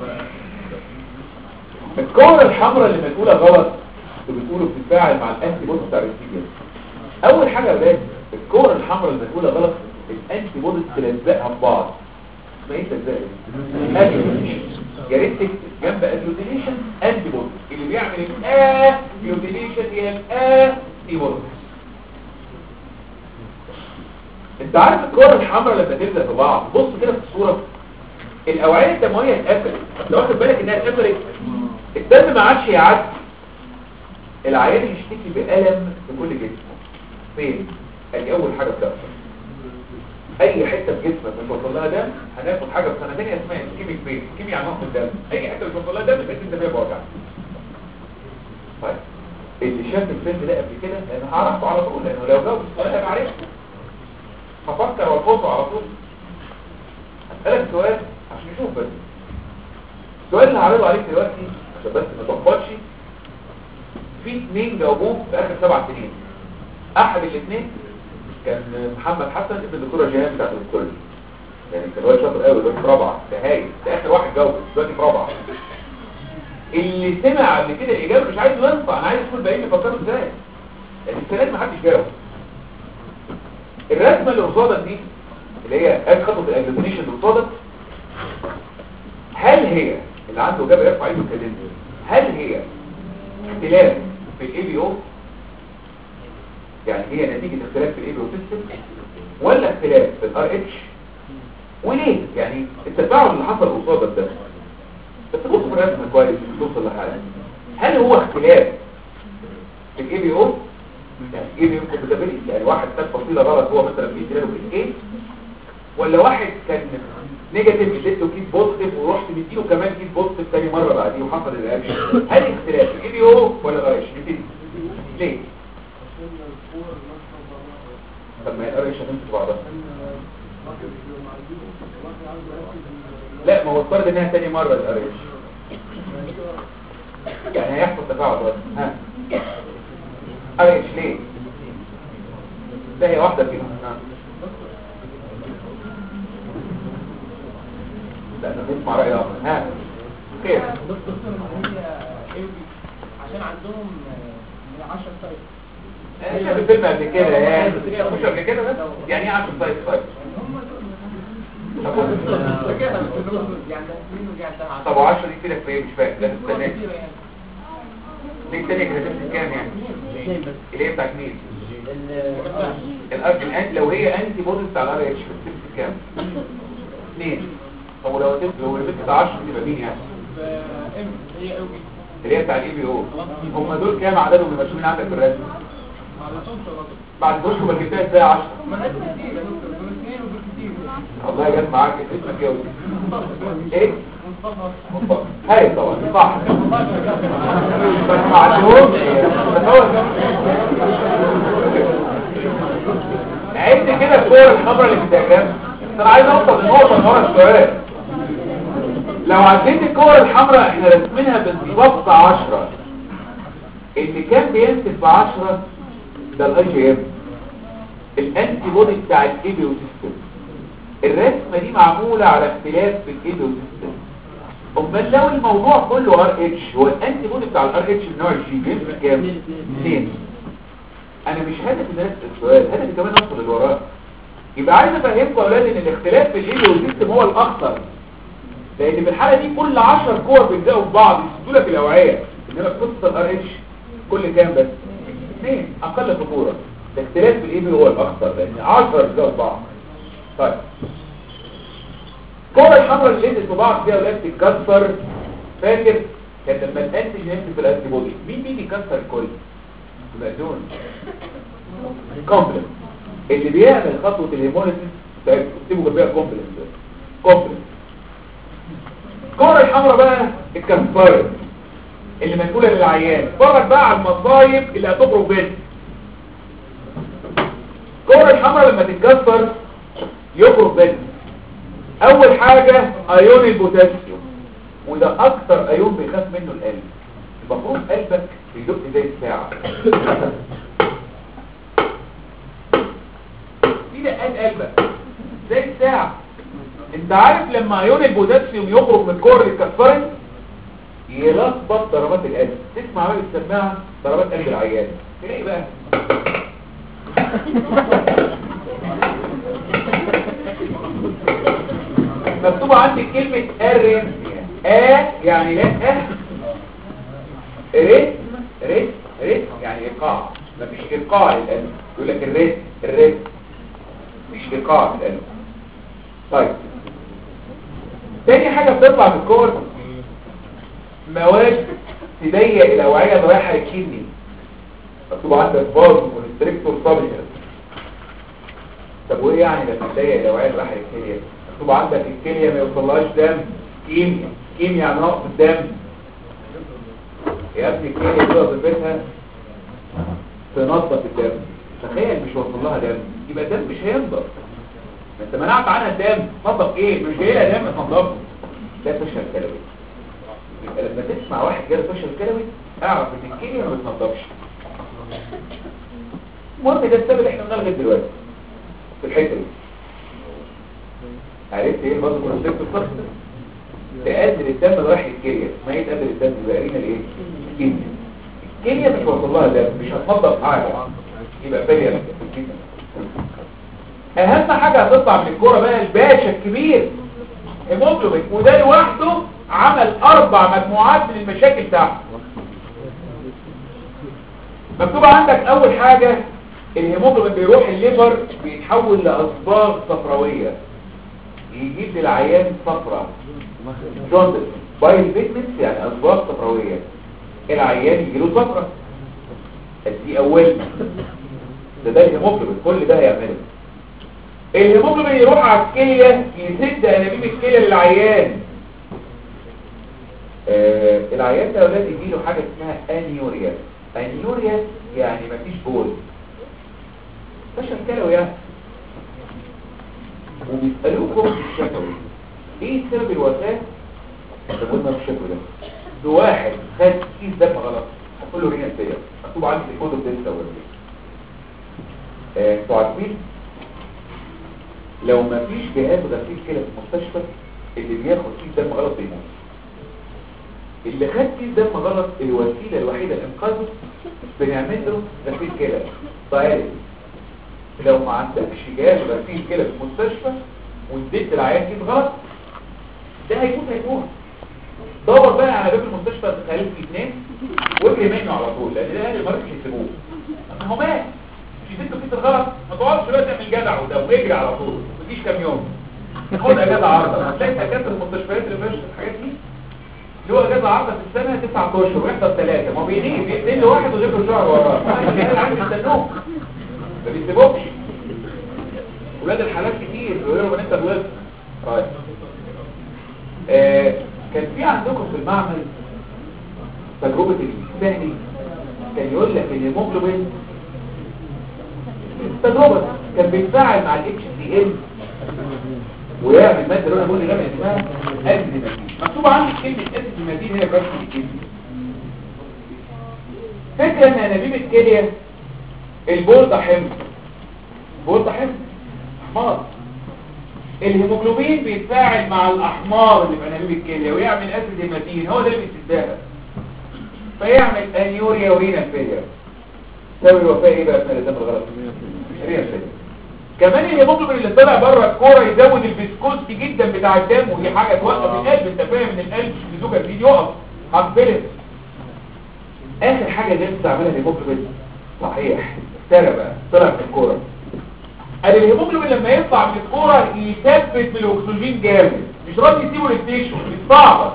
الكورة الحمراء اللي بتقولها غلط اللي بتقوله بتتفاعل مع الانتي بودي بتاع الريسيفر اول حاجة يا ولاد الكورة الحمراء اللي بتقولها غلط الانتي بودي تلزقها في بعض اسمها ايه تلزقها اجلوتينيشن يا ريت تكتب جنب اجلوتينيشن انتي بودي اللي بيعمل الاه اجلوتينيشن هي الاه تي بودي انت عارف الكورة الحمراء لما تلزق في بعض بص كده في الصورة الاوعية الدموية اتقفلت لو واخد بالك انها اتقفلت الدم ما عادش يعدي العيان يشتكي بألم في كل جسمه فين؟ ادي اول حاجة بتحصل اي حتة في جسمك مش وصل لها دم هناخد حاجة في سنة تانية اسمها كيميك بين كيمياء يعني نقص الدم اي حتة مش وصل لها دم بس انت فيها بوجع طيب اللي شاف الفيلم ده قبل كده لان هعرفه على طول لانه لو جاوب السؤال انا عارفه هفكر والفوته على طول هسألك سؤال عشان نشوف بس السؤال اللي هعرضه عليك دلوقتي عشان بس ما تخبطش في اثنين جاوبوه في اخر سبع سنين احد الاثنين كان محمد حسن ابن الدكتوره جيهان بتاعت الكل يعني كان واد شاطر قوي دلوقتي في رابعه ده هايل ده اخر واحد جاوب دلوقتي في رابعه اللي سمع قبل كده الاجابه مش عايز ينفع انا عايز اشوف الباقيين يفكروا ازاي يعني السنه دي ما حدش جاوب الرسمه اللي قصادك دي اللي هي ادي خطوه الاجلوتينيشن اللي قصادك هل هي اللي عنده جاب يرفع ايده كده هل هي اختلاف في الاي بي او يعني هي نتيجة اختلاف في الاي بي او سيستم ولا اختلاف في الار اتش وليه يعني التفاعل اللي حصل قصادك ده بس بص في الرسم كويس توصل لحاجه هل هو اختلاف في الاي بي او يعني ايه بي كومباتيبيليتي يعني واحد خد فصيله غلط هو مثلا في دينامو في ايه ولا واحد كان نيجاتيف اديته كيس بوزيتيف ورحت مديله كمان كيس بوزيتيف تاني مره بعديه وحصل الرياكشن هل اختلاف الاي بي او ولا الار اتش نبتدي ليه طب ما الار اتش هتمسك بعضها لا ما هو افترض انها تاني مره الار اتش يعني هيحصل تفاعل بس ها ار اتش ليه ده هي واحده فيهم ها لا نسمع رأي آخر ها خير عشان عندهم من 10 سايت شاف الفيلم قبل كده يعني مش قبل كده بس يعني ايه 10 سايت سايت طب 10 دي كده في ايه مش فاهم لا تستناك ليه التانية كده تمسك كام يعني اللي هي بتاعت مين الارك الان لو هي انتي بودي بتاع الار اتش بتمسك كام اثنين طب ولو تمسك لو لبست 10 تبقى مين يعني هي قوي اللي هي بتاع الاي بي او هم دول كام عددهم اللي مرسومين عندك في الرسم بعد دول ما جبتها ازاي 10 ما ناس كتير يا دكتور دول اثنين ودول كتير والله جت معاك اسمك ايه ايه مصطفى مصطفى هاي طبعا صح بس ما عندهمش بس هو عد كده الصور الحمراء اللي في الدياجرام انا عايز اوصل لنقطه من ورا السؤال لو عديت الكور الحمراء احنا رسمينها بالظبط 10 اللي كان بينسب ب 10 ده الاي جي ام الانتي بودي بتاع الايبيو سيستم الرسمه دي معموله على اختلاف في الايبيو سيستم امال لو الموضوع كله ار اتش هو الانتي بودي بتاع الار اتش من نوع الجي بينسب كام؟ 2 انا مش هدفي ان أنا اسال السؤال هدفي كمان اوصل اللي وراه يبقى عايز افهمكم يا اولاد ان الاختلاف في الايبيو سيستم هو الاخطر لان في الحاله دي كل 10 كور بيلزقوا في بعض يسدوا لك الاوعيه انما في قصه الار اتش كل كام بس اثنين اقل خطوره الاختلاف في الايبي هو الاخطر لان 10 بيلزقوا في بعض طيب الكوره الحمراء اللي لزقت في بعض فيها اولاد تتكسر فاكر كان لما الانتيجين يمسك في الانتي بودي مين مين يكسر الكل البازون كومبلكس اللي بيعمل خطوه الهيموليسيس اكتبوا جنبها كومبلكس كومبلكس الكرة الحمراء بقى الكنفاير اللي منقولة للعيان اتفرج بقى على المصايب اللي هتخرج بيت الكرة الحمراء لما تتكسر يخرج بيت اول حاجة ايون البوتاسيوم وده اكتر ايون بيخاف منه القلب المفروض قلبك بيدق زي الساعة في دقات قلبك زي الساعة انت عارف لما ايون البوتاسيوم يخرج من كور الكفرن يلخبط ضربات القلب تسمع بقى بتسمعها ضربات قلب العيان تلاقي بقى مكتوبة عندك كلمة ار ا يعني لا اه ريتم ريتم ريتم يعني ايقاع مفيش ايقاع للقلب يقول لك الريتم الريتم مفيش ايقاع للقلب طيب تاني حاجة بتطلع في الكور مواد تضيق الأوعية اللي رايحة للكدني مكتوب عندك باز ونستريكتور سابيتر طب وايه يعني لما تضيق الأوعية اللي رايحة للكلية مكتوب عندك الكلية ما يوصلهاش دم كيمياء كيمياء يعني نقص الدم يا ابني الكلية دي وظيفتها تنظف الدم تخيل مش واصل لها دم يبقى الدم مش هينضف ما انت منعت عنها الدم نظف ايه مش جاي لها دم تنظفه ده فشل كلوي يبقى لما تسمع واحد جاله فشل كلوي اعرف ان الكليه ما بتنضفش المهم ده السبب اللي احنا قلناه لغايه دلوقتي في الحته دي عرفت ايه برضه كونسيبت الفصل تقلل الدم اللي رايح للكليه ما هي تقلل الدم يبقى قرينا الايه الكليه الكليه مش واصل لها دم مش هتنضف حاجه يبقى فيها اهم حاجة هتطلع من الكورة بقى الباشا الكبير هيموجلوبين وده لوحده عمل اربع مجموعات من المشاكل بتاعته مكتوب عندك اول حاجة الهيموجلوبين بيروح الليفر بيتحول لاصباغ صفراوية يجيب للعيان صفرة جوندس بايل بيجمنتس يعني اصباغ صفراوية العيان يجيله صفرة دي اول ده ده الهيموجلوبين كل ده هيعمله الهيموجلوبين يروح على الكلية يسد انابيب الكلية للعيان آه العيان ده اولاد يجيله حاجة اسمها انيوريا انيوريا يعني مفيش بول فشل كلوي يعني وبيسألوكم في الشفوي ايه سبب الوفاة انت قلنا في الشفوي ده ده واحد خد كيس دم غلط هتقول له رينا سيئة مكتوب عندي في الكتب دي السبب انتوا عارفين لو ما فيش جهاز غسيل كده في المستشفى اللي بياخد كيس دم غلط بيموت اللي خد كيس دم غلط الوسيله الوحيده لانقاذه بنعمل له غسيل كلى طيب لو ما عندكش جهاز غسيل كلى في المستشفى واديت العيان كيس غلط ده هيموت هيموت دور بقى على باب المستشفى تخليه في اثنين واجري منه على طول لان ده اهل مرض يسيبوه اما هو مات مش اديته كيس الغلط ما تقعدش بقى تعمل جدع وده واجري على طول مفيش كام يوم خد اجازه عارضه هتلاقي دكاتره المستشفيات اللي فيها الحاجات دي اللي هو اجازه عارضه في السنه تسعة اشهر ويحضر ثلاثه ما هو بينيجي بيقتل له واحد ويجيب له شهر وراه العيال بيستنوه ما بيسيبوكش ولاد الحالات كتير بيقولوا ان انت غلطت طيب آه كان في عندكم في المعمل تجربه الثاني كان يقول لك ان الهيموجلوبين تجربه كان بيتفاعل مع الاتش سي ال ويعمل ماده لونها بني غامق اسمها ازيماتين مكتوب عندي كلمه ازيماتين هي كارت الكليه فكره ان انابيب الكليه البول ده حمض البول ده حمض احماض الهيموجلوبين بيتفاعل مع الاحماض اللي في انابيب الكليه ويعمل اسيد هيماتين هو ده اللي بيتسببها فيعمل انيوريا ورينا فيلير تساوي الوفاه ايه بقى اسمها الدم الغلط رينا فيلير كمان الهيموجلوبين اللي طلع بره الكوره يزود الفيسكوستي جدا بتاع الدم ودي حاجه توقف القلب انت فاهم ان القلب مش بيزوجها فيه يقف هتفلت اخر حاجه اللي بتعملها الهيموجلوبين صحيح افترى بقى طلع في الكوره قال الهيموجلوبين لما يطلع من الكوره يثبت بالاكسجين جامد مش راضي يسيبه للتيشو بيتصعب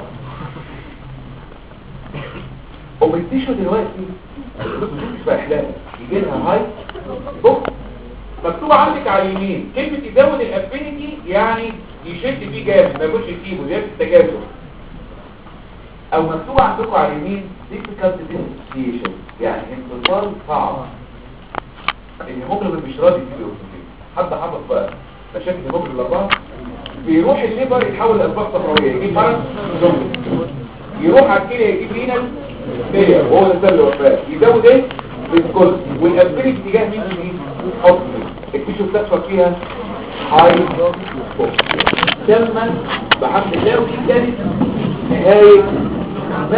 وبالتيشو دلوقتي مش بأحلام يجي لها هاي بص مكتوب عندك على اليمين كلمة يزود الافينيتي يعني يشد فيه جامد ما يكونش يسيبه زيادة التجاذب او مكتوب عندكم على اليمين difficult dissociation يعني انفصال صعب الهيموجلوبين مش راضي يسيب الاكسجين حد حفظ بقى مشاكل الهيموجلوبين الاربعه بيروح الليبر يتحول لاسباب صفراويه يجيب مرض يروح على الكلى يجيب رينال فيلير وهو ده سبب الوفاه يزود ايه بالكل والابيليتي اتجاه مين مين حكم التيشو بتحصل فيها هاي تم بحمد الله ودي كانت نهايه